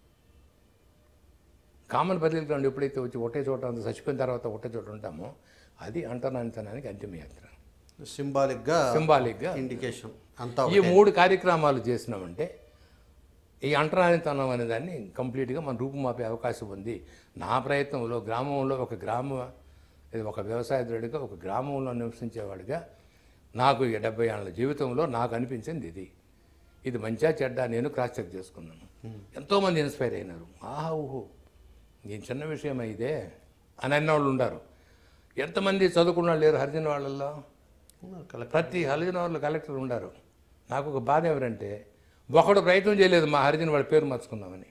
Common burial ground ఎప్పుడైతే వచ్చి ఒకటే చోట ఉంది చచ్చిపోయిన తర్వాత ఒకటే చోట ఉంటామో అది అంటరానితనానికి అంతిమయాత్ర సింబాలిక్గా సింబాలిక్గా ఇండికేషన్ అంతా ఈ మూడు కార్యక్రమాలు చేసినామంటే ఈ అంటరానితనం అనే దాన్ని కంప్లీట్గా మన రూపుమాపే అవకాశం ఉంది నా ప్రయత్నంలో గ్రామంలో ఒక గ్రామ ఇది ఒక వ్యవసాయదారుడిగా ఒక గ్రామంలో నివసించేవాడిగా నాకు ఈ డెబ్బై ఏళ్ళ జీవితంలో నాకు అనిపించింది ఇది ఇది మంచిగా చెడ్డ నేను క్రాస్ చెక్ చేసుకున్నాను ఎంతోమంది ఇన్స్పైర్ అయినారు ఆహా ఊహో ఈ చిన్న విషయం ఇదే అని అన్నవాళ్ళు ఉన్నారు ఎంతమంది చదువుకున్న వాళ్ళు లేరు హరిజన వాళ్ళల్లో కలెక్ట్ ప్రతి హరిజన వాళ్ళు కలెక్టర్ ఉండారు నాకు ఒక బాధ ఎవరంటే ఒకడు ప్రయత్నం చేయలేదు మా హరిజన వాడి పేరు మార్చుకుందామని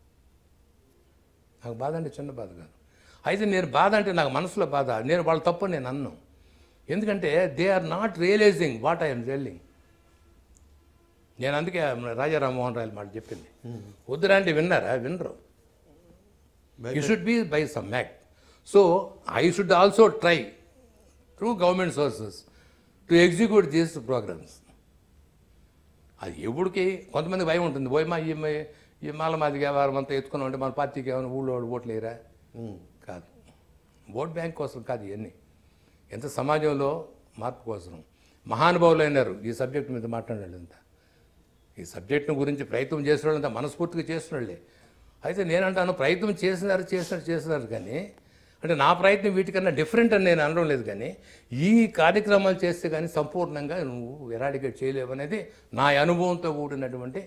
నాకు బాధ అంటే చిన్న బాధ కాదు అయితే నేను బాధ అంటే నాకు మనసులో బాధ నేను వాళ్ళ తప్పు నేను అన్ను ఎందుకంటే they are not realising what I'm telling నేను అందుకే రాజా రామ్మోహన్ రాయలు మాట చెప్పింది వద్దురా అంటే విన్నారా వినరు you should be by some act so I should also try through government sources to execute these programmes అది ఎప్పుడుకి కొంతమంది భయం ఉంటుంది పోయి మా ఈ మా- ఈ మాల మాది వ్యవహారం అంతా ఎత్తుకున్నాం అంటే మన పార్టీకి ఏమైనా ఊళ్ళో వాళ్ళు ఓట్లు వేయరా కాదు ఓట్ బ్యాంక్ కోసం కాదు ఇవన్నీ ఎంత సమాజంలో మార్పు కోసం మహానుభావులు అయినారు ఈ సబ్జెక్ట్ మీద మాట్లాడాలంతా ఈ సబ్జెక్ట్ను గురించి ప్రయత్నం చేసిన వాళ్ళంతా మనస్ఫూర్తిగా చేసిన వాళ్ళే అయితే నేనంటాను ప్రయత్నం చేసినారు చేసినారు చేసినారు కానీ అంటే నా ప్రయత్నం వీటికన్నా డిఫరెంట్ అని నేను అనడం లేదు కానీ ఈ కార్యక్రమాలు చేస్తే కానీ సంపూర్ణంగా నువ్వు ఎరాడికేట్ చేయలేవు అనేది నా అనుభవంతో కూడినటువంటి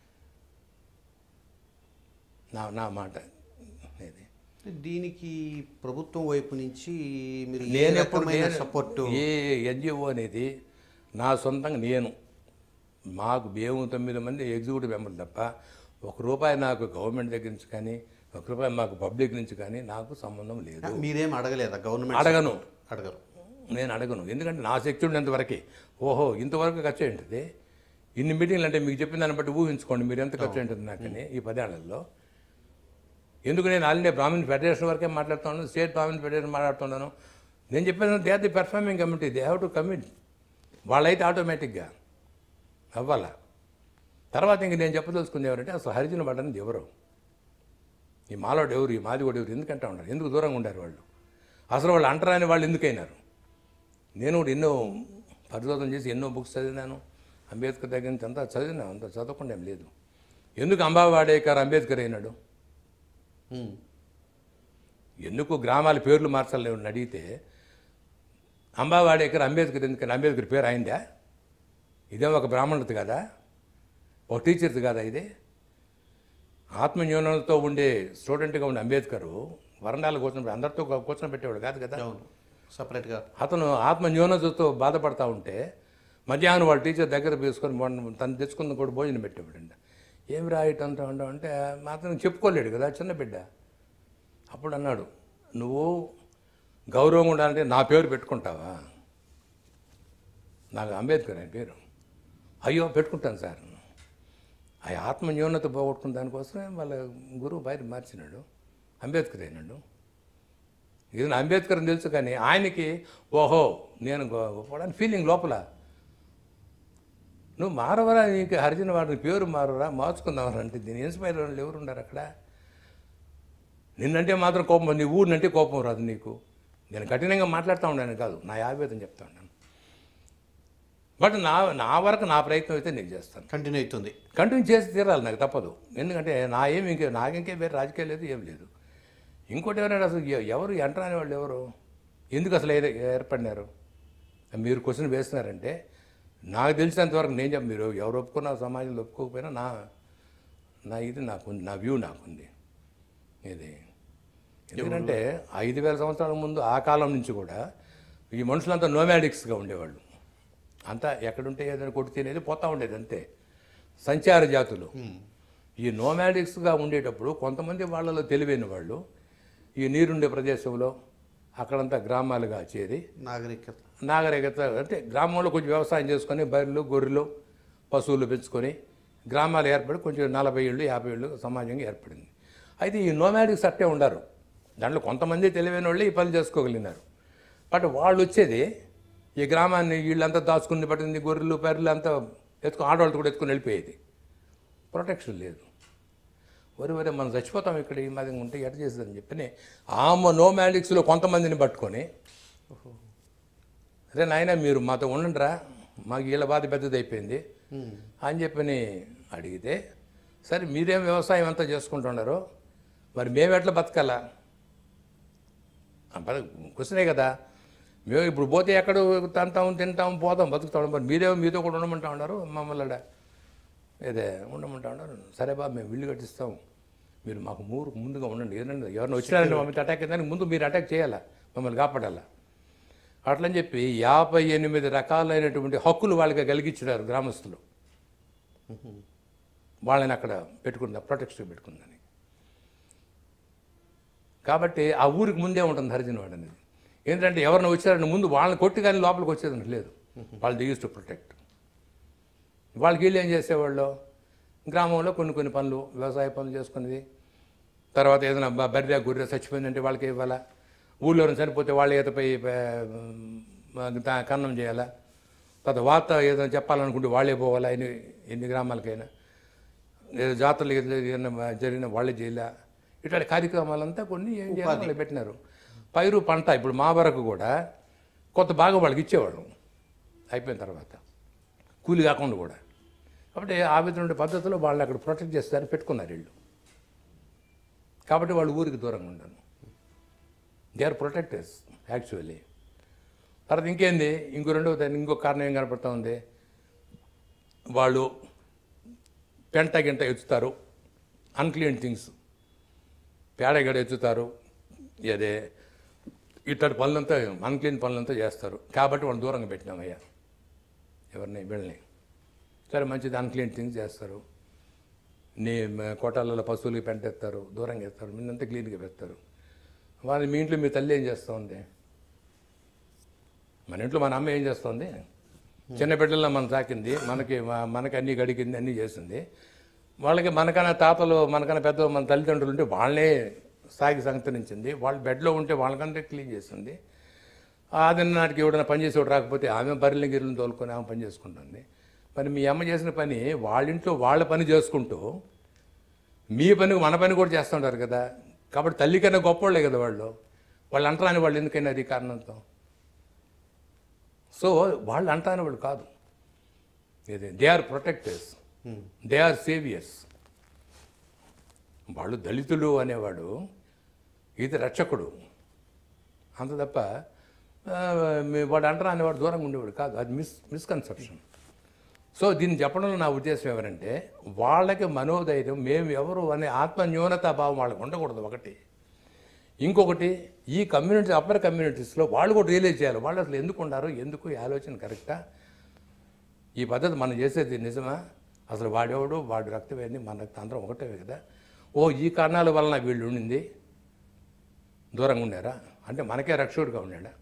నా నా మాట ఇది దీనికి ప్రభుత్వం వైపు నుంచి మీరు ఏ నేను ఎప్పుడు రకమైన నేను- సపోర్ట్ ఏ ఎన్జిఓ అనేది నా సొంతంగా నేను మాకు మేము తొమ్మిది మంది ఎగ్జిక్యూటివ్ మెంబర్లు తప్ప ఒక రూపాయి నాకు గవర్నమెంట్ దగ్గర నుంచి కానీ ఒక రూపాయి మాకు పబ్లిక్ నుంచి కానీ నాకు సంబంధం లేదు మీరేం అడగలేదా గవర్నమెంట్ అడగను అడగరు నేను అడగను ఎందుకంటే నా శక్తి ఉండేంతవరకే ఓహో ఇంతవరకు ఖర్చు ఏంటిది ఇన్ని మీటింగ్లు అంటే మీకు చెప్పిన దాన్ని బట్టి ఊహించుకోండి మీరు ఎంత ఖర్చు ఉంటుంది నాకని ఈ పదేళ్లలో ఎందుకు నేను ఆల్ ఇండియా బ్రాహ్మణ్ ఫెడరేషన్ వరకే మాట్లాడుతున్నాను స్టేట్ బ్రాహ్మణ్ ఫెడరేషన్ మాట్లాడుతున్నాను నేను చెప్పాను they are the performing committee they have to commit వాళ్ళైతే ఆటోమేటిక్గా అవ్వాలా తర్వాత ఇంక నేను చెప్పదలుచుకుంది ఎవరంటే అసలు హరిజన పడ్డది ఎవరు ఈ మాలోడు ఎవరు ఈ మాది కూడా ఎవరు ఎందుకంటే ఉన్నారు ఎందుకు దూరంగా ఉండారు వాళ్ళు అసలు వాళ్ళు అంటరాని వాళ్ళు ఎందుకైనారు నేను కూడా ఎన్నో పరిశోధన చేసి ఎన్నో బుక్స్ చదివినాను అంబేద్కర్ దగ్గర నుంచి అంతా చదివినా అంత చదవకుండా ఏం లేదు ఎందుకు అంబావాడేకర్ అంబేద్కర్ అయినాడు ఉమ్. ఎందుకు గ్రామాల పేర్లు మార్చాలని అడిగితే అంబావాడేకర్ అంబేద్కర్ ఎందుకని అంబేద్కర్ పేరు అయిందా ఇదే ఒక బ్రాహ్మణుడిది కదా ఒక టీచర్ది కదా ఇది ఆత్మన్యూనతతో ఉండే స్టూడెంట్గా ఉండే అంబేద్కర్ వరండాలు కూర్చొని అందరితో కూర్చొని పెట్టేవాడు కాదు కదా అవును సపరేట్గా అతను ఆత్మ న్యూనతతో బాధపడతా ఉంటే మధ్యాహ్నం వాళ్ళ టీచర్ దగ్గర తీసుకొని మొన్న తను తెచ్చుకున్న కూడా భోజనం పెట్టేవాడండి ఏమి రాయటం అంటా ఉంటావు అంటే అతను చెప్పుకోలేడు కదా చిన్న బిడ్డ అప్పుడు అన్నాడు నువ్వు గౌరవంగా ఉండాలంటే నా పేరు పెట్టుకుంటావా నాకు అంబేద్కర్ అని పేరు అయ్యో పెట్టుకుంటాను సార్ ఆ ఆత్మ న్యూనత పోగొట్టుకున్న దానికోసమే వాళ్ళ గురువు బయట మార్చినాడు అంబేద్కర్ అయినాడు ఇది నా అంబేద్కర్ అని తెలుసు కానీ ఆయనకి ఓహో నేను గొప్పవాడని ఫీలింగ్ లోపల నువ్వు మారవరా నీకు హరిజన వాడిని పేరు మారవరా మార్చుకుందామరా అంటే దీని ఇన్స్పైర్ వాళ్ళు ఎవరు ఉన్నారు అక్కడ నిన్నంటే మాత్రం కోపం నీ ఊరినంటే కోపం రాదు నీకు నేను కఠినంగా మాట్లాడుతూ ఉన్నాను కాదు నా ఆవేదన చెప్తా ఉన్నాను బట్ నా నా వరకు నా ప్రయత్నం అయితే నేను చేస్తాను కంటిన్యూ అవుతుంది కంటిన్యూ చేసి తీరాలి నాకు తప్పదు ఎందుకంటే నా ఏమి ఇంకే నాకింకే వేరే రాజకీయం లేదు ఏం లేదు ఇంకోటి ఎవరైనా అసలు ఎ- ఎవరు ఎంటరాని వాళ్ళు ఎవరు ఎందుకు అసలు ఏర్- ఏర్పడినారు మీరు క్వశ్చన్ వేస్తున్నారంటే నాకు తెలిసినంతవరకు నేను చెప్ప మీరు ఎవరు ఒప్పుకున్నా సమాజంలో ఒప్పుకోకపోయినా నా నా ఇది నాకుంది నా వ్యూ నాకుంది ఇది ఎందుకంటే ఐదు వేల సంవత్సరాల ముందు ఆ కాలం నుంచి కూడా ఈ మనుషులంతా నోమాడిక్స్గా ఉండేవాళ్ళు అంతా ఎక్కడుంటే ఏదైనా కొట్టి తినేది పోతా ఉండేది అంతే సంచార జాతులు ఈ నోమాడిక్స్గా ఉండేటప్పుడు కొంతమంది వాళ్ళలో తెలివైన వాళ్ళు ఈ నీరుండే ప్రదేశంలో అక్కడంతా గ్రామాలుగా చేరి నాగరికత నాగరికత అంటే గ్రామంలో కొంచెం వ్యవసాయం చేసుకొని బర్రెలు గొర్రెలు పశువులు పెంచుకొని గ్రామాలు ఏర్పడి కొంచెం నలభై ఏళ్ళు యాభై ఏళ్ళు సమాజంగా ఏర్పడింది అయితే ఈ నోమాడిక్స్ అట్టే ఉండరు దాంట్లో కొంతమంది తెలివైన వాళ్ళు ఈ పని చేసుకోగలిగినారు బట్ వాళ్ళు వచ్చేది ఈ గ్రామాన్ని వీళ్ళంతా దాచుకుని పట్టింది గొర్రెలు బర్రెలు అంతా ఎత్తుకుని ఆడవాళ్ళు కూడా ఎత్తుకుని వెళ్ళిపోయేది ప్రొటెక్షన్ లేదు వరి వరి మనం చచ్చిపోతాం ఇక్కడ ఈ మాదిరి ఉంటే ఎట చేస్తుందని చెప్పి ఆమె నోమాడిక్స్లో కొంతమందిని పట్టుకొని అరే నాయన మీరు మాతో ఉండండిరా మాకు వీళ్ళ బాధ పెద్దది అయిపోయింది అని చెప్పని అడిగితే సరే మీరేం వ్యవసాయం అంతా చేసుకుంటున్నారో మరి మేము ఎట్లా బతకాలా క్వశ్చనే కదా మేము ఇప్పుడు పోతే ఎక్కడ తంటాం తింటాం పోతాం బతుకుతాం మరి మీరేమో మీతో కూడా ఉండమంటా ఉన్నారు మమ్మల్ని ఆడ ఇదే ఉండమంటా ఉన్నారు సరే బా మేము ఇల్లు కట్టిస్తాం మీరు మాకు మూరు ముందుగా ఉండండి ఏదంటే ఎవరిని వచ్చినారంటే మమ్మల్ని అటాక్ అయ్యేదానికి ముందు మీరు అటాక్ చేయాలా మమ్మల్ని కాపాడాలా అట్లని చెప్పి యాభై ఎనిమిది రకాలైనటువంటి హక్కులు వాళ్ళకి కలిగించినారు గ్రామస్తులు వాళ్ళని అక్కడ పెట్టుకుందా ప్రొటెక్షన్ పెట్టుకుందని కాబట్టి ఆ ఊరికి ముందే ఉంటుంది హరిజనవాడ అనేది ఏంటంటే ఎవరిని వచ్చారని ముందు వాళ్ళని కొట్టి కానీ లోపలికి వచ్చేదని లేదు వాళ్ళు ది యూస్ టు ప్రొటెక్ట్ వాళ్ళకి వీళ్ళు ఏం చేసేవాళ్ళు గ్రామంలో కొన్ని కొన్ని పనులు వ్యవసాయ పనులు చేసుకునేది తర్వాత ఏదైనా బ- బర్రె గుర్రె చచ్చిపోయిందంటే వాళ్ళకి ఇవ్వాలా ఊళ్ళో ఎవరైనా చనిపోతే వాళ్ళ ఈతపై కన్నం చేయాలా తర్వాత వార్త ఏదైనా చెప్పాలనుకుంటే వాళ్ళే పోవాలా ఎన్ని ఎన్ని గ్రామాలకైనా ఏదో జాతరలు ఏదైనా జరిగిన వాళ్ళే చేయాలా ఇట్లాంటి కార్యక్రమాలంతా కొన్ని ఏం చేయాలి వాళ్ళు పెట్టినారు పైరు పంట ఇప్పుడు మా వరకు కూడా కొత్త బాగా వాళ్ళకి ఇచ్చేవాళ్ళం అయిపోయిన తర్వాత కూలి కాకుండా కూడా కాబట్టి ఆ విధంగా ఉండే పద్ధతిలో వాళ్ళని అక్కడ ప్రొటెక్ట్ చేస్తారని పెట్టుకున్నారు వీళ్ళు కాబట్టి వాళ్ళు ఊరికి దూరంగా ఉండను దే ఆర్ ప్రొటెక్టర్స్ యాక్చువల్లీ తర్వాత ఇంకేంది ఇంకో రెండవ దాని ఇంకో కారణం ఏం కనపడతా ఉంది వాళ్ళు పెంట గింట ఎత్తుతారు అన్క్లీన్ థింగ్స్ పేడగడ ఎత్తుతారు అదే ఇట్టటి పనులంతా అన్క్లీన్ పనులంతా చేస్తారు కాబట్టి వాళ్ళు దూరంగా పెట్టినామయ్యా ఎవరిని వీళ్ళని సరే మంచిది అన్క్లీన్ థింగ్స్ చేస్తారు నీ మ- కోటాలలో పశువులకి పెంట ఎత్తారు దూరంగా ఎత్తారు మీరంతా క్లీన్గా పెడతారు వాళ్ళు మీ ఇంట్లో మీ తల్లి ఏం చేస్తుంది మన ఇంట్లో మన అమ్మ ఏం చేస్తుంది చిన్న బిడ్డల్లో మనం తాకింది మనకి మ- మనకి అన్నీ గడికింది అన్నీ చేసింది వాళ్ళకి మనకన్నా తాతలు మనకన్నా పెద్ద మన తల్లిదండ్రులు ఉంటే వాళ్ళనే సాగి సంతరించింది వాళ్ళ బెడ్లో ఉంటే వాళ్ళకంటే క్లీన్ చేస్తుంది ఆదిన నాటికి ఎవడైనా పని చేసేవాడు రాకపోతే ఆమె బర్రెల గిర్రెలను తోలుకొని ఆమె పని చేసుకుంటుంది మరి మీ అమ్మ చేసిన పని వాళ్ళ ఇంట్లో వాళ్ళ పని చేసుకుంటూ మీ పని మన పని కూడా చేస్తుంటారు కదా కాబట్టి తల్లి కన్నా గొప్పవాళ్ళే కదా వాళ్ళు వాళ్ళు అంటరాని వాళ్ళు ఎందుకైనా అది కారణంతో సో వాళ్ళు అంటాని వాళ్ళు కాదు ఇది they are protectors they are saviours వాళ్ళు దళితులు అనేవాడు ఇది రక్షకుడు అంత తప్ప ఆ, మీ- వాడు అంటారా అనేవాడు దూరంగా ఉండేవాడు కాదు అది మిస్ మిస్కన్సెప్షన్ సో దీన్ని చెప్పడంలో నా ఉద్దేశం ఎవరంటే వాళ్ళకి మనోధైర్యం మేము ఎవరు అనే ఆత్మ న్యూనతా భావం వాళ్ళకి ఉండకూడదు ఒకటి ఇంకొకటి ఈ కమ్యూనిటీ అప్పర్ కమ్యూనిటీస్లో వాళ్ళు కూడా రియలైజ్ చేయాలి వాళ్ళు అసలు ఎందుకు ఉన్నారు ఎందుకు ఈ ఆలోచన కరెక్టా ఈ పద్ధతి మనం చేసేది నిజమా అసలు వాడెవడు వాడు రక్తమైంది మన రక్తం అందరం ఒకటే కదా ఓ ఈ కారణాల వలన వీళ్ళు ఉండింది దూరంగా ఉన్నారా అంటే మనకే రక్షకుడుగా ఉన్నాడా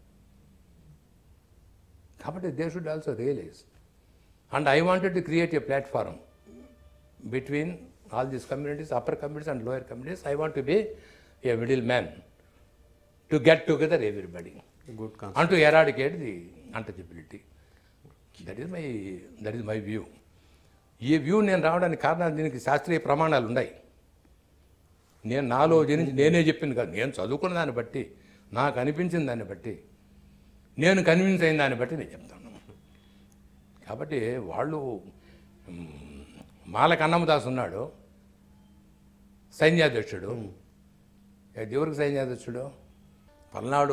కాబట్టి they should also realise and I wanted to create a platform between all these communities upper communities and lower communities I want to be a middle man to get together everybody good con and to eradicate the untouchability that is my that is my view ఈ view నేను రావడానికి కారణాలు దీనికి శాస్త్రీయ ప్రమాణాలు ఉన్నాయి నేను నాలో జనించి నేనే చెప్పింది కాదు నేను చదువుకున్న దాన్ని బట్టి నాకు అనిపించిన దాన్ని బట్టి నేను కన్విన్స్ అయిన దాన్ని బట్టి నేను చెప్తాను కాబట్టి వాళ్ళు మ్, మాల కన్నమ్మదాస్ ఉన్నాడు సైన్యాధ్యక్షుడు ఏ దేవుడికి సైన్యాధ్యక్షుడు పల్నాడు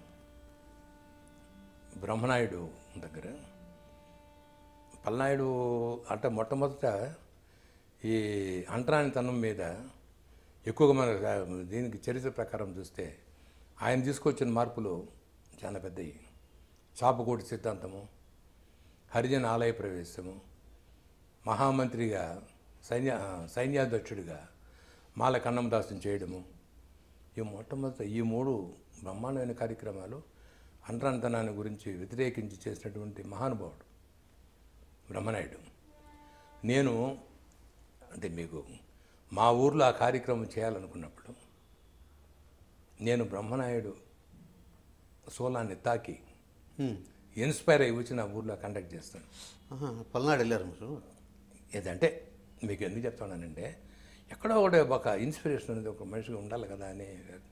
బ్రహ్మనాయుడు దగ్గర పల్నాయుడు అంటే మొట్టమొదట ఈ అంటరానితనం మీద ఎక్కువగా మన దీనికి చరిత్ర ప్రకారం చూస్తే ఆయన తీసుకొచ్చిన మార్పులు చాలా పెద్దవి చాపకోటి సిద్ధాంతము హరిజన ఆలయ ప్రవేశము మహామంత్రిగా సైన్య సైన్యాధ్యక్షుడిగా మాల కన్నమదాసుని చేయడము ఈ మొట్టమొదటి ఈ మూడు బ్రహ్మాండమైన కార్యక్రమాలు అంటరానితనాన్ని గురించి వ్యతిరేకించి చేసినటువంటి మహానుభావుడు బ్రహ్మనాయుడు నేను అంటే మీకు మా ఊర్లో ఆ కార్యక్రమం చేయాలనుకున్నప్పుడు నేను బ్రహ్మనాయుడు సోలాన్ని తాకి ఇన్స్పైర్ అయ్యి వచ్చి నా ఊర్లో కండక్ట్ చేస్తాను పల్నాడు వెళ్ళారు మీరు ఏదంటే మీకు ఎందుకు చెప్తున్నానంటే ఎక్కడో ఒకటి ఒక ఇన్స్పిరేషన్ అనేది ఒక మనిషికి ఉండాలి కదా అని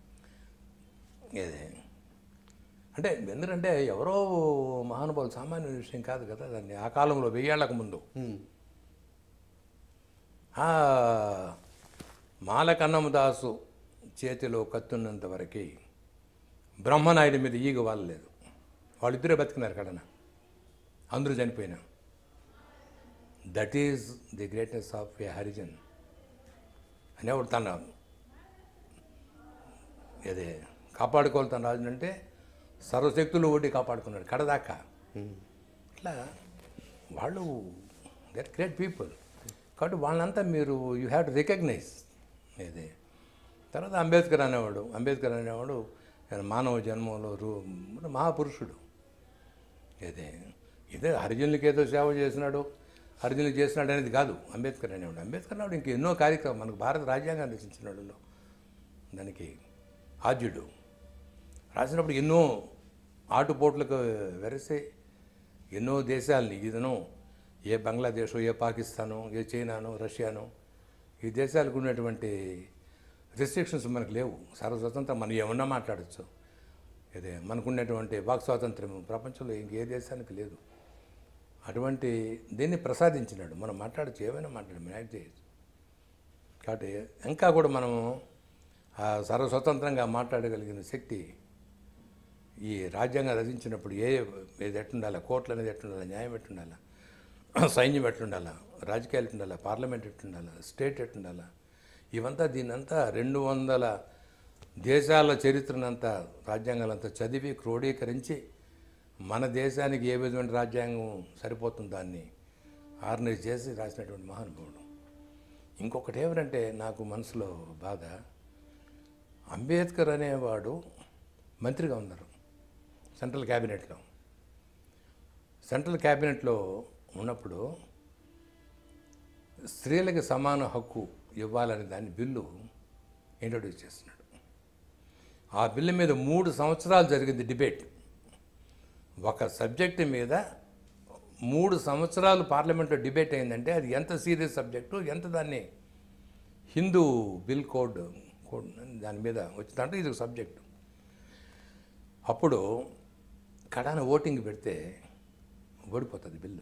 ఏదే అంటే ఎందుకంటే ఎవరో మహానుభావులు సామాన్య విషయం కాదు కదా దాన్ని ఆ కాలంలో వెయ్యేళ్లకు ముందు ఆ మాలకన్నమదాసు చేతిలో కత్తున్నంత వరకు బ్రహ్మనాయుడి మీద ఈగ వాళ్ళలేదు వాళ్ళిద్దరే బతికినారు కడన అందరూ చనిపోయినా that is the greatness of a Harijan అనేవాడు తన అదే కాపాడుకోవాలి తన రాజు అంటే సర్వశక్తులు ఒకటి కాపాడుకున్నాడు కడదాకా ఇట్లా వాళ్ళు దే ఆర్ గ్రేట్ పీపుల్ కాబట్టి వాళ్ళంతా మీరు యూ హ్యావ్ టు రికగ్నైజ్ ఇది తర్వాత అంబేద్కర్ అనేవాడు అంబేద్కర్ అనేవాడు ఆయన మానవ జన్మంలో రూ మహాపురుషుడు ఇదే ఇదే హరిజనులకి ఏదో సేవ చేసినాడు హరిజనులు చేసినాడు అనేది కాదు అంబేద్కర్ అనేవాడు అంబేద్కర్ అనేవాడు ఇంక ఎన్నో కార్యక్రమం మనకు భారత రాజ్యాంగాన్ని రచించిన వాళ్ళలో దానికి ఆద్యుడు రాసినప్పుడు ఎన్నో ఆటుపోట్లకు వెరసే ఎన్నో దేశాలని ఇదను ఏ బంగ్లాదేశ్ ఏ పాకిస్తాను ఏ చైనాను రష్యాను ఈ దేశాలకు ఉన్నటువంటి రిస్ట్రిక్షన్స్ మనకు లేవు సర్వస్వతంత్రం మనం ఏమన్నా మాట్లాడచ్చు ఇదే మనకున్నటువంటి వాక్ స్వాతంత్రం ప్రపంచంలో ఇంకే దేశానికి లేదు అటువంటి దీన్ని ప్రసాదించినాడు మనం మాట్లాడచ్చు ఏమైనా మాట్లాడు మనం యాక్ట్ చేయొచ్చు కాబట్టి ఇంకా కూడా మనము ఆ సర్వస్వతంత్రంగా మాట్లాడగలిగిన శక్తి ఈ రాజ్యాంగం రచించినప్పుడు ఏ ఏది ఎట్టుండాలా కోర్టులు అనేది ఎట్టుండాలా న్యాయం ఎట్టుండాలా సైన్యం ఎట్లుండాలా రాజకీయాలు ఎట్లుండాలా పార్లమెంట్ ఎట్లుండాలా స్టేట్ ఎట్లుండాలా ఇవంతా దీనంతా రెండు వందల దేశాల చరిత్రనంతా రాజ్యాంగాలంతా చదివి క్రోడీకరించి మన దేశానికి ఏ విధమైన రాజ్యాంగం సరిపోతుంది దాన్ని ఆర్గనైజ్ చేసి రాసినటువంటి మహానుభావుడు ఇంకొకటి ఏమిటంటే నాకు మనసులో బాధ అంబేద్కర్ అనేవాడు మంత్రిగా ఉన్నారు సెంట్రల్ క్యాబినెట్లో సెంట్రల్ క్యాబినెట్లో ఉన్నప్పుడు స్త్రీలకి సమాన హక్కు ఇవ్వాలనే దాని బిల్లు ఇంట్రొడ్యూస్ చేస్తున్నాడు ఆ బిల్లు మీద మూడు సంవత్సరాలు జరిగింది డిబేట్ ఒక సబ్జెక్టు మీద మూడు సంవత్సరాలు పార్లమెంట్లో డిబేట్ అయిందంటే అది ఎంత సీరియస్ సబ్జెక్టు ఎంత దాన్ని హిందూ బిల్ కోడ్ కోడ్ దాని మీద వచ్చిందంటే ఇది ఒక సబ్జెక్టు అప్పుడు కడాన ఓటింగ్ పెడితే ఓడిపోతుంది బిల్లు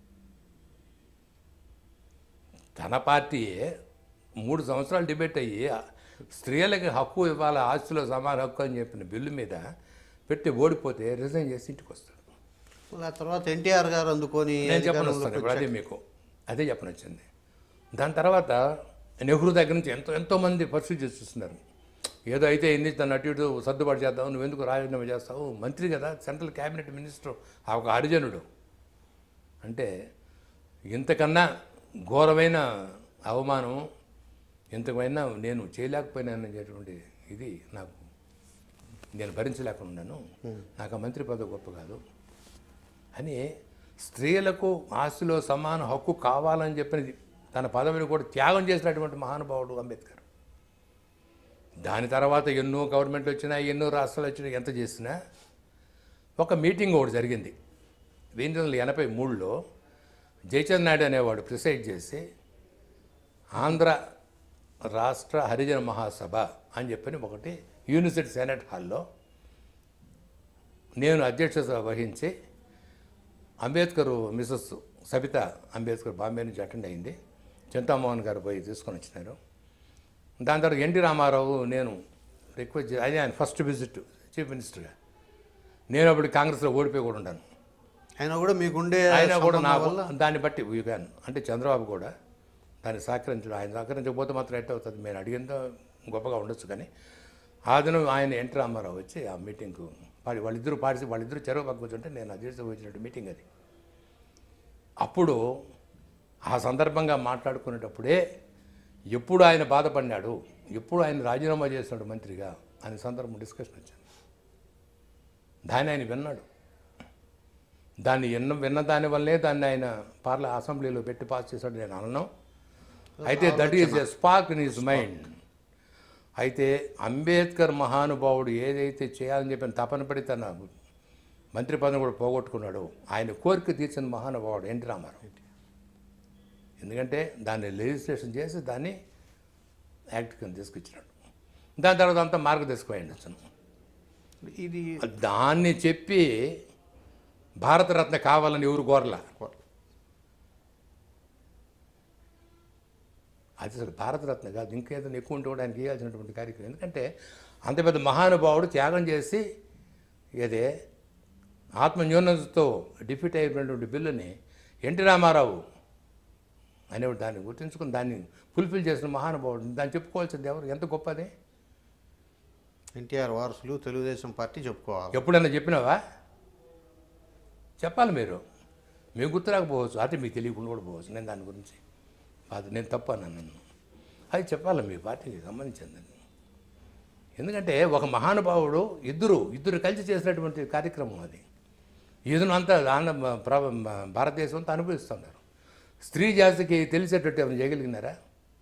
తన పార్టీయే మూడు సంవత్సరాలు డిబేట్ అయ్యి స్త్రీలకి హక్కు ఇవ్వాలి ఆస్తిలో సమాన హక్కు అని చెప్పిన బిల్లు మీద పెట్టి ఓడిపోతే రిజైన్ చేసి ఇంటికి వస్తాడు మళ్ళీ ఆ తర్వాత ఎన్టీఆర్ గారు అందుకొని నేను చెప్పను అధికారంలోకి వస్తాను ఇప్పుడు అదే మీకు అదే చెప్పనొచ్చింది దాని తర్వాత నెహ్రూ దగ్గర నుంచి ఎంతో ఎంతోమంది పర్సూ చేస్తున్నారు ఏదో అయితే ఎన్ని తను అటు ఇటు సర్దుబాటు చేద్దాం నువ్వు ఎందుకు రాజీనామా చేస్తావు మంత్రి కదా సెంట్రల్ క్యాబినెట్ మినిస్టర్ ఆ ఒక హరిజనుడు అంటే ఇంతకన్నా ఘోరమైన అవమానం ఇంతకైనా నేను చేయలేకపోయినాననేటువంటి ఇది నాకు నేను భరించలేకున్నాను నాకు ఆ మంత్రి పదవి గొప్ప కాదు అని స్త్రీలకు ఆస్తిలో సమాన హక్కు కావాలని చెప్పినది తన పదవిని కూడా త్యాగం చేసినటువంటి మహానుభావుడు అంబేద్కర్ దాని తర్వాత ఎన్నో గవర్నమెంట్లు వచ్చినా ఎన్నో రాష్ట్రాలు వచ్చినా ఎంత చేసినా ఒక మీటింగ్ ఒకటి జరిగింది పంతొమ్మిది వందల ఎనభై మూడులో జయచంద్ నాయుడు అనేవాడు ప్రిసైడ్ చేసి ఆంధ్ర రాష్ట్ర హరిజన మహాసభ అని చెప్పని ఒకటి యూనివర్సిటీ సెనెట్ హాల్లో నేను అధ్యక్షత వహించి అంబేద్కర్ మిసెస్ సబిత అంబేద్కర్ బాంబే నుంచి అటెండ్ అయింది చింతామోహన్ గారు పోయి తీసుకొని వచ్చినారు దాని తర్వాత ఎన్టీ రామారావు నేను రిక్వెస్ట్ చే అదే ఆయన ఫస్ట్ విజిట్ చీఫ్ మినిస్టర్గా నేను అప్పుడు కాంగ్రెస్లో ఓడిపోయి కూడా ఉన్నాను ఆయన కూడా మీకుండే ఆయన కూడా సంబంధం నాకు వల్ల దాన్ని బట్టి యూ క్యాన్ అంటే చంద్రబాబు కూడా దాన్ని సహకరించడం ఆయన సహకరించకపోతే మాత్రం ఎట్ అవుతుంది మేము అడిగిందో గొప్పగా ఉండొచ్చు కానీ ఆ దినం ఆయన ఎన్టీ రామారావు వచ్చి ఆ మీటింగ్కు పాడి వాళ్ళిద్దరూ పాడిసి వాళ్ళిద్దరూ చెరువు పక్క కూర్చుంటే నేను అధ్యక్షత వచ్చినట్టు మీటింగ్ అది అప్పుడు ఆ సందర్భంగా మాట్లాడుకునేటప్పుడే ఎప్పుడు ఆయన బాధపడినాడు ఎప్పుడు ఆయన రాజీనామా చేస్తున్నాడు మంత్రిగా అనే సందర్భం డిస్కషన్ వచ్చింది దాన్ని ఆయన విన్నాడు దాన్ని విన్న విన్న దాని వల్లే దాన్ని ఆయన పార్ల అసెంబ్లీలో పెట్టి పాస్ చేశాడు నేను అనను అయితే that is a spark in his mind అయితే అంబేద్కర్ మహానుభావుడు ఏదైతే చేయాలని చెప్పిన తపన పడి తన మంత్రి పదవి కూడా పోగొట్టుకున్నాడు ఆయన కోరిక తీర్చిన మహానుభావుడు ఎన్టీ రామారావు ఎందుకంటే దాన్ని లెజిస్లేషన్ చేసి దాన్ని యాక్ట్ కింద తీసుకొచ్చినాడు దాని తర్వాత అంతా మార్గదర్శకమైంది అతను ఇది దాన్ని చెప్పి భారతరత్న కావాలని ఎవరు కోరలా అది అసలు భారతరత్న కాదు ఇంకేదైనా ఎక్కువ ఉంటే కూడా ఆయనకి ఇవ్వాల్సినటువంటి కార్యక్రమం ఎందుకంటే అంత పెద్ద మహానుభావుడు త్యాగం చేసి ఏదే ఆత్మన్యూనతతో డిఫీట్ అయినటువంటి బిల్లుని ఎన్టీ రామారావు అనేవాడు దాన్ని గుర్తించుకుని దాన్ని ఫుల్ఫిల్ చేసిన మహానుభావుడు దాన్ని చెప్పుకోవాల్సింది ఎవరు ఎంత గొప్పది ఎన్టీఆర్ వారసులు తెలుగుదేశం పార్టీ చెప్పుకోవాలి ఎప్పుడన్నా చెప్పినావా చెప్పాలి మీరు మీకు గుర్తు రాకపోవచ్చు అయితే మీకు తెలియకుండా కూడా పోవచ్చు నేను దాని గురించి అది నేను తప్పు అన్నాను నన్ను అది చెప్పాలి మీ పార్టీకి సంబంధించింది అది. ఎందుకంటే ఒక మహానుభావుడు ఇద్దరు ఇద్దరు కలిసి చేసినటువంటి కార్యక్రమం అది ఇదను అంతా ఆంధ్ర ప్ర- భారతదేశం అంతా అనుభవిస్తున్నారు స్త్రీ జాతికి తెలిసేటట్టు ఏమైనా చేయగలిగినారా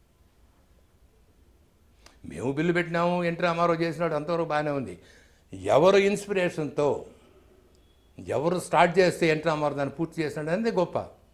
మేము బిల్లు పెట్టినాము ఎన్టీ రామారావు చేసినాడు అంతవరకు బాగానే ఉంది ఎవరు ఇన్స్పిరేషన్తో ఎవరు స్టార్ట్ చేస్తే ఎన్టీ రామారావు దాన్ని పూర్తి చేసినాడు అనేది గొప్ప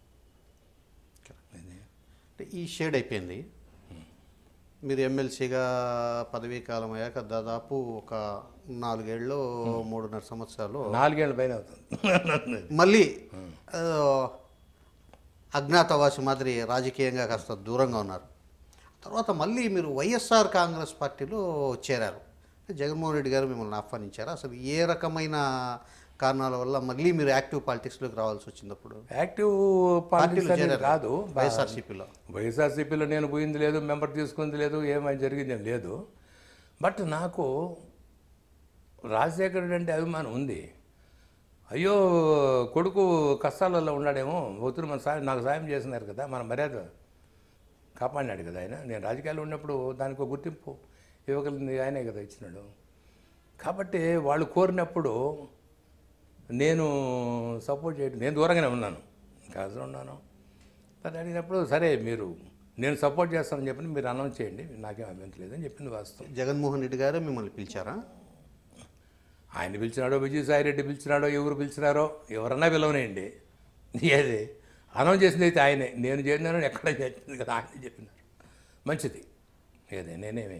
అంటే ఈ షేడ్ అయిపోయింది మీరు ఎమ్మెల్సీగా పదవీ కాలం అయ్యాక దాదాపు ఒక నాలుగేళ్ళు మూడున్నర సంవత్సరాలు నాలుగేళ్ల పైన అవుతుంది మళ్ళీ ఆ, అజ్ఞాతవాసి మాదిరి రాజకీయంగా కాస్త దూరంగా ఉన్నారు తర్వాత మళ్ళీ మీరు వైఎస్ఆర్ కాంగ్రెస్ పార్టీలో చేరారు జగన్మోహన్ రెడ్డి గారు మిమ్మల్ని ఆహ్వానించారా అసలు ఏ రకమైన కారణాల వల్ల మళ్ళీ మీరు యాక్టివ్ పాలిటిక్స్లోకి రావాల్సి వచ్చింది అప్పుడు యాక్టివ్ పాలిటిక్స్ అనేది చేరారు. కాదు వైఎస్ఆర్సీపీలో వైఎస్ఆర్సీపీలో నేను పోయింది లేదు మెంబర్ తీసుకుంది లేదు ఏమైనా జరిగింది ఏం లేదు బట్ నాకు రాజశేఖర్ రెడ్డి అంటే అభిమానం ఉంది అయ్యో కొడుకు కష్టాలలో ఉన్నాడేమో ఒత్తురు మన సాయం నాకు సాయం చేస్తున్నారు కదా మన మర్యాద కాపాడినాడు కదా ఆయన నేను రాజకీయాల్లో ఉన్నప్పుడు దానికి ఒక గుర్తింపు ఇవ్వగలిగింది ఆయనే కదా ఇచ్చినాడు కాబట్టి వాళ్ళు కోరినప్పుడు నేను సపోర్ట్ చేయడం నేను దూరంగానే ఉన్నాను కాదు ఉన్నాను సరే అడిగినప్పుడు సరే మీరు నేను సపోర్ట్ చేస్తానని చెప్పి మీరు అనౌన్స్ చేయండి నాకేం అభ్యంతరం లేదని చెప్పింది వాస్తవం జగన్మోహన్ రెడ్డి గారు మిమ్మల్ని పిలిచారా ఆయన పిలిచినాడో విజయసాయి రెడ్డి పిలిచినాడో ఎవరు పిలిచినారో ఎవరన్నా పిలవనేయండి ఏది అనౌన్స్ చేసింది అయితే ఆయనే నేను చేసినాను ఎక్కడ చెప్పింది కదా ఆయనే చెప్పినారు మంచిది ఏదే నేనేమి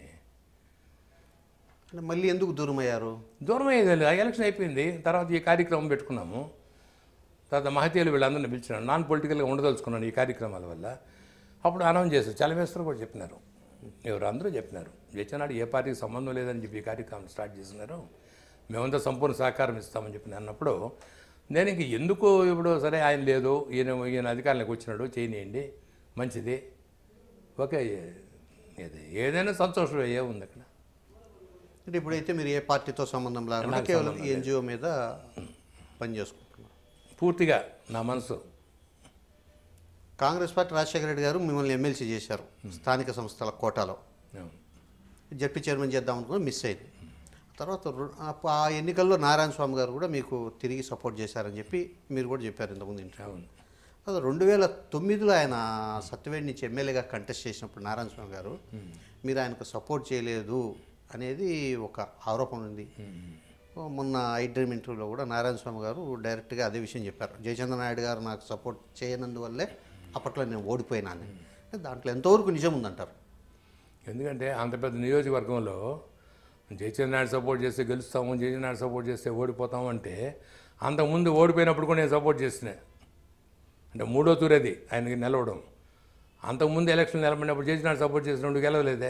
అంటే మళ్ళీ ఎందుకు దూరం అయ్యారు దూరం అయ్యేది ఎలక్షన్ అయిపోయింది తర్వాత ఈ కార్యక్రమం పెట్టుకున్నాము తర్వాత మహతీయులు వీళ్ళందరినీ పిలిచినాను నాన్ పొలిటికల్గా ఉండదలుచుకున్నాను ఈ కార్యక్రమాల వల్ల అప్పుడు అనౌన్స్ చేశారు చలమేశ్వరు కూడా చెప్పినారు ఎవరు అందరూ చెప్పినారు జచ్చనాడు ఏ పార్టీకి సంబంధం లేదని చెప్పి ఈ కార్యక్రమం స్టార్ట్ చేసినారు మేమంతా సంపూర్ణ సహకారం ఇస్తామని చెప్పి అన్నప్పుడు నేను ఇంక ఎందుకు ఇప్పుడు సరే ఆయన లేదు ఈయన ఈయన అధికారంలోకి వచ్చినాడు చేయనియండి మంచిది ఓకే ఏది ఏదైనా సంతోషం ఏముంది అక్కడ అంటే ఇప్పుడైతే మీరు ఏ పార్టీతో సంబంధం లేకుండా నాకు కేవలం సంబంధం ఎన్జిఓ మీద పనిచేసుకుంటున్నారు పూర్తిగా నా మనసు కాంగ్రెస్ పార్టీ రాజశేఖర రెడ్డి గారు మిమ్మల్ని ఎమ్మెల్సీ చేశారు స్థానిక సంస్థల కోటాలో అవును. జడ్పీ చైర్మన్ చేద్దాం అనుకుని మిస్ అయింది తర్వాత రు- ఆ- ఆ ఎన్నికల్లో నారాయణ స్వామి గారు కూడా మీకు తిరిగి సపోర్ట్ చేశారని చెప్పి మీరు కూడా చెప్పారు ఇంతకుముందు ఇంట్లో అవును అది రెండు వేల తొమ్మిదిలో ఆయన సత్యవేడి నుంచి ఎమ్మెల్యేగా కంటెస్ట్ చేసినప్పుడు నారాయణ స్వామి గారు మీరు ఆయనకు సపోర్ట్ చేయలేదు అనేది ఒక ఆరోపణ ఉంది మొన్న ఐ డ్రీమ్ ఇంటర్వ్యూలో కూడా నారాయణ స్వామి గారు డైరెక్ట్గా అదే విషయం చెప్పారు జయచంద్ర నాయుడు గారు నాకు సపోర్ట్ చేయనందువల్లే అప్పట్లో నేను ఓడిపోయినాను దాంట్లో ఎంతవరకు నిజం ఉందంటారు ఎందుకంటే అంత పెద్ద నియోజకవర్గంలో జయచంద్ర నాయుడు సపోర్ట్ చేస్తే గెలుస్తాము జయచంద్ర నాయుడు సపోర్ట్ చేస్తే ఓడిపోతాము అంటే అంతకుముందు ఓడిపోయినప్పుడు కూడా నేను సపోర్ట్ చేసిన అంటే మూడో తూరేది ఆయనకి నిలవడం అంతకుముందు ఎలక్షన్ నిలబడినప్పుడు జయచంద్ర నాయుడు సపోర్ట్ చేసినప్పుడు గెలవలేదే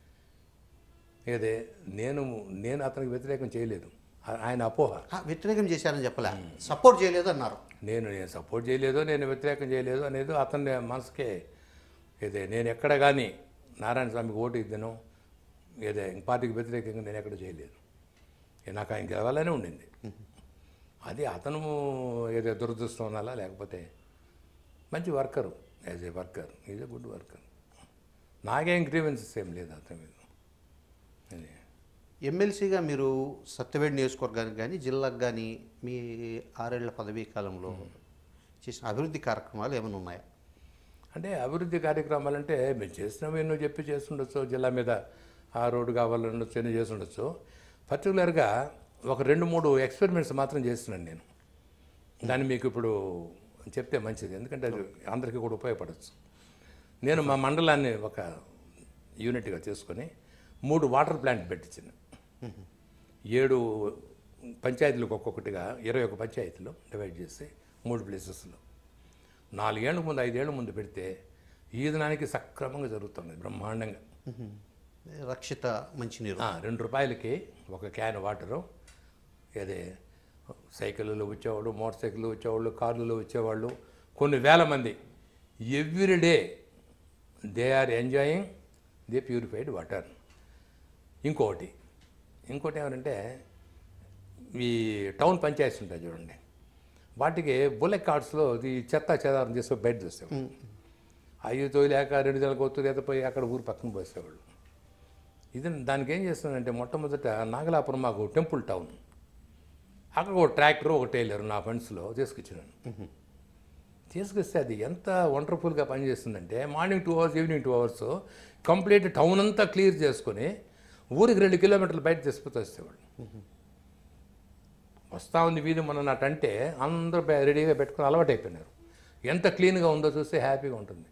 ఏదే నేను నేను అతనికి వ్యతిరేకం చేయలేదు ఆ- ఆయన అపోహ ఆ, వ్యతిరేకం చేశారని చెప్పలే సపోర్ట్ చేయలేదు అన్నారు నేను నేను సపోర్ట్ చేయలేదు నేను వ్యతిరేకం చేయలేదు అనేది అతని మనసుకే ఇదే నేను ఎక్కడ కానీ నారాయణ స్వామికి ఓటు ఇద్దాను ఏదే ఇంక పార్టీకి వ్యతిరేకంగా నేను ఎక్కడ చేయలేదు ఏ నాకు ఆయన గెలవాలనే ఉండింది అది అతను ఏదో దురదృష్టం అనాలా లేకపోతే మంచి worker as a worker is a good worker నాకేం గ్రీవెన్సెస్ ఏం లేదు అతని మీద అది ఎమ్మెల్సీగా మీరు సత్యవేడి నియోజకవర్గానికి కానీ జిల్లాకు కానీ మీ ఆరేళ్ల పదవీ కాలంలో చేసిన అభివృద్ధి కార్యక్రమాలు ఏమైనా ఉన్నాయా అంటే అభివృద్ధి కార్యక్రమాలు అంటే మేము చేసినాము ఎన్నో చెప్పి చేస్తుండొచ్చు జిల్లా మీద ఆ రోడ్డు కావాలనొచ్చు ఎన్నో చేస్తుండొచ్చు పర్టికులర్గా ఒక రెండు మూడు ఎక్స్పెరిమెంట్స్ మాత్రం చేస్తున్నాను నేను దాన్ని మీకు ఇప్పుడు చెప్తే మంచిది ఎందుకంటే అది అందరికీ కూడా ఉపయోగపడవచ్చు నేను మా మండలాన్ని ఒక యూనిట్గా చేసుకొని మూడు వాటర్ ప్లాంట్ పెట్టించాను ఏడు పంచాయతీలకు ఒక్కొక్కటిగా ఇరవై ఒక పంచాయతీలు డివైడ్ చేసి మూడు ప్లేసెస్లో నాలుగేళ్ల ముందు ఐదేళ్ల ముందు పెడితే ఈదనానికి సక్రమంగా జరుగుతుంది బ్రహ్మాండంగా రక్షిత మంచినీరు ఆ, రెండు రూపాయలకి ఒక క్యాన్ వాటరు అదే సైకిళ్ళలో వచ్చేవాళ్ళు మోటార్ సైకిళ్ళు వచ్చేవాళ్ళు కార్లలో వచ్చేవాళ్ళు కొన్ని వేల మంది every day they are enjoying the purified water ఇంకొకటి ఇంకోటి ఏమంటే ఈ టౌన్ పంచాయతీస్ ఉంటాయి చూడండి వాటికి బుల్లెట్ కార్డ్స్లో ఈ చెత్త చెదారం చేసి బయట చూసేవాళ్ళు అవి తోయలేక రెండు నెలలకు ఒత్తు పోయి అక్కడ ఊరు పక్కన పోసేవాళ్ళు ఇది దానికి ఏం చేస్తున్నానంటే మొట్టమొదట నాగలాపురం మాకు టెంపుల్ టౌన్ అక్కడ ఒక ట్రాక్టర్ ఒక టైలర్ నా ఫండ్స్లో తీసుకొచ్చినాను తీసుకొస్తే అది ఎంత వండర్ఫుల్గా పనిచేస్తుందంటే morning two hours evening two hours complete town అంతా క్లియర్ చేసుకొని ఊరికి రెండు కిలోమీటర్లు బయట తీసుకుపోతే వచ్చేవాళ్ళు వస్తూ ఉంది వీధి మన నాటంటే అందరూ బె- రెడీగా పెట్టుకుని అలవాటు అయిపోయినారు ఎంత క్లీన్గా ఉందో చూస్తే హ్యాపీగా ఉంటుంది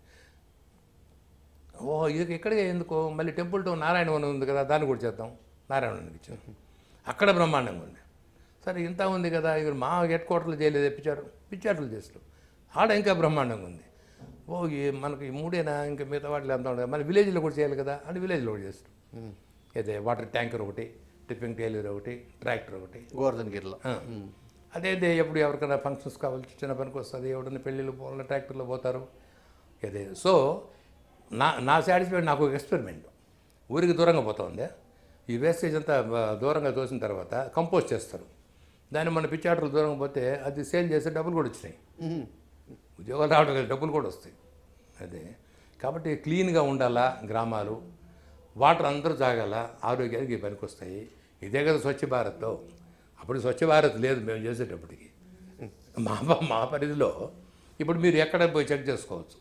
ఓ ఇది ఇక్కడికే ఎందుకు మళ్ళీ టెంపుల్ టు నారాయణవనం ఉంది కదా దాన్ని కూడా చేద్దాం నారాయణవనానికి ఇచ్చాం అక్కడ బ్రహ్మాండంగా ఉంది సరే ఇంత ఉంది కదా ఇక్కడ మా హెడ్ క్వార్టర్లు చేయలేదు పిచ్చారు పిచ్చారులు చేస్తారు ఆడ ఇంకా బ్రహ్మాండంగా ఉంది ఓ ఈ మనకి ఈ మూడేనా ఇంకా మిగతా వాటిలో ఎంత ఉండదు మళ్ళీ విలేజ్లో కూడా చేయాలి కదా అని విలేజ్లో కూడా చేస్తాం అదే వాటర్ ట్యాంకర్ ఒకటి టిఫిన్ టైలర్ ఒకటి ట్రాక్టర్ ఒకటి గోవర్ధన్ గిరిలో ఆ. అదే అదే ఎప్పుడు ఎవరికైనా ఫంక్షన్స్ కావాలి చిన్న పనికి వస్తుంది ఎవడన్నా పెళ్ళిళ్ళు పోవాలి ట్రాక్టర్లో పోతారు అదే సో నా నా సాటిస్ఫైడ్ నాకు ఒక ఎక్స్పెరిమెంట్ ఊరికి దూరంగా పోతుంది ఈ వేస్టేజ్ అంతా బ- దూరంగా తోసిన తర్వాత కంపోజ్ చేస్తారు దాన్ని మన పిచ్చాటలు దూరంగా పోతే అది సేల్ చేస్తే డబ్బులు కూడా వచ్చినాయి మ్మ్. ఉద్యోగాలు రావడం లేదు డబ్బులు కూడా వస్తాయి అదే కాబట్టి క్లీన్గా ఉండాలా గ్రామాలు వాటర్ అందరూ తాగాల ఆరోగ్యానికి పనికి వస్తాయి ఇదే కదా స్వచ్ఛ భారత్ అప్పుడు స్వచ్ఛ భారత్ లేదు మేము చేసేటప్పటికి మా మా పరిధిలో ఇప్పుడు మీరు ఎక్కడ పోయి చెక్ చేసుకోవచ్చు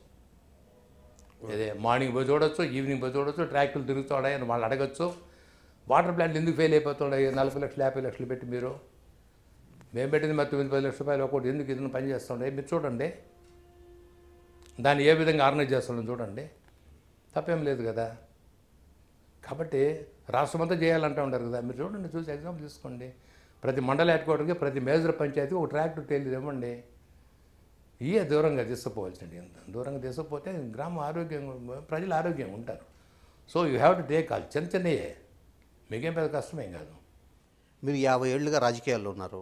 అదే మార్నింగ్ పోయి చూడొచ్చు ఈవినింగ్ పోయి చూడొచ్చు ట్రాక్టర్లు తిరుగుతున్నాయి అని వాళ్ళు అడగచ్చు వాటర్ ప్లాంట్ ఎందుకు ఫెయిల్ అయిపోతున్నాయి నలభై లక్షలు యాభై లక్షలు పెట్టి మీరు మేము పెట్టింది మరి తొమ్మిది పది లక్షల రూపాయలు ఒకటి ఎందుకు ఇదನ್ನು పని చేస్తుండే మీరు చూడండి దాన్ని ఏ విధంగా ఆర్గనైజ్ చేస్తుండో చూడండి తప్పేం లేదు కదా కాబట్టి రాష్ట్రం అంతా చేయాలంటూ ఉంటారు కదా మీరు చూడండి చూసి ఎగ్జాంపుల్ తీసుకోండి ప్రతి మండల హెడ్ క్వార్టర్కి ప్రతి మేజర్ పంచాయతీ ఒక ట్రాక్టర్ టైలర్ ఇవ్వండి ఇయే దూరంగా తీసుకుపోవాల్సింది ఎంత దూరంగా తీసుకుపోతే గ్రామం ఆరోగ్యంగా ప్రజలు ఆరోగ్యంగా ఉంటారు so you have to take all చిన్న చిన్నయే మీకేం పెద్ద కష్టమేం కాదు మీరు యాభై ఏళ్ళుగా రాజకీయాల్లో ఉన్నారు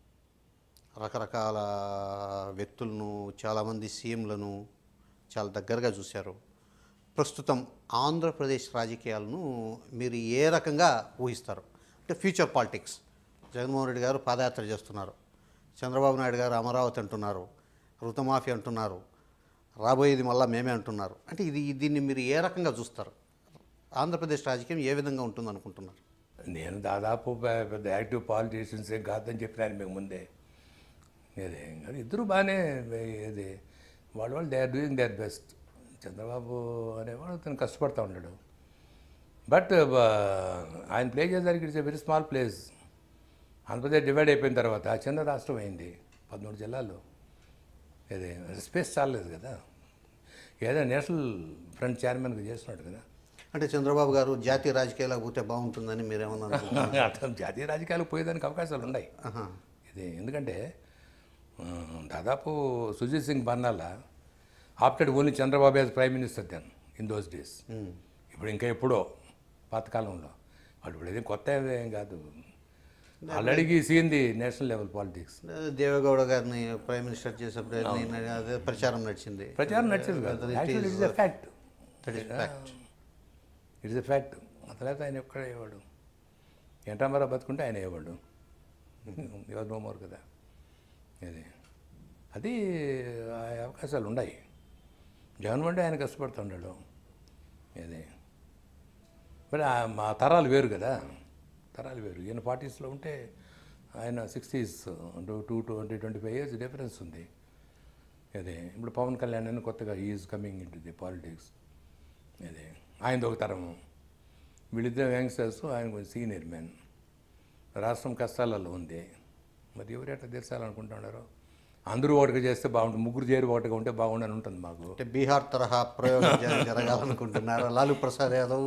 రకరకాల వ్యక్తులను చాలామంది సీఎంలను చాలా దగ్గరగా చూశారు ప్రస్తుతం ఆంధ్రప్రదేశ్ రాజకీయాలను మీరు ఏ రకంగా ఊహిస్తారు అంటే ఫ్యూచర్ పాలిటిక్స్ జగన్మోహన్ రెడ్డి గారు పాదయాత్ర చేస్తున్నారు చంద్రబాబు నాయుడు గారు అమరావతి అంటున్నారు రుతమాఫీ అంటున్నారు రాబోయేది మళ్ళా మేమే అంటున్నారు అంటే ఇది దీన్ని మీరు ఏ రకంగా చూస్తారు ఆంధ్రప్రదేశ్ రాజకీయం ఏ విధంగా ఉంటుంది అనుకుంటున్నారు నేను దాదాపు పె- పెద్ద యాక్టివ్ పాలిటీషియన్స్ ఏం కాదని చెప్పినాను మీకు ముందే అదే అది ఇద్దరు బాగానే ఇది వాళ్ళ వాళ్ళు they are doing their best Chandrababu అనేవాడు తను కష్టపడుతూ ఉన్నాడు బట్ ఆయన ప్లే చేసేసరికి it's a very small place Andhra Pradesh divide అయిపోయిన తర్వాత చిన్న రాష్ట్రం అయింది పదమూడు జిల్లాలు అదే స్పేస్ చాలలేదు కదా ఏదో నేషనల్ ఫ్రంట్ చైర్మన్గా చేస్తున్నాడు కదా అంటే చంద్రబాబు గారు జాతీయ రాజకీయాలకు పోతే బాగుంటుందని మీరేమన్నా అనుకుంటున్నారా? అట్లా జాతీయ రాజకీయాలకు పోయేదానికి అవకాశాలు ఉన్నాయి ఆహా. ఇది ఎందుకంటే ఆ, దాదాపు Sujit Singh Barnala opted only Chandrababu as prime minister then in those days um. ఇప్పుడు ఇంకా ఎప్పుడో పాతకాలంలో వాడు ఇప్పుడు ఏం కొత్త ఏం కాదు ఆల్రెడీ సీయింది నేషనల్ లెవెల్ పాలిటిక్స్ దేవేగౌడ గారిని ప్రైమ్ మినిస్టర్ చేసేప్పుడు నేను అదే ప్రచారం నడిచింది ప్రచారం నచ్చింది కాదు actual it's a fact That is fact. It's a fact అసలైతే ఆయన ఒక్కడే అయ్యేవాడు ఎంటామరా బతుకుంటే ఆయన అయ్యేవాడు ఎవరు నో మోర్ కదా ఇది అది ఆ అవకాశాలు ఉన్నాయి జగన్మోహన్ రెడ్డి ఆయన కష్టపడుతున్నాడు ఇది మరి ఆ మా తరాలు వేరు కదా తరాలు వేరు ఈయన పార్టీస్లో ఉంటే ఆయన sixties two twenty twenty five years difference ఉంది అదే ఇప్పుడు పవన్ కళ్యాణ్ అని కొత్తగా is coming into the politics అదే ఆయనది ఒక తరము వీళ్ళిద్దరు యంగ్స్టర్స్ ఆయన కొంచెం సీనియర్ మ్యాన్ రాష్ట్రం కష్టాలలో ఉంది మరి ఎవరు ఎట్లా తీర్చాలనుకుంటున్నారో అందరూ ఒకటిగా చేస్తే బాగుంటుంది ముగ్గురు చేరి ఒకటిగా ఉంటే బాగుండని ఉంటుంది మాకు అంటే బీహార్ తరహా ప్రయోగం జర- జరగాలనుకుంటున్నారు లాలూ ప్రసాద్ యాదవ్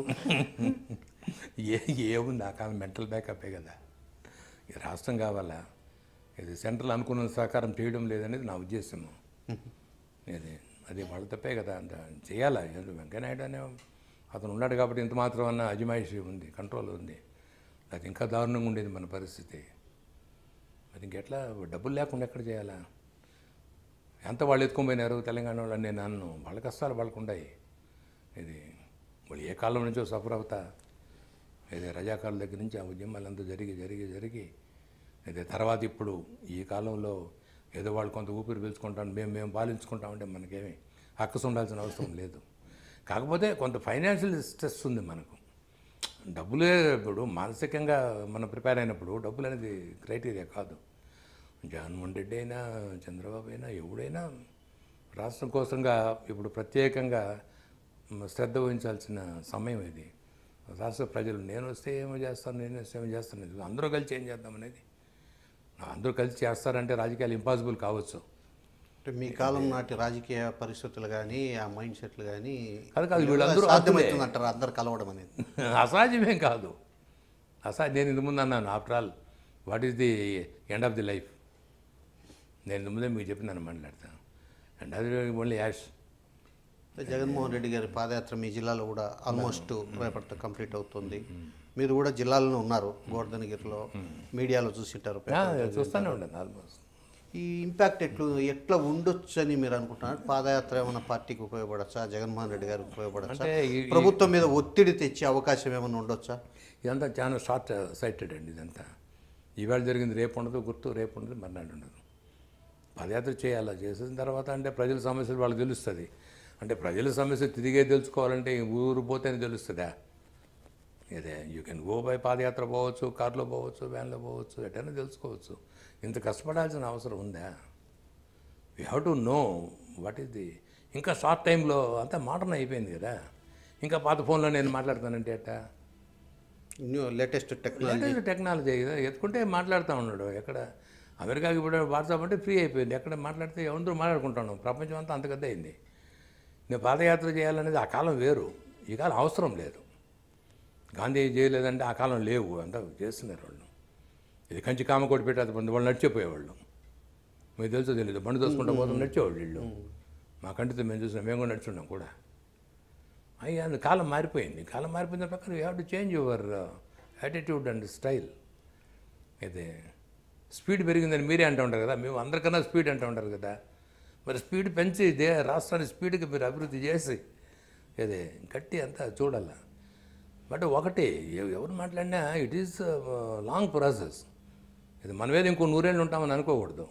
ఏ ఏముంది నాకు ఆమె మెంటల్ బ్యాకప్పే కదా ఈ రాష్ట్రం కావాలా ఇది సెంట్రల్ అనుకున్న సహకారం చేయడం లేదనేది నా ఉద్దేశము ఇది అది వాళ్ళ తప్పే కదా అంత చేయాలా ఏదో వెంకయ్యనాయుడు అనే అతను ఉన్నాడు కాబట్టి ఇంత మాత్రం అన్న అజమాయిషి ఉంది కంట్రోల్ ఉంది అది ఇంకా దారుణంగా ఉండేది మన పరిస్థితి మరి ఇంకెట్లా డబ్బులు లేకుండా ఎక్కడ చేయాలా ఎంత వాళ్ళు ఎత్తుకొని తెలంగాణ వాళ్ళు అని నేను అన్ను వాళ్ళ కష్టాలు వాళ్ళకు ఉన్నాయి ఇది వాళ్ళు ఏ కాలం నుంచో సఫర్ అవుతా ఇది రజాకారుల దగ్గర నుంచి ఆ ఉద్యమాలంతా జరిగి జరిగి జరిగి అయితే తర్వాత ఇప్పుడు ఈ కాలంలో ఏదో వాళ్ళు కొంత ఊపిరి పీల్చుకుంటాం మేము మేము పాలించుకుంటామంటే మనకేమి హక్కసు ఉండాల్సిన అవసరం లేదు కాకపోతే కొంత ఫైనాన్షియల్ స్ట్రెస్ ఉంది మనకు డబ్బులే ఇప్పుడు మానసికంగా మనం ప్రిపేర్ అయినప్పుడు డబ్బులు అనేది క్రైటీరియా కాదు జగన్మోహన్ రెడ్డి అయినా చంద్రబాబు అయినా ఎవడైనా రాష్ట్రం కోసంగా ఇప్పుడు ప్రత్యేకంగా మ, శ్రద్ధ వహించాల్సిన సమయం ఇది రాష్ట్ర ప్రజలు నేను వస్తే ఏమో చేస్తాను నేను వస్తే ఏమో చేస్తాను ఇది అందరూ కలిసి ఏం చేద్దాం అనేది అందరూ కలిసి చేస్తారంటే రాజకీయాలు ఇంపాసిబుల్ కావచ్చు అంటే మీ కాలం నాటి రాజకీయ పరిస్థితులు కానీ ఆ మైండ్ సెట్లు కానీ కాదు కాదు వీళ్ళందరూ సాధ్యమవుతుంది అంటారు అందరు కలవడం అనేది అసాధ్యమేం కాదు అసాధ్యం నేను ఇంత ముందు అన్నాను after all what is the end of the life నేను ఇంత ముందే మీకు చెప్పినాను మాట్లాడతాను అండ్ అది ఓన్లీ యాష్ జగన్మోహన్ రెడ్డి గారి పాదయాత్ర మీ జిల్లాలో కూడా ఆల్మోస్ట్ రేపటితో కంప్లీట్ అవుతుంది మీరు కూడా జిల్లాలోనే ఉన్నారు గోవర్ధనగిరిలో మీడియాలో చూసింటారు చూస్తూనే ఉండదు ఆల్మోస్ట్ ఈ ఇంపాక్ట్ ఎట్లు ఎట్లా ఉండొచ్చు అని మీరు అనుకుంటున్నారు పాదయాత్ర ఏమైనా పార్టీకి ఉపయోగపడచ్చా జగన్మోహన్ రెడ్డి గారికి ఉపయోగపడచ్చా అంటే ఈ- ప్రభుత్వం మీద ఒత్తిడి తెచ్చే అవకాశం ఏమైనా ఉండొచ్చా ఇదంతా చాలా షార్ట్ సైటెడ్ అండి ఇదంతా ఈవేళ జరిగింది రేపు ఉండదు గుర్తు రేపు ఉండదు మర్నాడు ఉండదు పదయాత్ర చేయాలా చేసిన తర్వాత అంటే ప్రజల సమస్యలు వాళ్ళకి తెలుస్తుంది అంటే ప్రజల సమస్య తిరిగే తెలుసుకోవాలంటే ఈ ఊరు పోతేనే తెలుస్తుందా ఇదే you can go by padayatra పోవచ్చు కార్లో పోవచ్చు వ్యాన్లో పోవచ్చు ఎటైనా తెలుసుకోవచ్చు ఇంత కష్టపడాల్సిన అవసరం ఉందా you have to know what is the ఇంకా షార్ట్ టైంలో అంతా మోడర్న్ అయిపోయింది కదా ఇంకా పాత ఫోన్లో నేను మాట్లాడతానంటే ఎట్టా new latest technology latest technology కదా ఎత్తుకుంటే మాట్లాడుతూ ఉన్నాడు ఎక్కడ అమెరికాకి ఇప్పుడు వాట్సాప్ అంటే ఫ్రీ అయిపోయింది ఎక్కడ మాట్లాడితే ఎవరితో మాట్లాడుకుంటాను ప్రపంచం అంతా అంత పెద్ద అయింది నేను పాదయాత్ర చేయాలనేది ఆ కాలం వేరు ఈ కాలం అవసరం లేదు గాంధీ చేయలేదంటే ఆ కాలం లేవు అంతా చేస్తున్నారు వాళ్ళు ఇది కంచి కామకోటి పెట్టేది మంది వాళ్ళు నడిచిపోయేవాళ్ళు మీకు తెలుసో తెలియదు బండి దోసుకుంటూ పోతాం నడిచేవాళ్ళు వీళ్ళు మా కంటితో మేము చూసినాం మేము కూడా నడుచున్నాం కూడా అయ్యా అది కాలం మారిపోయింది కాలం మారిపోయిన ప్రకారం you have to change your attitude and style అయితే స్పీడ్ పెరిగిందని మీరే అంటూ ఉంటారు కదా మేము అందరికన్నా స్పీడ్ అంటూ ఉంటారు కదా మరి స్పీడ్ పెంచి దే రాష్ట్రాన్ని స్పీడ్కి మీరు అభివృద్ధి చేసి అదే గట్టి అంతా చూడాల బట్ ఒకటి ఎవ- ఎవరు మాట్లాడినా ఇట్ ఈస్ లాంగ్ ప్రాసెస్ ఇది మనమేది ఇంకో నూరేళ్ళు ఉంటామని అనుకోకూడదు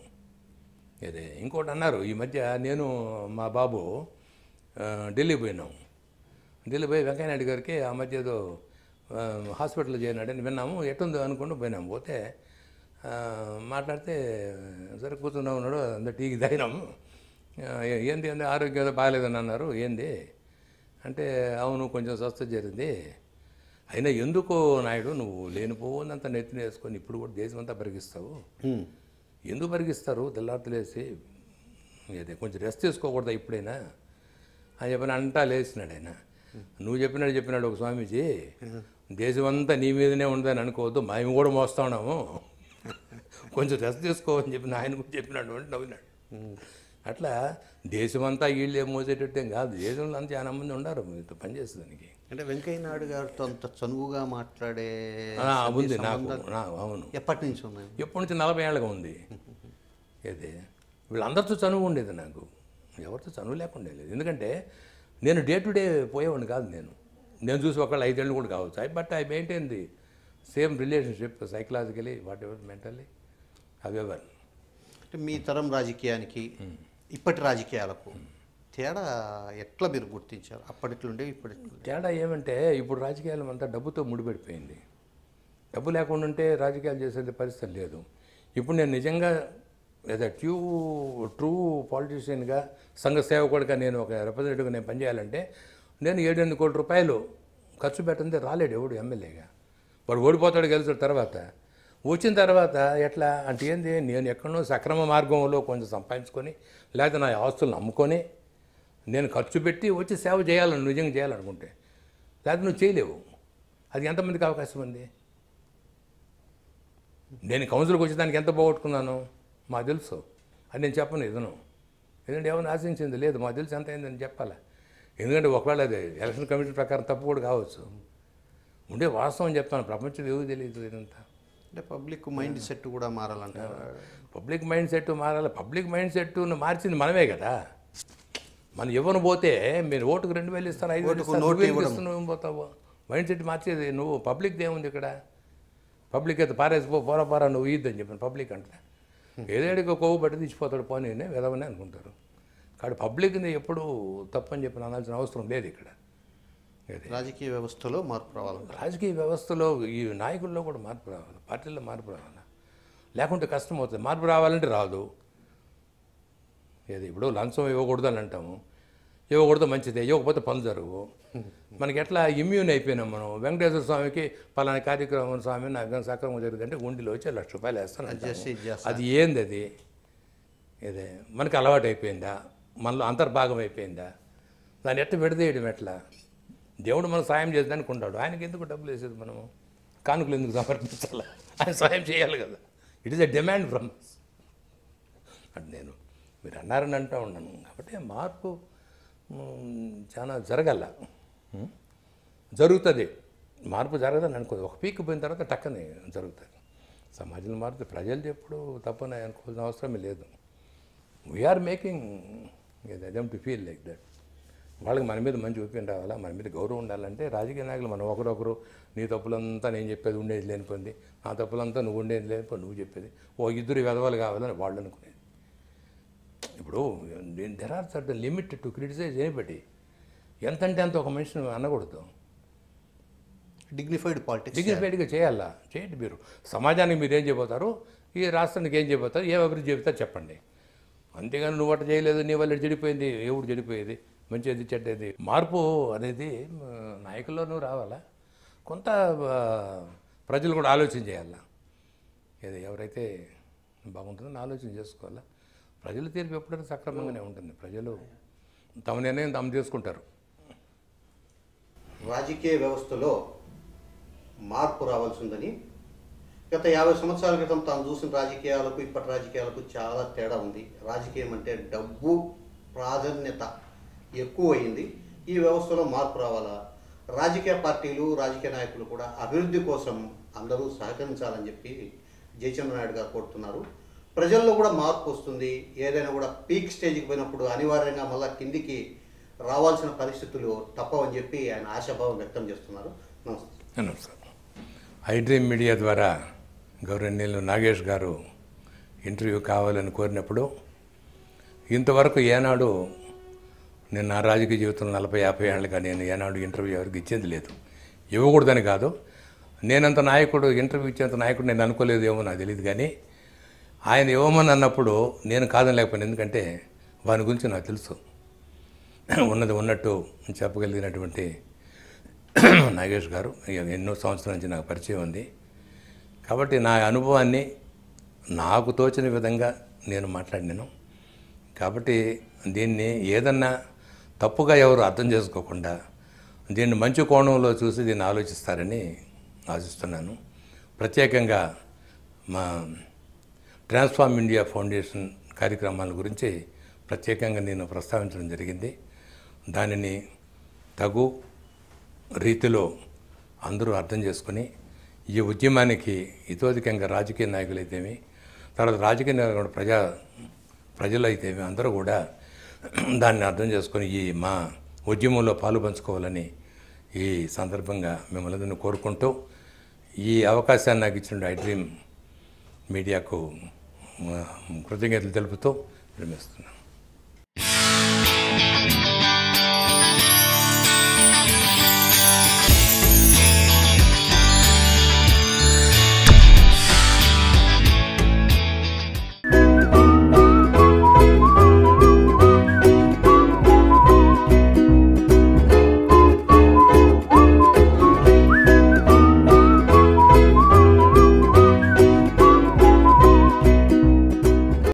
అదే ఇంకోటి అన్నారు ఈ మధ్య నేను మా బాబు ఆ, ఢిల్లీ పోయినాం ఢిల్లీ పోయి వెంకయ్యనాయుడు గారికి ఆ మధ్య ఏదో ఆ, హాస్పిటల్లో చేరినాడని విన్నాము ఎట్టుందో అనుకుంటూ పోయినాం పోతే ఆ, మాట్లాడితే సరే కూర్చున్నా ఉన్నాడు అందరు టీకి తాగినాము ఆ, ఏ- ఏంది ఏంది ఆరోగ్యం ఏదో బాగాలేదని అన్నారు ఏంది అంటే అవును కొంచెం స్వస్థ జరిగింది అయినా ఎందుకో నాయుడు నువ్వు లేనిపోనంత నెత్తిన వేసుకొని ఇప్పుడు కూడా దేశమంతా పరిగిస్తావు ఎందుకు పరిగిస్తారు తెల్లారుతలేసి అదే కొంచెం రెస్ట్ తీసుకోకూడదా ఇప్పుడైనా అని చెప్పిన అంటా లేచినాడు ఆయన నువ్వు చెప్పినాడు చెప్పినాడు ఒక స్వామీజీ దేశమంతా నీ మీదనే ఉందని అనుకోవద్దు మేము కూడా మోస్తా ఉన్నాము కొంచెం రెస్ట్ తీసుకోవని చెప్పి ఆయన కూడా చెప్పినాడు అంటే నవ్వినాడు అట్లా దేశమంతా వీళ్ళే మోసేటట్టేం కాదు దేశంలో అంతా చాలా మంది ఉన్నారు మీతో పనిచేసేదానికి అంటే వెంకయ్య నాయుడు గారితో అంత చనువుగా మాట్లాడే ఆ, ఉంది నాకు నా- అవును ఎప్పటి నుంచి ఉన్నాయి ఎప్పటి నుంచి నలభై ఏళ్ళగా ఉంది ఏది వీళ్ళందరితో చనువు ఉండేది నాకు ఎవరితో చనువు లేకుండా లేదు ఎందుకంటే నేను డే టు డే పోయేవాడిని కాదు నేను నేను చూసి ఒకళ్ళు ఐదేళ్ళు కూడా కావచ్చు I but I maintain the same relationship psychologically whatever mentally however అంటే మీ తరం రాజకీయానికి ఇప్పటి రాజకీయాలకు తేడా ఎట్లా మీరు గుర్తించారు అప్పటిట్లుండే ఇప్పటి తేడా ఏమంటే ఇప్పుడు రాజకీయాలు అంతా డబ్బుతో ముడిపడిపోయింది డబ్బు లేకుండా ఉంటే రాజకీయాలు చేసే పరిస్థితి లేదు ఇప్పుడు నేను నిజంగా లేదా ట్యూ ట్రూ పాలిటీషియన్గా సంఘ సేవకుడిగా నేను ఒక రిప్రజెంటేటివ్గా నేను పనిచేయాలంటే నేను ఏడెనిమిది కోట్ల రూపాయలు ఖర్చు పెట్టండి రాలేడు ఎవడు ఎమ్మెల్యేగా వాడు ఓడిపోతాడు గెలిచిన తర్వాత వచ్చిన తర్వాత ఎట్లా అంటే ఏంది నేను ఎక్కడో సక్రమ మార్గంలో కొంచెం సంపాదించుకొని లేకపోతే నా ఆస్తులను అమ్ముకొని నేను ఖర్చు పెట్టి వచ్చి సేవ చేయాలని నిజంగా చేయాలనుకుంటే లేకపోతే నువ్వు చేయలేవు అది ఎంతమందికి అవకాశం ఉంది నేను కౌన్సిల్కి వచ్చేదానికి ఎంత పోగొట్టుకున్నాను మాకు తెలుసు అది నేను చెప్పను ఇదను ఎందుకంటే ఏమైనా ఆశించింది లేదు మాకు తెలుసు ఎంత అయిందని చెప్పాలి ఎందుకంటే ఒకవేళ అది ఎలక్షన్ కమిషన్ ప్రకారం తప్పు కూడా కావచ్చు ఉండే వాస్తవం చెప్తాను ప్రపంచం ఏమీ తెలియదు ఇదంతా అంటే పబ్లిక్ మైండ్ సెట్ కూడా మారాలంటారు పబ్లిక్ మైండ్ సెట్ మారాలి పబ్లిక్ మైండ్ సెట్ మార్చింది మనమే కదా మనం ఎవరు పోతే మీరు ఓటుకు రెండు వేలు ఇస్తాను ఐదు వేలు ఓటుకు ఇస్తాను నోటు నువ్వేం ఇవ్వడం. ఇస్తున్నావు ఏం పోతావు మైండ్ సెట్ మార్చేది నువ్వు పబ్లిక్ ఏముంది ఇక్కడ పబ్లిక్ అయితే పారేసిపో పోరా పోరా నువ్వు ఇద్దని చెప్పాను పబ్లిక్ అంటే ఏదేడికి కొవ్వు బట్టి తీసిపోతాడు పోనీ వెదవని అనుకుంటారు కాబట్టి పబ్లిక్ని ఎప్పుడు తప్పని చెప్పి అనాల్సిన అవసరం లేదు ఇక్కడ ఇది రాజకీయ వ్యవస్థలో మార్పు రావాలి రాజకీయ వ్యవస్థలో ఈ నాయకుల్లో కూడా మార్పు రావాలి పార్టీల్లో మార్పు రావాలి లేకుంటే కష్టం అవుతుంది మార్పు రావాలంటే రాదు ఏది ఇప్పుడు లంచం ఇవ్వకూడదు అని అంటాము ఇవ్వకూడదు మంచిదే ఇవ్వకపోతే పనులు జరగవు మనకి ఎట్లా ఇమ్యూన్ అయిపోయినాం మనం వెంకటేశ్వర స్వామికి పలానా కార్యక్రమం స్వామి నాకు సక్రమం జరిగిందంటే గుండెలో వచ్చి లక్ష రూపాయలు వేస్తాను చేసి అంటాము. ఇది చేస్తా. అది ఏంది అది ఇదే మనకి అలవాటు అయిపోయిందా మనలో అంతర్భాగం అయిపోయిందా దాన్ని ఎట్ట విడదీయడం ఎట్లా దేవుడు మనకు సాయం చేద్దానికి ఉంటాడు ఆయనకి ఎందుకు డబ్బులు వేసేది మనము కానుకలు ఎందుకు సమర్పించాలి ఆయన సాయం చేయాలి కదా it is a demand from అంటే నేను మీరు అన్నారని అంటూ ఉన్నాను కాబట్టి మార్పు మ్, చాలా జరగల మ్, జరుగుతుంది మార్పు జరగదని అనుకో ఒక పీక్ పోయిన తర్వాత టక్కనే జరుగుతుంది సమాజంలో మారితే ప్రజలు ఎప్పుడు తప్పని అనుకోవాల్సిన అవసరమే లేదు we are making them to feel like that వాళ్ళకి మన మీద మంచి ఒపీనియన్ రావాలా మన మీద గౌరవం ఉండాలంటే రాజకీయ నాయకులు మనం ఒకరొకరు నీ తప్పులంతా నేను చెప్పేది ఉండేది లేనిపోయింది నా తప్పులంతా నువ్వు ఉండేది లేనిపోయి నువ్వు చెప్పేది ఓ ఇద్దరు వెదవాలు కావాలని వాళ్ళు అనుకునేది ఇప్పుడు there are certain limit to criticise anybody ఎంత అంటే అంత ఒక మనిషిని అనకూడదు డిగ్నిఫైడ్ పాలిటిక్స్ డిగ్నిఫైడ్గా చేయాలా చేయండి మీరు సమాజానికి మీరు ఏం చేయబోతారు ఈ రాష్ట్రానికి ఏం చేయబోతారు ఏం అభివృద్ధి చెబుతారు చెప్పండి అంతేగాని నువ్వు అట్ట చేయలేదు నీ వల్ల చెడిపోయింది ఎవడు చెడిపోయేది మంచిది చెడ్డది మార్పు అనేది ఆ, నాయకుల్లోనూ రావాలా కొంత ఆ, ప్రజలు కూడా ఆలోచన చేయాలా ఏది ఎవరైతే బాగుంటుందో ఆలోచన చేసుకోవాలా ప్రజల తీర్పు ఎప్పుడైనా సక్రమంగానే ఉంటుంది ప్రజలు తమ నిర్ణయం తాము చేసుకుంటారు రాజకీయ వ్యవస్థలో మార్పు రావాల్సి ఉందని గత యాభై సంవత్సరాల క్రితం తాను చూసిన రాజకీయాలకు ఇప్పటి రాజకీయాలకు చాలా తేడా ఉంది రాజకీయం అంటే డబ్బు ప్రాధాన్యత ఎక్కువయింది ఈ వ్యవస్థలో మార్పు రావాలా రాజకీయ పార్టీలు రాజకీయ నాయకులు కూడా అభివృద్ధి కోసం అందరూ సహకరించాలని చెప్పి జయచంద్ర నాయుడు గారు కోరుతున్నారు ప్రజల్లో కూడా మార్పు వస్తుంది ఏదైనా కూడా పీక్ స్టేజ్కి పోయినప్పుడు అనివార్యంగా మళ్ళీ కిందికి రావాల్సిన పరిస్థితులు తప్పవని చెప్పి ఆయన ఆశాభావం వ్యక్తం చేస్తున్నారు నమస్తే నమస్కారం ఐ డ్రీమ్ మీడియా ద్వారా గౌరవనీయులు నాగేష్ గారు ఇంటర్వ్యూ కావాలని కోరినప్పుడు ఇంతవరకు ఏనాడు నేను నా రాజకీయ జీవితంలో నలభై యాభై ఏళ్ళుగా నేను ఏనాడు ఇంటర్వ్యూ ఎవరికి ఇచ్చేది లేదు ఇవ్వకూడదని కాదు నేనంత నాయకుడు ఇంటర్వ్యూ ఇచ్చేంత నాయకుడు నేను అనుకోలేదు ఏమో నాకు తెలియదు కానీ ఆయన ఇవ్వమని అన్నప్పుడు నేను కాదని లేకపోయాను ఎందుకంటే వాని గురించి నాకు తెలుసు ఉన్నది ఉన్నట్టు చెప్పగలిగినటువంటి నాగేష్ గారు ఇక ఎన్నో సంవత్సరాల నుంచి నాకు పరిచయం ఉంది కాబట్టి నా అనుభవాన్ని నాకు తోచిన విధంగా నేను మాట్లాడినాను కాబట్టి దీన్ని ఏదన్నా తప్పుగా ఎవరు అర్థం చేసుకోకుండా దీన్ని మంచి కోణంలో చూసి దీన్ని ఆలోచిస్తారని ఆశిస్తున్నాను ప్రత్యేకంగా మా ట్రాన్స్ఫార్మ్ ఇండియా ఫౌండేషన్ కార్యక్రమాల గురించి ప్రత్యేకంగా నేను ప్రస్తావించడం జరిగింది దానిని తగు రీతిలో అందరూ అర్థం చేసుకుని ఈ ఉద్యమానికి ఇతోధికంగా రాజకీయ నాయకులైతేమి తర్వాత రాజకీయ నాయకులు ప్రజా ప్రజలైతేమి అందరూ కూడా దాన్ని అర్థం చేసుకొని ఈ మా ఉద్యమంలో పాలు పంచుకోవాలని ఈ సందర్భంగా మిమ్మల్ని అందరినీ కోరుకుంటూ ఈ అవకాశాన్ని నాకు ఇచ్చిన ఐ డ్రీమ్ మీడియాకు ఆ, కృతజ్ఞతలు తెలుపుతూ విరమిస్తున్నాను